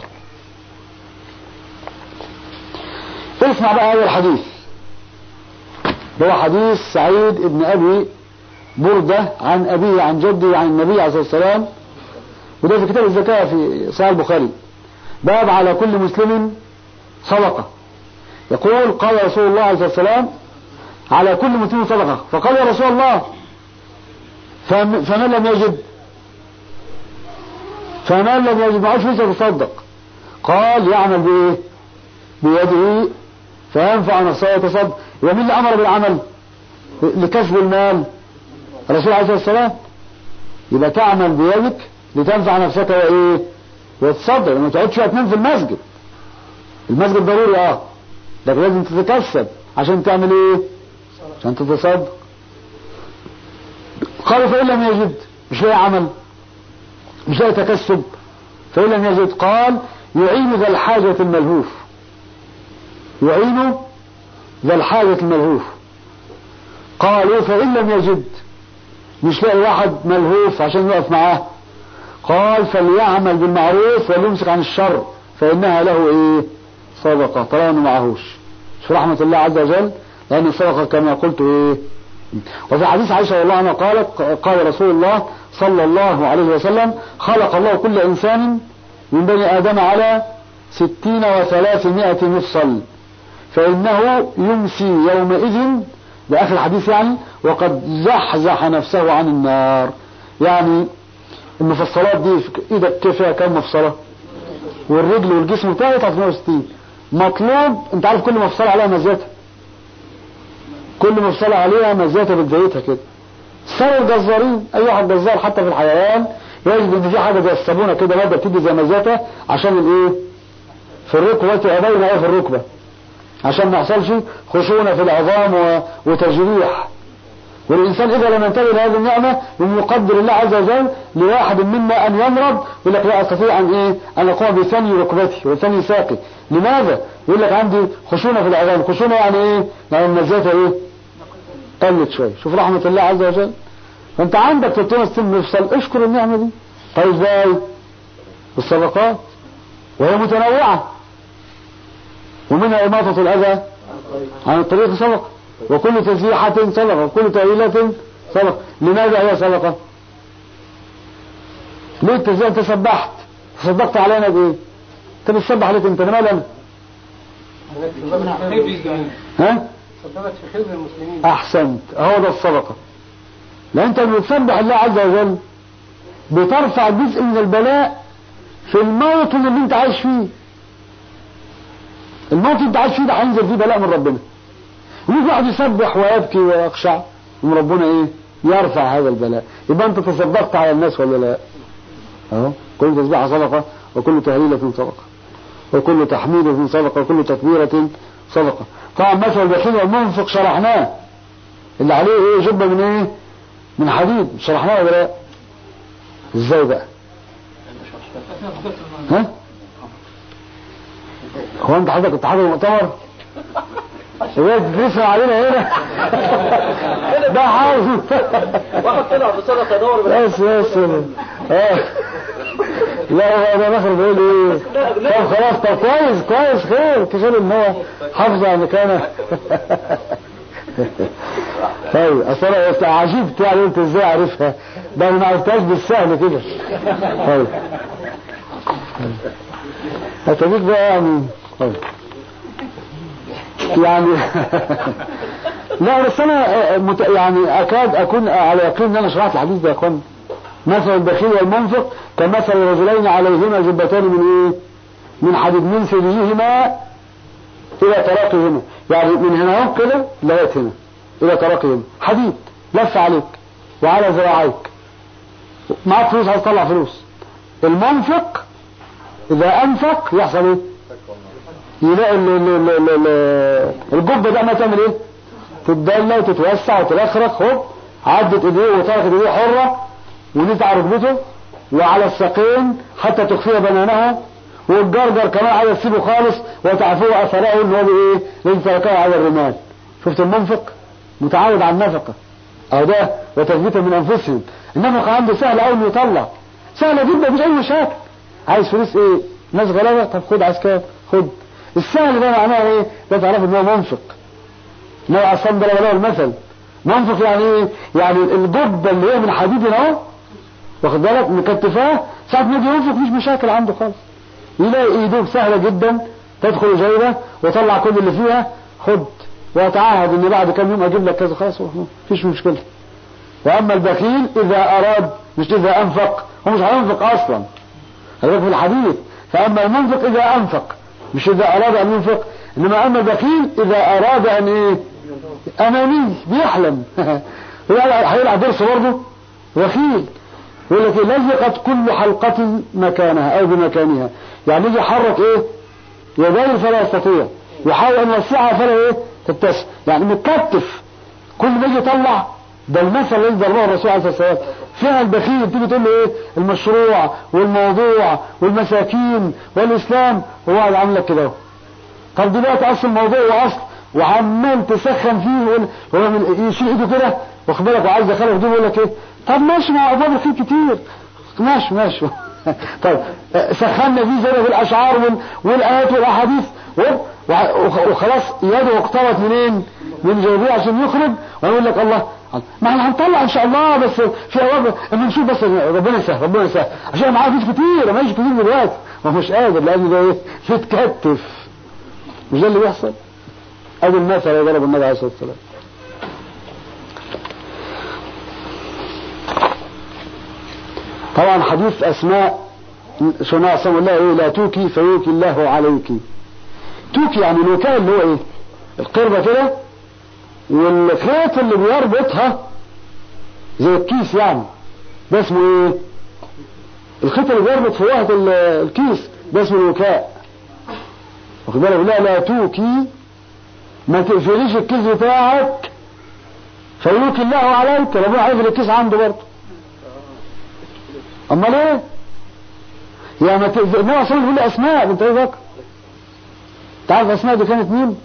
اسمع بقى هذا الحديث هو حديث سعيد ابن أبي بردة عن أبيه عن جده عن النبي عليه الصلاة والسلام وده في كتاب الزكاة في صحيح البخاري باب على كل مسلم صدقة يقول قال رسول الله عليه الصلاة والسلام على كل مسلم صدقة فقال يا رسول الله فمن لم يجد فمن لم يجد معوش فلوس يتصدق قال يعمل بايه بيده فينفع نفسه ويتصدق يبقى مين اللي امر بالعمل لكسب المال الرسول عليه الصلاه والسلام يبقى تعمل بيدك لتنفع نفسك وايه وتصدق ما تقعدش تنام في المسجد المسجد ضروري اه لكن لازم تتكسب عشان تعمل ايه عشان تتصدق قالوا فإن لم يجد مش لاقي عمل مش لاقي تكسب فإن لم يجد قال يعين ذا الحاجة الملهوف يعين ذا الحاجة الملهوف قالوا فإن لم يجد مش لاقي واحد ملهوف عشان يقف معاه قال فليعمل بالمعروف وليمسك عن الشر فإنها له إيه صدقة طالما ما معهوش شوف رحمة الله عز وجل لأن الصدقة كما قلت إيه وفي حديث عائشة الله عنها قالت قال رسول الله صلى الله عليه وسلم خلق الله كل إنسان من بني آدم على ستين وثلاثمائة مفصل فإنه يمسي يومئذ ده آخر الحديث يعني وقد زحزح نفسه عن النار يعني المفصلات دي في ايدك كيف فيها كم مفصلة والرجل والجسم بتاعه 360 مطلوب انت عارف كل مفصلة عليها مزيتها كل مفصلة عليها مزيتها بتزيتها كده سر الجزارين اي واحد جزار حتى في الحيوان يجد ان في حاجة زي الصابونة كده مادة بتيجي زي مزيتها عشان الايه في الركبة تبقى باينة ايه في الركبة عشان ما يحصلش خشونة في العظام و... وتجريح والإنسان إذا لم ينتبه لهذه النعمة من يقدر الله عز وجل لواحد منا أن يمرض يقول لك لا أستطيع أن إيه أن أقوم بثاني ركبتي وثاني ساقي لماذا؟ يقول لك عندي خشونة في العظام خشونة يعني إيه؟ يعني النزاتة إيه؟ قلت شوية شوف رحمة الله عز وجل فأنت عندك 360 مفصل اشكر النعمة دي طيب ازاي؟ بالصدقات وهي متنوعة ومنها إماطة الأذى عن الطريق صدقة وكل تسبيحة صدقة وكل تأويلة صدقة لماذا هي صدقة ليه التسبيح انت سبحت تصدقت علينا بايه انت بتسبح لك انت مال انا ها صدقت في خدمة المسلمين احسنت اهو ده الصدقة لان انت لما بتسبح الله عز وجل بترفع جزء من البلاء في الموطن اللي انت عايش فيه الموطن اللي انت عايش فيه ده هينزل فيه بلاء من ربنا ويجي واحد يسبح ويبكي ويخشع من ربنا ايه يرفع هذا البلاء يبقى انت تصدقت على الناس ولا لا اهو كل تسبيحة صدقة وكل تهليلة صدقة وكل تحميد صدقة وكل تكبيرة صدقة طبعا مثل البخيل والمنفق شرحناه اللي عليه ايه جبة من ايه من حديد شرحناه ولا لا ازاي بقى ها هو انت حضرتك كنت حاضر المؤتمر هو بتسمع علينا هنا ده حافظ واحد طلع بصدقه دور بس بس اه لا هو انا داخل بيقول ايه طب خلاص طب كويس كويس خير كفايه ان هو حافظ على مكانه طيب اصل انا بس عجبت يعني انت ازاي عارفها ده أنا ما عرفتهاش بالسهل كده طيب هتبيك بقى يعني طيب يعني لا بس انا مت... يعني اكاد اكون على يقين ان انا شرحت الحديث ده يا اخوان مثل البخيل والمنفق كمثل رجلين عليهما جبتان من ايه من حديد من ثديهما الى تراقيهما يعني من هنا اهو كده لغايه هنا الى تراقيهما حديد لف عليك وعلى ذراعيك معاك فلوس عايز تطلع فلوس المنفق اذا انفق يحصل ايه يلاقي ال- ال- ال- ال- الجبه ده ما تعمل ايه تتدلى وتتوسع وترخرخ هوب عدت ايديه وتركت ايديه حره ونزلت على ركبته وعلى الساقين حتى تخفي بنانها والجرجر كمان عايز تسيبه خالص وتعفوه اثره ان هو بايه لازم تركه على الرمال شفت المنفق متعود على النفقه اهو ده وتثبيتا من انفسهم النفقه عنده سهل قوي انه يطلع سهله جدا مفيش اي مشاكل عايز فلوس ايه ناس غلابه طب خد عايز كام خد السهل ده معناه ايه ده تعرف ان هو منفق نوع الصمد ولا المثل منفق يعني ايه يعني الجبه اللي هي من حديد اهو واخد بالك مكتفاه ساعه ما يجي ينفق مفيش مشاكل عنده خالص يلاقي ايده سهله جدا تدخل جيبه وطلع كل اللي فيها خد واتعهد ان بعد كم يوم اجيب لك كذا خلاص مفيش مشكله واما البخيل اذا اراد مش اذا انفق هو مش هينفق اصلا هذا في الحديث فاما المنفق اذا انفق مش اذا اراد ان ينفق انما اما البخيل اذا اراد ان ايه اماني بيحلم هيلعب درس برضه بخيل يقول لك إيه؟ لزقت كل حلقة مكانها او بمكانها يعني يجي يحرك ايه يديه فلا يستطيع يحاول ان يوسعها فلا ايه تتسع يعني متكتف كل ما يجي يطلع ده المثل الذي ضربه الرسول عليه الصلاه والسلام فيها البخيل تيجي تقول له ايه المشروع والموضوع والمساكين والاسلام هو قاعد عامل لك كده اهو. طب دلوقتي اصل الموضوع واصل وعمال تسخن فيه ويقول هو من يشيل ايده كده واخد بالك وعايز يدخله في جيبه يقول لك ايه طب ماشي مع ابواب الخير كتير ماشي ماشي طيب سخنا فيه زي ما في الاشعار وال- والايات والاحاديث و- وع- وخلاص يده اقترت منين؟ من جيبه عشان يخرج ويقول لك الله ما احنا هنطلع ان شاء الله بس في اوقات اما نشوف بس ربنا يسهل ربنا يسهل عشان معاه فلوس كتير معيش كتير دلوقتي ما هو مش قادر لان ده ايه متكتف مش ده اللي بيحصل ادي المثل اللي ضرب النبي عليه الصلاه والسلام طبعا حديث اسماء صناع صلى الله ايه لا توكي فيوكي الله عليك توكي يعني الوكاء اللي هو ايه القربة كده والخيط اللي بيربطها زي الكيس يعني ده اسمه ايه الخيط اللي بيربط في واحد ال- الكيس ده اسمه الوكاء واخد بالك لا لا توكي ما تقفليش الكيس بتاعك فيوكي الله عليك ربنا هيقفل الكيس عنده برضه امال ايه يا ما تقفل النبي صلى الله عليه وسلم بيقول لي اسماء انت ايه فاكر تعرف اسماء دي كانت مين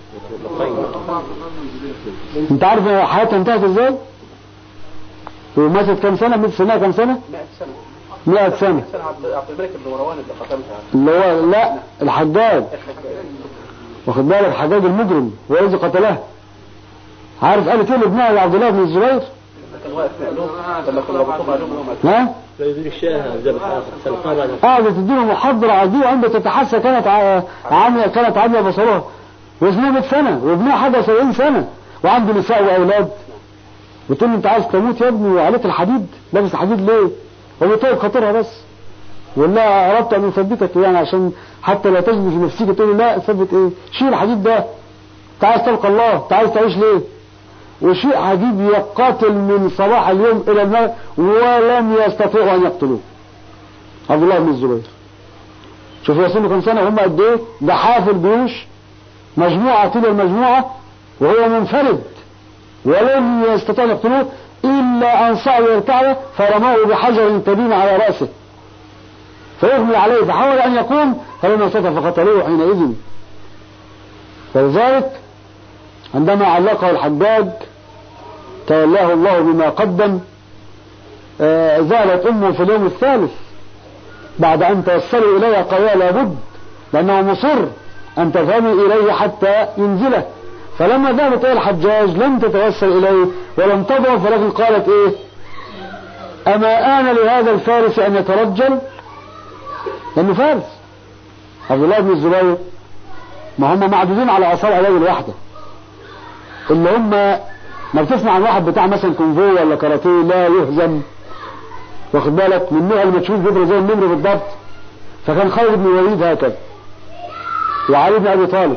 انت عارف حياتها انتهت ازاي وماتت كام سنه مات سنها كام سنه 100 سنة 100 سنه سنة عبد عبد الملك بن مروان اللي قتلها اللي هو لا الحجاج واخد بالك الحجاج المجرم هو الذي قتله عارف قالت ايه لابنها لعبد الله بن الزبير كان واقف مقلوب لما كنا ربطوه عليهم وهو مات ها لا يدري الشاه جابت سلقان بعد قعدت تديله محاضرة عادية عندها تتحسى كانت ع- عامية كانت عامية بصرها واسمها 100 سنة وابنها حاجة 70 سنة وعنده نساء وأولاد بتقول له أنت عايز تموت يا ابني وعليك الحديد لابس الحديد ليه؟ هو بيطيب خاطرها بس يقول لها أردت أن أثبتك يعني عشان حتى لا تجد في نفسك تقول له لا ثبت إيه؟ شيل الحديد ده أنت عايز تلقى الله أنت عايز تعيش ليه؟ وشيء عجيب يقاتل من صباح اليوم الى المغرب ولم يستطيعوا ان يقتلوه عبد الله بن الزبير شوف يا سنه كم سنه هم قد ايه ده حافل جيوش مجموعه تلو المجموعه وهو منفرد ولم يستطيعوا ان يقتلوه الا ان صعدوا الى الكعبه فرموه بحجر كبير على راسه فيغمي عليه فحاول ان يقوم فلم يستطع فقتلوه حينئذ فلذلك عندما علقه الحجاج تولاه الله بما قدم آه، زالت امه في اليوم الثالث بعد ان توصلوا اليه قال لابد لانه مصر ان تذهبي اليه حتى ينزله فلما ذهبت الى الحجاج لم تتوسل اليه ولم تضعف ولكن قالت ايه اما ان لهذا الفارس ان يترجل لانه فارس عبد الله بن الزبير ما هم معدودين على اصابع اليد الواحده اللي هم ما بتسمع عن واحد بتاع مثلا كونفو ولا كاراتيه لا يهزم واخد بالك من نوع المكشوف بيضرب زي النمر بالضبط فكان خالد بن الوليد هكذا وعلي بن ابي طالب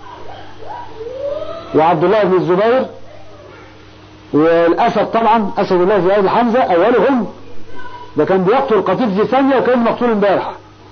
وعبد الله بن الزبير والاسد طبعا اسد الله في ايدي حمزه اولهم ده كان بيقتل قتيل في ثانيه وكان مقتول امبارح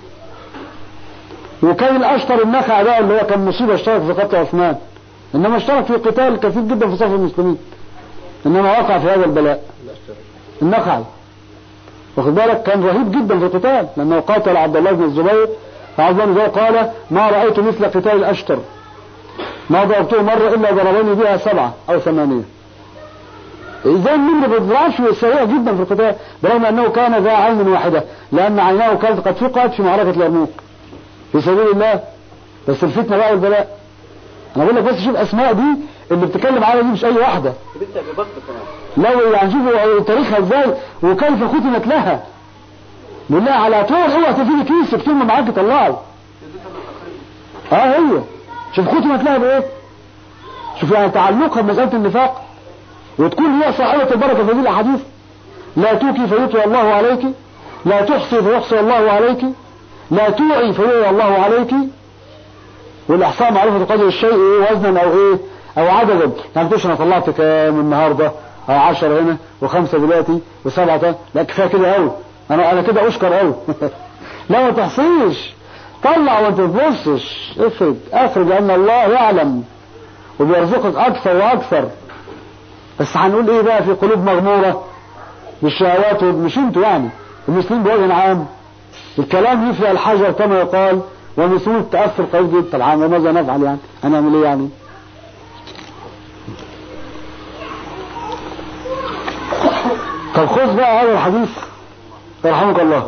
وكان الاشطر النخع ده اللي هو كان مصيبه اشترك في قتل عثمان انما اشترك في قتال كثير جدا في صف المسلمين انما وقع في هذا البلاء النخعي واخد بالك كان رهيب جدا في القتال لانه قاتل عبد الله بن الزبير فعبد الله بن الزبير قال ما رايت مثل قتال الاشتر ما ضربته مره الا ضربني بها سبعه او ثمانيه اذا من ما بيضربش سريع جدا في القتال برغم انه كان ذا عين واحده لان عيناه كانت قد فقعت في معركه اليرموك في سبيل الله بس الفتنه بقى والبلاء انا بقول لك بس شوف اسماء دي اللي بتتكلم عليها دي مش اي واحده بنت ابي بكر كمان لو يعني شوفوا تاريخها ازاي وكيف ختمت لها بالله على طول اوعى تفيدي كيسك ثم معاك طلعي اه هي شوف ختمت لها بايه شوف يعني تعلقها بمساله النفاق وتكون هي صاحبه البركه في هذه الاحاديث لا توكي فيطوي الله عليك لا تحصي فيحصي الله عليك لا توعي فيوعي الله عليك والاحصاء معروفه قدر الشيء ايه وزنا او ايه او عددا يعني تقولش انا طلعت كام النهارده او 10 هنا وخمسه دلوقتي وسبعه تاني. لا كفايه كده قوي انا انا كده اشكر قوي لا ما تحصيش طلع وانت تبصش افرج افرج لان الله يعلم وبيرزقك اكثر واكثر بس هنقول ايه بقى في قلوب مغموره بالشهوات مش انتوا يعني المسلمين بوجه عام الكلام يفرق الحجر كما يقال والمسلمون التاثر قوي جدا طبعا وماذا نفعل يعني هنعمل ايه يعني طب خذ بقى هذا الحديث يرحمك الله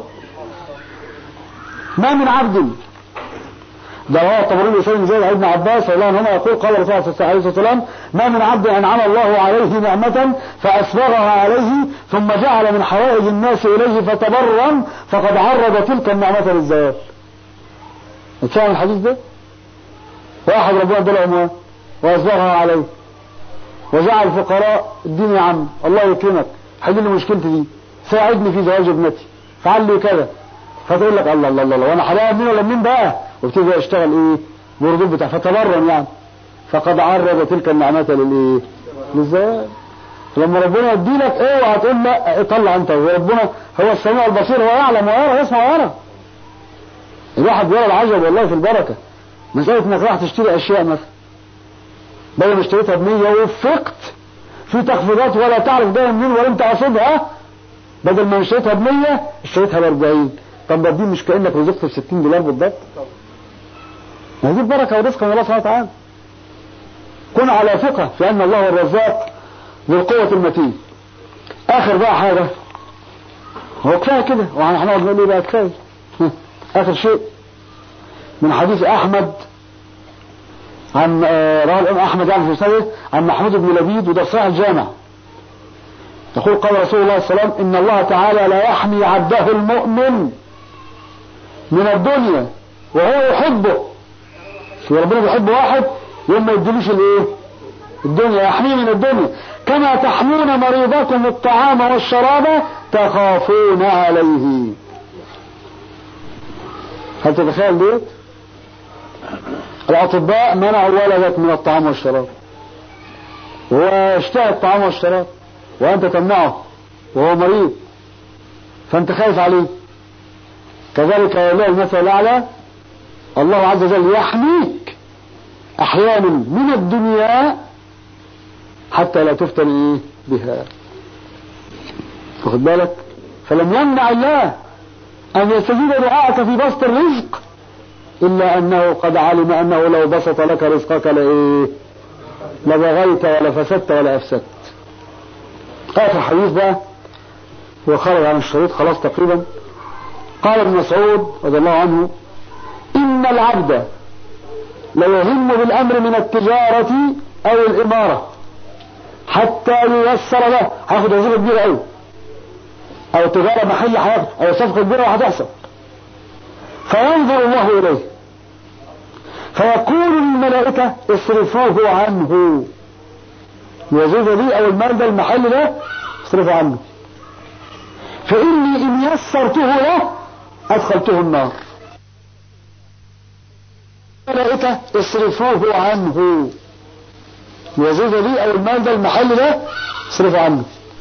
ما من عبد ده هو الطبراني بن زيد ابن عباس رضي الله عنهما يقول قال الرسول عليه الصلاه والسلام ما من عبد انعم الله عليه نعمه فاسبغها عليه ثم جعل من حوائج الناس اليه فتبرم فقد عرض تلك النعمه للزوال. فاهم الحديث ده؟ واحد ربنا اداله اموال واسبغها عليه وجعل الفقراء الدين يا عم الله يكرمك حل لي مشكلتي دي ساعدني في زواج ابنتي فعل لي كذا فتقول لك الله الله الله, الله وانا حلاقي مين ولا مين بقى وابتدي اشتغل ايه بردود بتاع فتبرم يعني فقد عرض تلك النعمات للايه للزواج لما ربنا يدي لك اوعى تقول لا طلع انت وربنا هو السميع البصير هو يعلم ويرى يسمع ويرى الواحد يرى العجب والله في البركه مساله انك راح تشتري اشياء مثلا بدل ما اشتريتها ب 100 وفقت في تخفيضات ولا تعرف ده منين ولم تقصدها بدل ما اشتريتها ب 100 اشتريتها ب 40 طب ده دي مش كانك رزقت ب 60 دولار بالضبط ما دي بركه ورزق من الله سبحانه وتعالى كن على ثقه في ان الله هو الرزاق ذو القوه المتين اخر بقى حاجه هو كفايه كده وهنقعد نقول ايه بقى كفايه اخر شيء من حديث احمد عن رواه الامام احمد يعني في مسنده عن محمود بن لبيد وده صحيح الجامع يقول قال رسول الله صلى الله عليه وسلم ان الله تعالى لا يحمي عبده المؤمن من الدنيا وهو يحبه وربنا بيحب واحد يوم ما يديلوش الايه الدنيا يحميه من الدنيا كما تحمون مريضكم الطعام والشراب تخافون عليه هل تتخيل ديت الاطباء منعوا ولدك من الطعام والشراب وهو اشتهى الطعام والشراب وأنت تمنعه وهو مريض فأنت خايف عليه كذلك ولله المثل الأعلى الله عز وجل يحميك أحيانا من الدنيا حتى لا تفتن إيه بها واخد بالك فلم يمنع الله أن يستجيب دعاءك في بسط الرزق إلا أنه قد علم أنه لو بسط لك رزقك لإيه لبغيت ولا فسدت ولا أفسدت آخر حديث بقى وخرج عن الشريط خلاص تقريبا قال ابن مسعود رضي الله عنه إن العبد ليهم بالأمر من التجارة أو الإمارة حتى ييسر له هياخد وظيفة كبيرة أوي أو تجارة محلة هياخد أو صفقة كبيرة هتحصل فينظر الله إليه فيقول للملائكة اصرفوه عنه الوظيفة دي أو المال ده المحل ده اصرفوا عنه فإني إن يسرته له أدخلته النار الملائكة اصرفوه عنه الوظيفة دي أو المال ده المحل ده اصرفوا عنه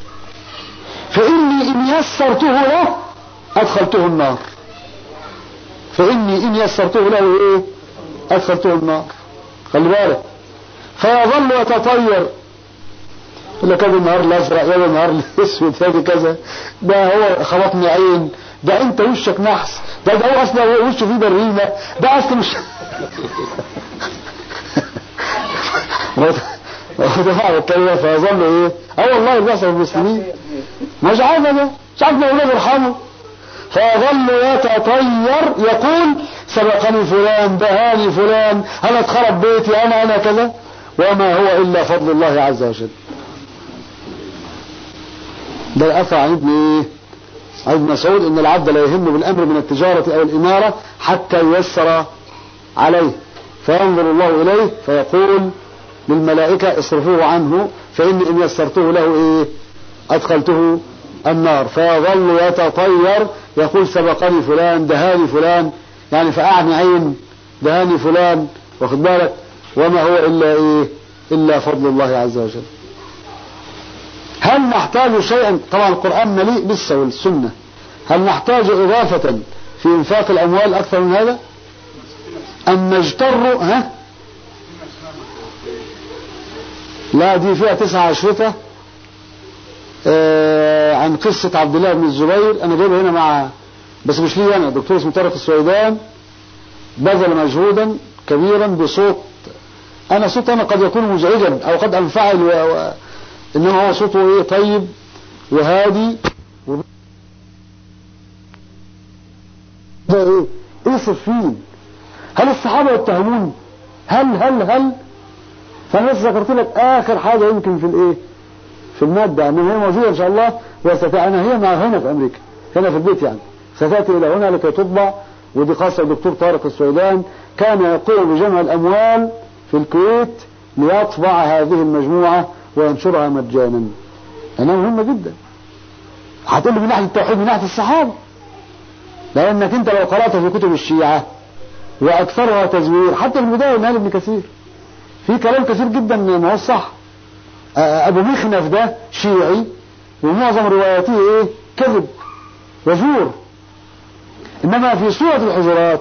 فإني إن يسرته له أدخلته النار فإني إن يسرته له إيه أدخلته النار خلي بالك فيظل يتطير يقول لك هذا النهار الازرق يا النهار الاسود هذا كذا ده هو خبطني عين ده انت وشك نحس ده ده هو اصلا هو وشه فيه بريمه ده اصلا مش ده معنى الكلمه فيظل ايه اه والله اللي بيحصل المسلمين مش عارف ده مش عارف اولاد يرحمه فيظل يتطير يقول سبقني فلان دهاني فلان انا اتخرب بيتي انا انا كذا وما هو الا فضل الله عز وجل ده الأثر عن ابن ايه عن ابن مسعود ان العبد لا يهم بالامر من التجارة او الامارة حتى ييسر عليه فينظر الله اليه فيقول للملائكة اصرفوه عنه فاني ان يسرته له ايه ادخلته النار فيظل يتطير يقول سبقني فلان دهاني فلان يعني فأعني عين دهاني فلان واخد بالك وما هو إلا إيه إلا فضل الله عز وجل هل نحتاج شيئا طبعا القرآن مليء لسه والسنة هل نحتاج إضافة في إنفاق الأموال أكثر من هذا أم نجتر ها لا دي فيها تسعة أشرطة آه عن قصة عبد الله بن الزبير أنا جايبها هنا مع بس مش لي أنا دكتور اسمه طارق السويدان بذل مجهودا كبيرا بصوت أنا صوت أنا قد يكون مزعجا أو قد أنفعل و... و... إنما هو صوته إيه طيب وهادي و... ده إيه إيه صفين هل الصحابة يتهمون هل هل هل فأنا بس ذكرت لك آخر حاجة يمكن في الإيه في المادة أنها هي موجودة إن شاء الله وستأتي أنا هي مع هنا في أمريكا هنا في البيت يعني ستأتي إلى هنا لكي تطبع ودي خاصة الدكتور طارق السويدان كان يقوم بجمع الأموال في الكويت ليطبع هذه المجموعة وينشرها مجانا أنها مهمة جدا هتقول من ناحية التوحيد من ناحية الصحابة لأنك أنت لو قرأت في كتب الشيعة وأكثرها تزوير حتى في البداية من ابن كثير في كلام كثير جدا ما هو صح أبو مخنف ده شيعي ومعظم رواياته إيه كذب وزور إنما في سورة الحجرات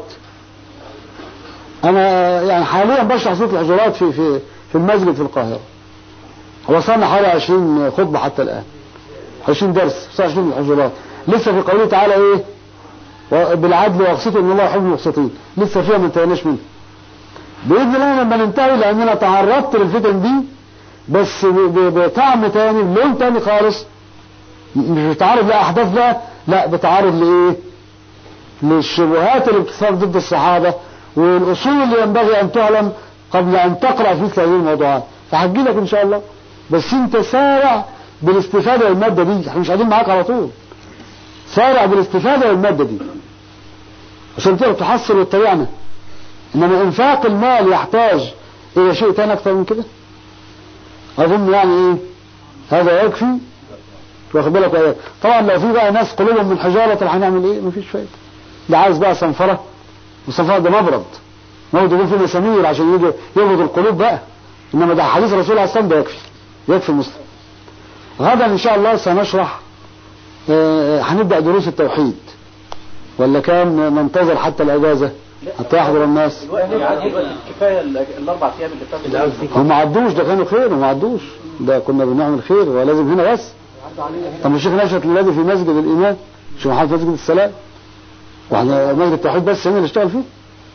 أنا يعني حاليا بشرح سورة الحجرات في في في المسجد في القاهرة وصلنا حوالي 20 خطبة حتى الآن 20 درس 20 الحجرات لسه في قوله تعالى إيه بالعدل واقسطوا إن الله يحب المقسطين لسه فيها ما انتهيناش منها بإذن الله لما ننتهي لأننا تعرضت للفتن دي بس بطعم تاني بلون تاني خالص مش بتعرض لأحداث لا لا بتعرض لإيه للشبهات اللي بتصاب ضد الصحابة والأصول اللي ينبغي أن تعلم قبل أن تقرأ في مثل هذه الموضوعات فهجي لك إن شاء الله بس أنت سارع بالاستفادة من المادة دي احنا مش قاعدين معاك على طول سارع بالاستفادة من المادة دي عشان تقدر تحصل وتتابعنا إنما إنفاق المال يحتاج إلى شيء تاني أكثر من كده أظن يعني إيه هذا يكفي واخد بالك وإياك طبعا لو في بقى ناس قلوبهم من حجارة طب هنعمل إيه مفيش فايدة ده عايز بقى صنفرة والصنفرة ده مبرد مبرد يكون فيه مسامير عشان يجي يبرد القلوب بقى إنما ده حديث الرسول عليه الصلاة ده يكفي يكفي مسلم غدا ان شاء الله سنشرح آه، هنبدأ دروس التوحيد ولا كان ننتظر حتى الأجازة حتى يحضر الناس يعني كفايه ال- الاربع ايام اللي فاتوا هم ما عدوش ده كانوا خير وما عدوش ده كنا بنعمل خير ولازم هنا بس طب الشيخ نشأت الذي في مسجد الإمام شيخ محمد مسجد السلام واحنا مسجد التوحيد بس هنا اللي اشتغل فيه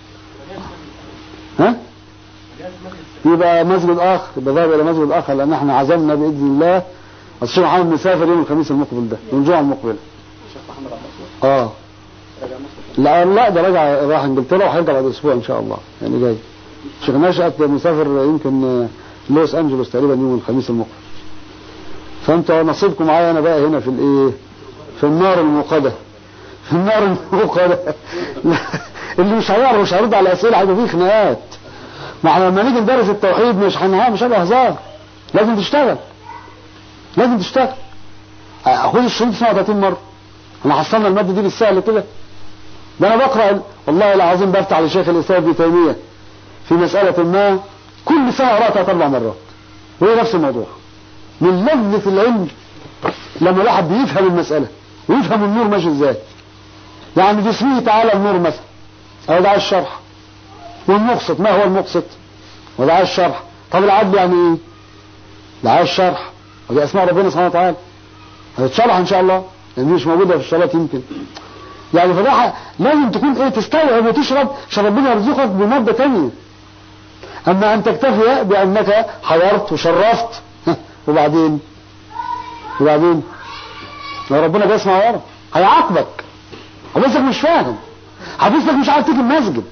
ها يبقى مسجد آخر يبقى ذهب إلى مسجد آخر لأن احنا عزمنا بإذن الله الشيخ محمد مسافر يوم الخميس المقبل ده يوم الجمعة المقبلة اه لا لا ده راجع راح انجلترا وهيرجع بعد اسبوع ان شاء الله يعني جاي الشيخ نشأت مسافر يمكن آه، لوس انجلوس تقريبا يوم الخميس المقبل فانت نصيبكم معايا انا بقى هنا في الايه في النار الموقدة في النار الموقدة اللي مش هيعرف مش هيرد على الاسئله هيبقى فيه خناقات ما احنا لما نيجي ندرس التوحيد مش هنها مش هيبقى هزار لازم تشتغل لازم تشتغل خد الشريط اسمعه 30 مره احنا حصلنا الماده دي بالسهل كده ده انا بقرا والله العظيم بفتح لشيخ الاسلام ابن تيميه في مساله ما كل سنه اقراها ثلاث اربع مرات وهي نفس الموضوع من لذة العلم لما الواحد بيفهم المسألة ويفهم النور ماشي ازاي يعني باسمه تعالى النور مثلا او ده الشرح والمقسط ما هو المقسط وده الشرح طب العدل يعني ايه ده الشرح ودي اسماء ربنا سبحانه وتعالى هتتشرح ان شاء الله لان دي مش موجوده في الصلاه يمكن يعني فده لازم تكون ايه تستوعب وتشرب عشان ربنا يرزقك بماده تانية اما ان تكتفي بانك حضرت وشرفت وبعدين وبعدين لو ربنا بيسمع ورا هيعاقبك حبسك مش فاهم حبسك مش عارف تيجي المسجد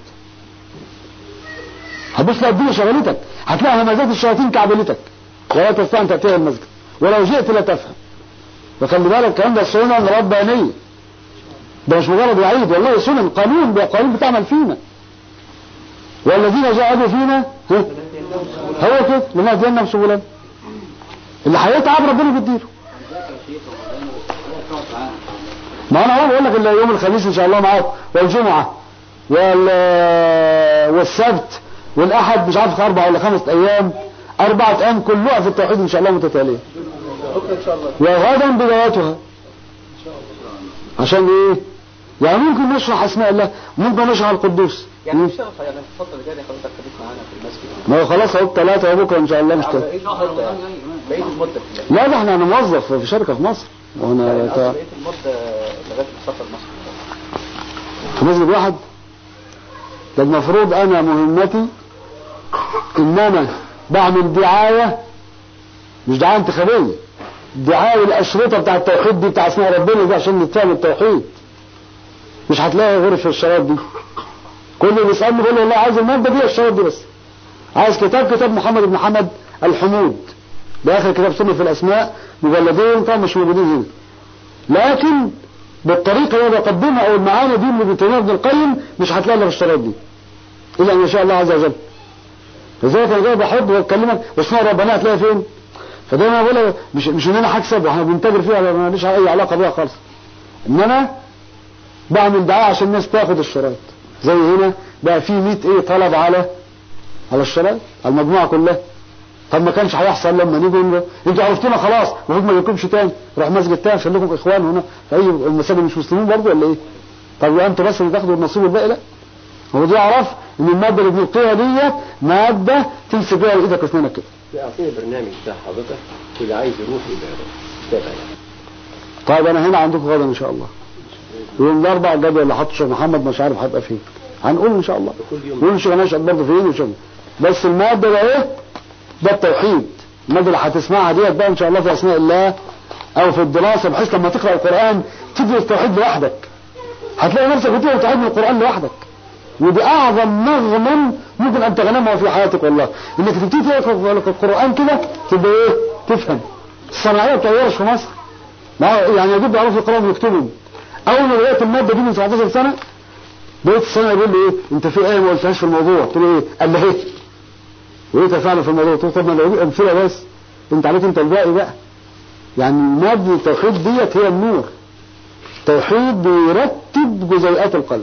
حبسك الدنيا شغلتك هتلاقي همزات الشياطين كعبلتك ولا تستطيع ان تاتي المسجد ولو جئت لا تفهم وخلي بالك الكلام ده سنن ربانيه ده مش مجرد وعيد والله سنن قانون قانون بتعمل فينا والذين جاهدوا فينا ها؟ هو كده لنهدينهم سبلنا اللي هيتعب ربنا بيديله ما انا هو بقول لك اللي يوم الخميس ان شاء الله معاك والجمعه وال والسبت والاحد مش عارف اربع ولا خمس ايام اربعه ايام كلها في التوحيد ان شاء الله متتاليه بكره ان شاء الله وغدا بدايتها عشان ايه يعني ممكن نشرح اسماء الله ممكن نشرح القدوس يعني مش هتعرف يعني الفتره اللي جايه حضرتك خليك معانا في المسجد ما هو خلاص اهو الثلاثه بكره ان شاء الله مش على بقيه المده بقيه المده كلها لا ده احنا هنوظف في شركه في مصر يعني وانا اصل بقيه المده لغايه السفر مصر في مسجد واحد ده المفروض انا مهمتي ان انا بعمل دعاية مش دعاية انتخابية دعاية الاشرطة بتاع التوحيد دي بتاع اسماء ربنا دي عشان نتفهم التوحيد مش هتلاقي غير في الشراب دي كل اللي بيسألني بيقول لي والله عايز المادة دي الشراب دي بس عايز كتاب كتاب محمد بن حمد الحمود ده اخر كتاب سنة في الاسماء مجلدين طبعا مش موجودين هنا لكن بالطريقة اللي بقدمها او المعاني دي اللي بتنور ابن القيم مش هتلاقي الا في الشرايط دي الا ان شاء الله عز وجل لذلك انا جاي بحب واكلمك واسمع ربنا هتلاقي فين فدايما بقول لك مش مش ان انا هكسب واحنا بنتاجر فيها ولا ماليش اي علاقه بيها خالص ان انا بعمل دعايه عشان الناس تاخد الشرايط زي هنا بقى في 100 ايه طلب على على الشرايط على المجموعه كلها طب ما كانش هيحصل لما نيجي نقول انتوا عرفتونا خلاص المفروض ما يجيكمش تاني روح مسجد تاني خليكم اخوان هنا في اي المساجد مش مسلمين برضه ولا ايه؟ طب يبقى انتوا بس اللي تاخدوا النصيب الباقي لا هو دي يعرف ان الماده اللي بنلقيها ديت ماده تمسك بيها بايدك واسنانك كده اعطيني البرنامج بتاع حضرتك اللي عايز يروح يتابع يعني طيب انا هنا عندكم غدا ان شاء الله يوم الاربع الجدول اللي حاطه الشيخ محمد مش عارف هيبقى فين هنقول ان شاء الله كل يوم. نقول الشيخ نشأت برضه فين وشغل بس الماده ده ايه ده التوحيد الماده اللي هتسمعها ديت بقى ان شاء الله في اسماء الله او في الدراسه بحيث لما تقرا القران تدرس التوحيد لوحدك هتلاقي نفسك بتقرا التوحيد من القران لوحدك ودي اعظم نغم ممكن ان تغنمها في حياتك والله انك تبتدي تقرا القران كده تبقى ايه تفهم الصناعيه بتغيرش في مصر ما هو يعني يجب يعرفوا يقراوا ويكتبوا اول ما بدات الماده دي من 17 سنه بقيت السنه يقول لي ايه انت في ايه ما قلتهاش في الموضوع قلت له ايه قال لي ايه وايه تفاعل في الموضوع قلت له طب ما انا امثله بس انت عليك انت الباقي بقى يعني ماده التوحيد ديت هي النور توحيد بيرتب جزيئات القلب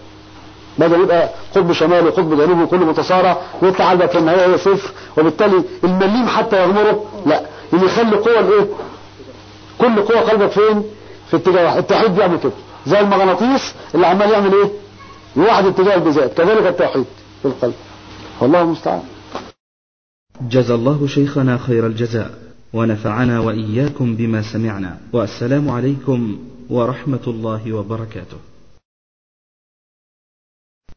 بدل يبقى قطب شمالي وقطب جنوبي وكله متصارع ويطلع عندك في النهايه هي صفر وبالتالي المليم حتى يغمره لا اللي يخلي قوة الايه كل قوة قلبك فين في اتجاه واحد التوحيد بيعمل كده زي المغناطيس اللي عمال يعمل ايه يوحد اتجاه بذات كذلك التوحيد في القلب والله المستعان جزى الله شيخنا خير الجزاء ونفعنا وإياكم بما سمعنا والسلام عليكم ورحمة الله وبركاته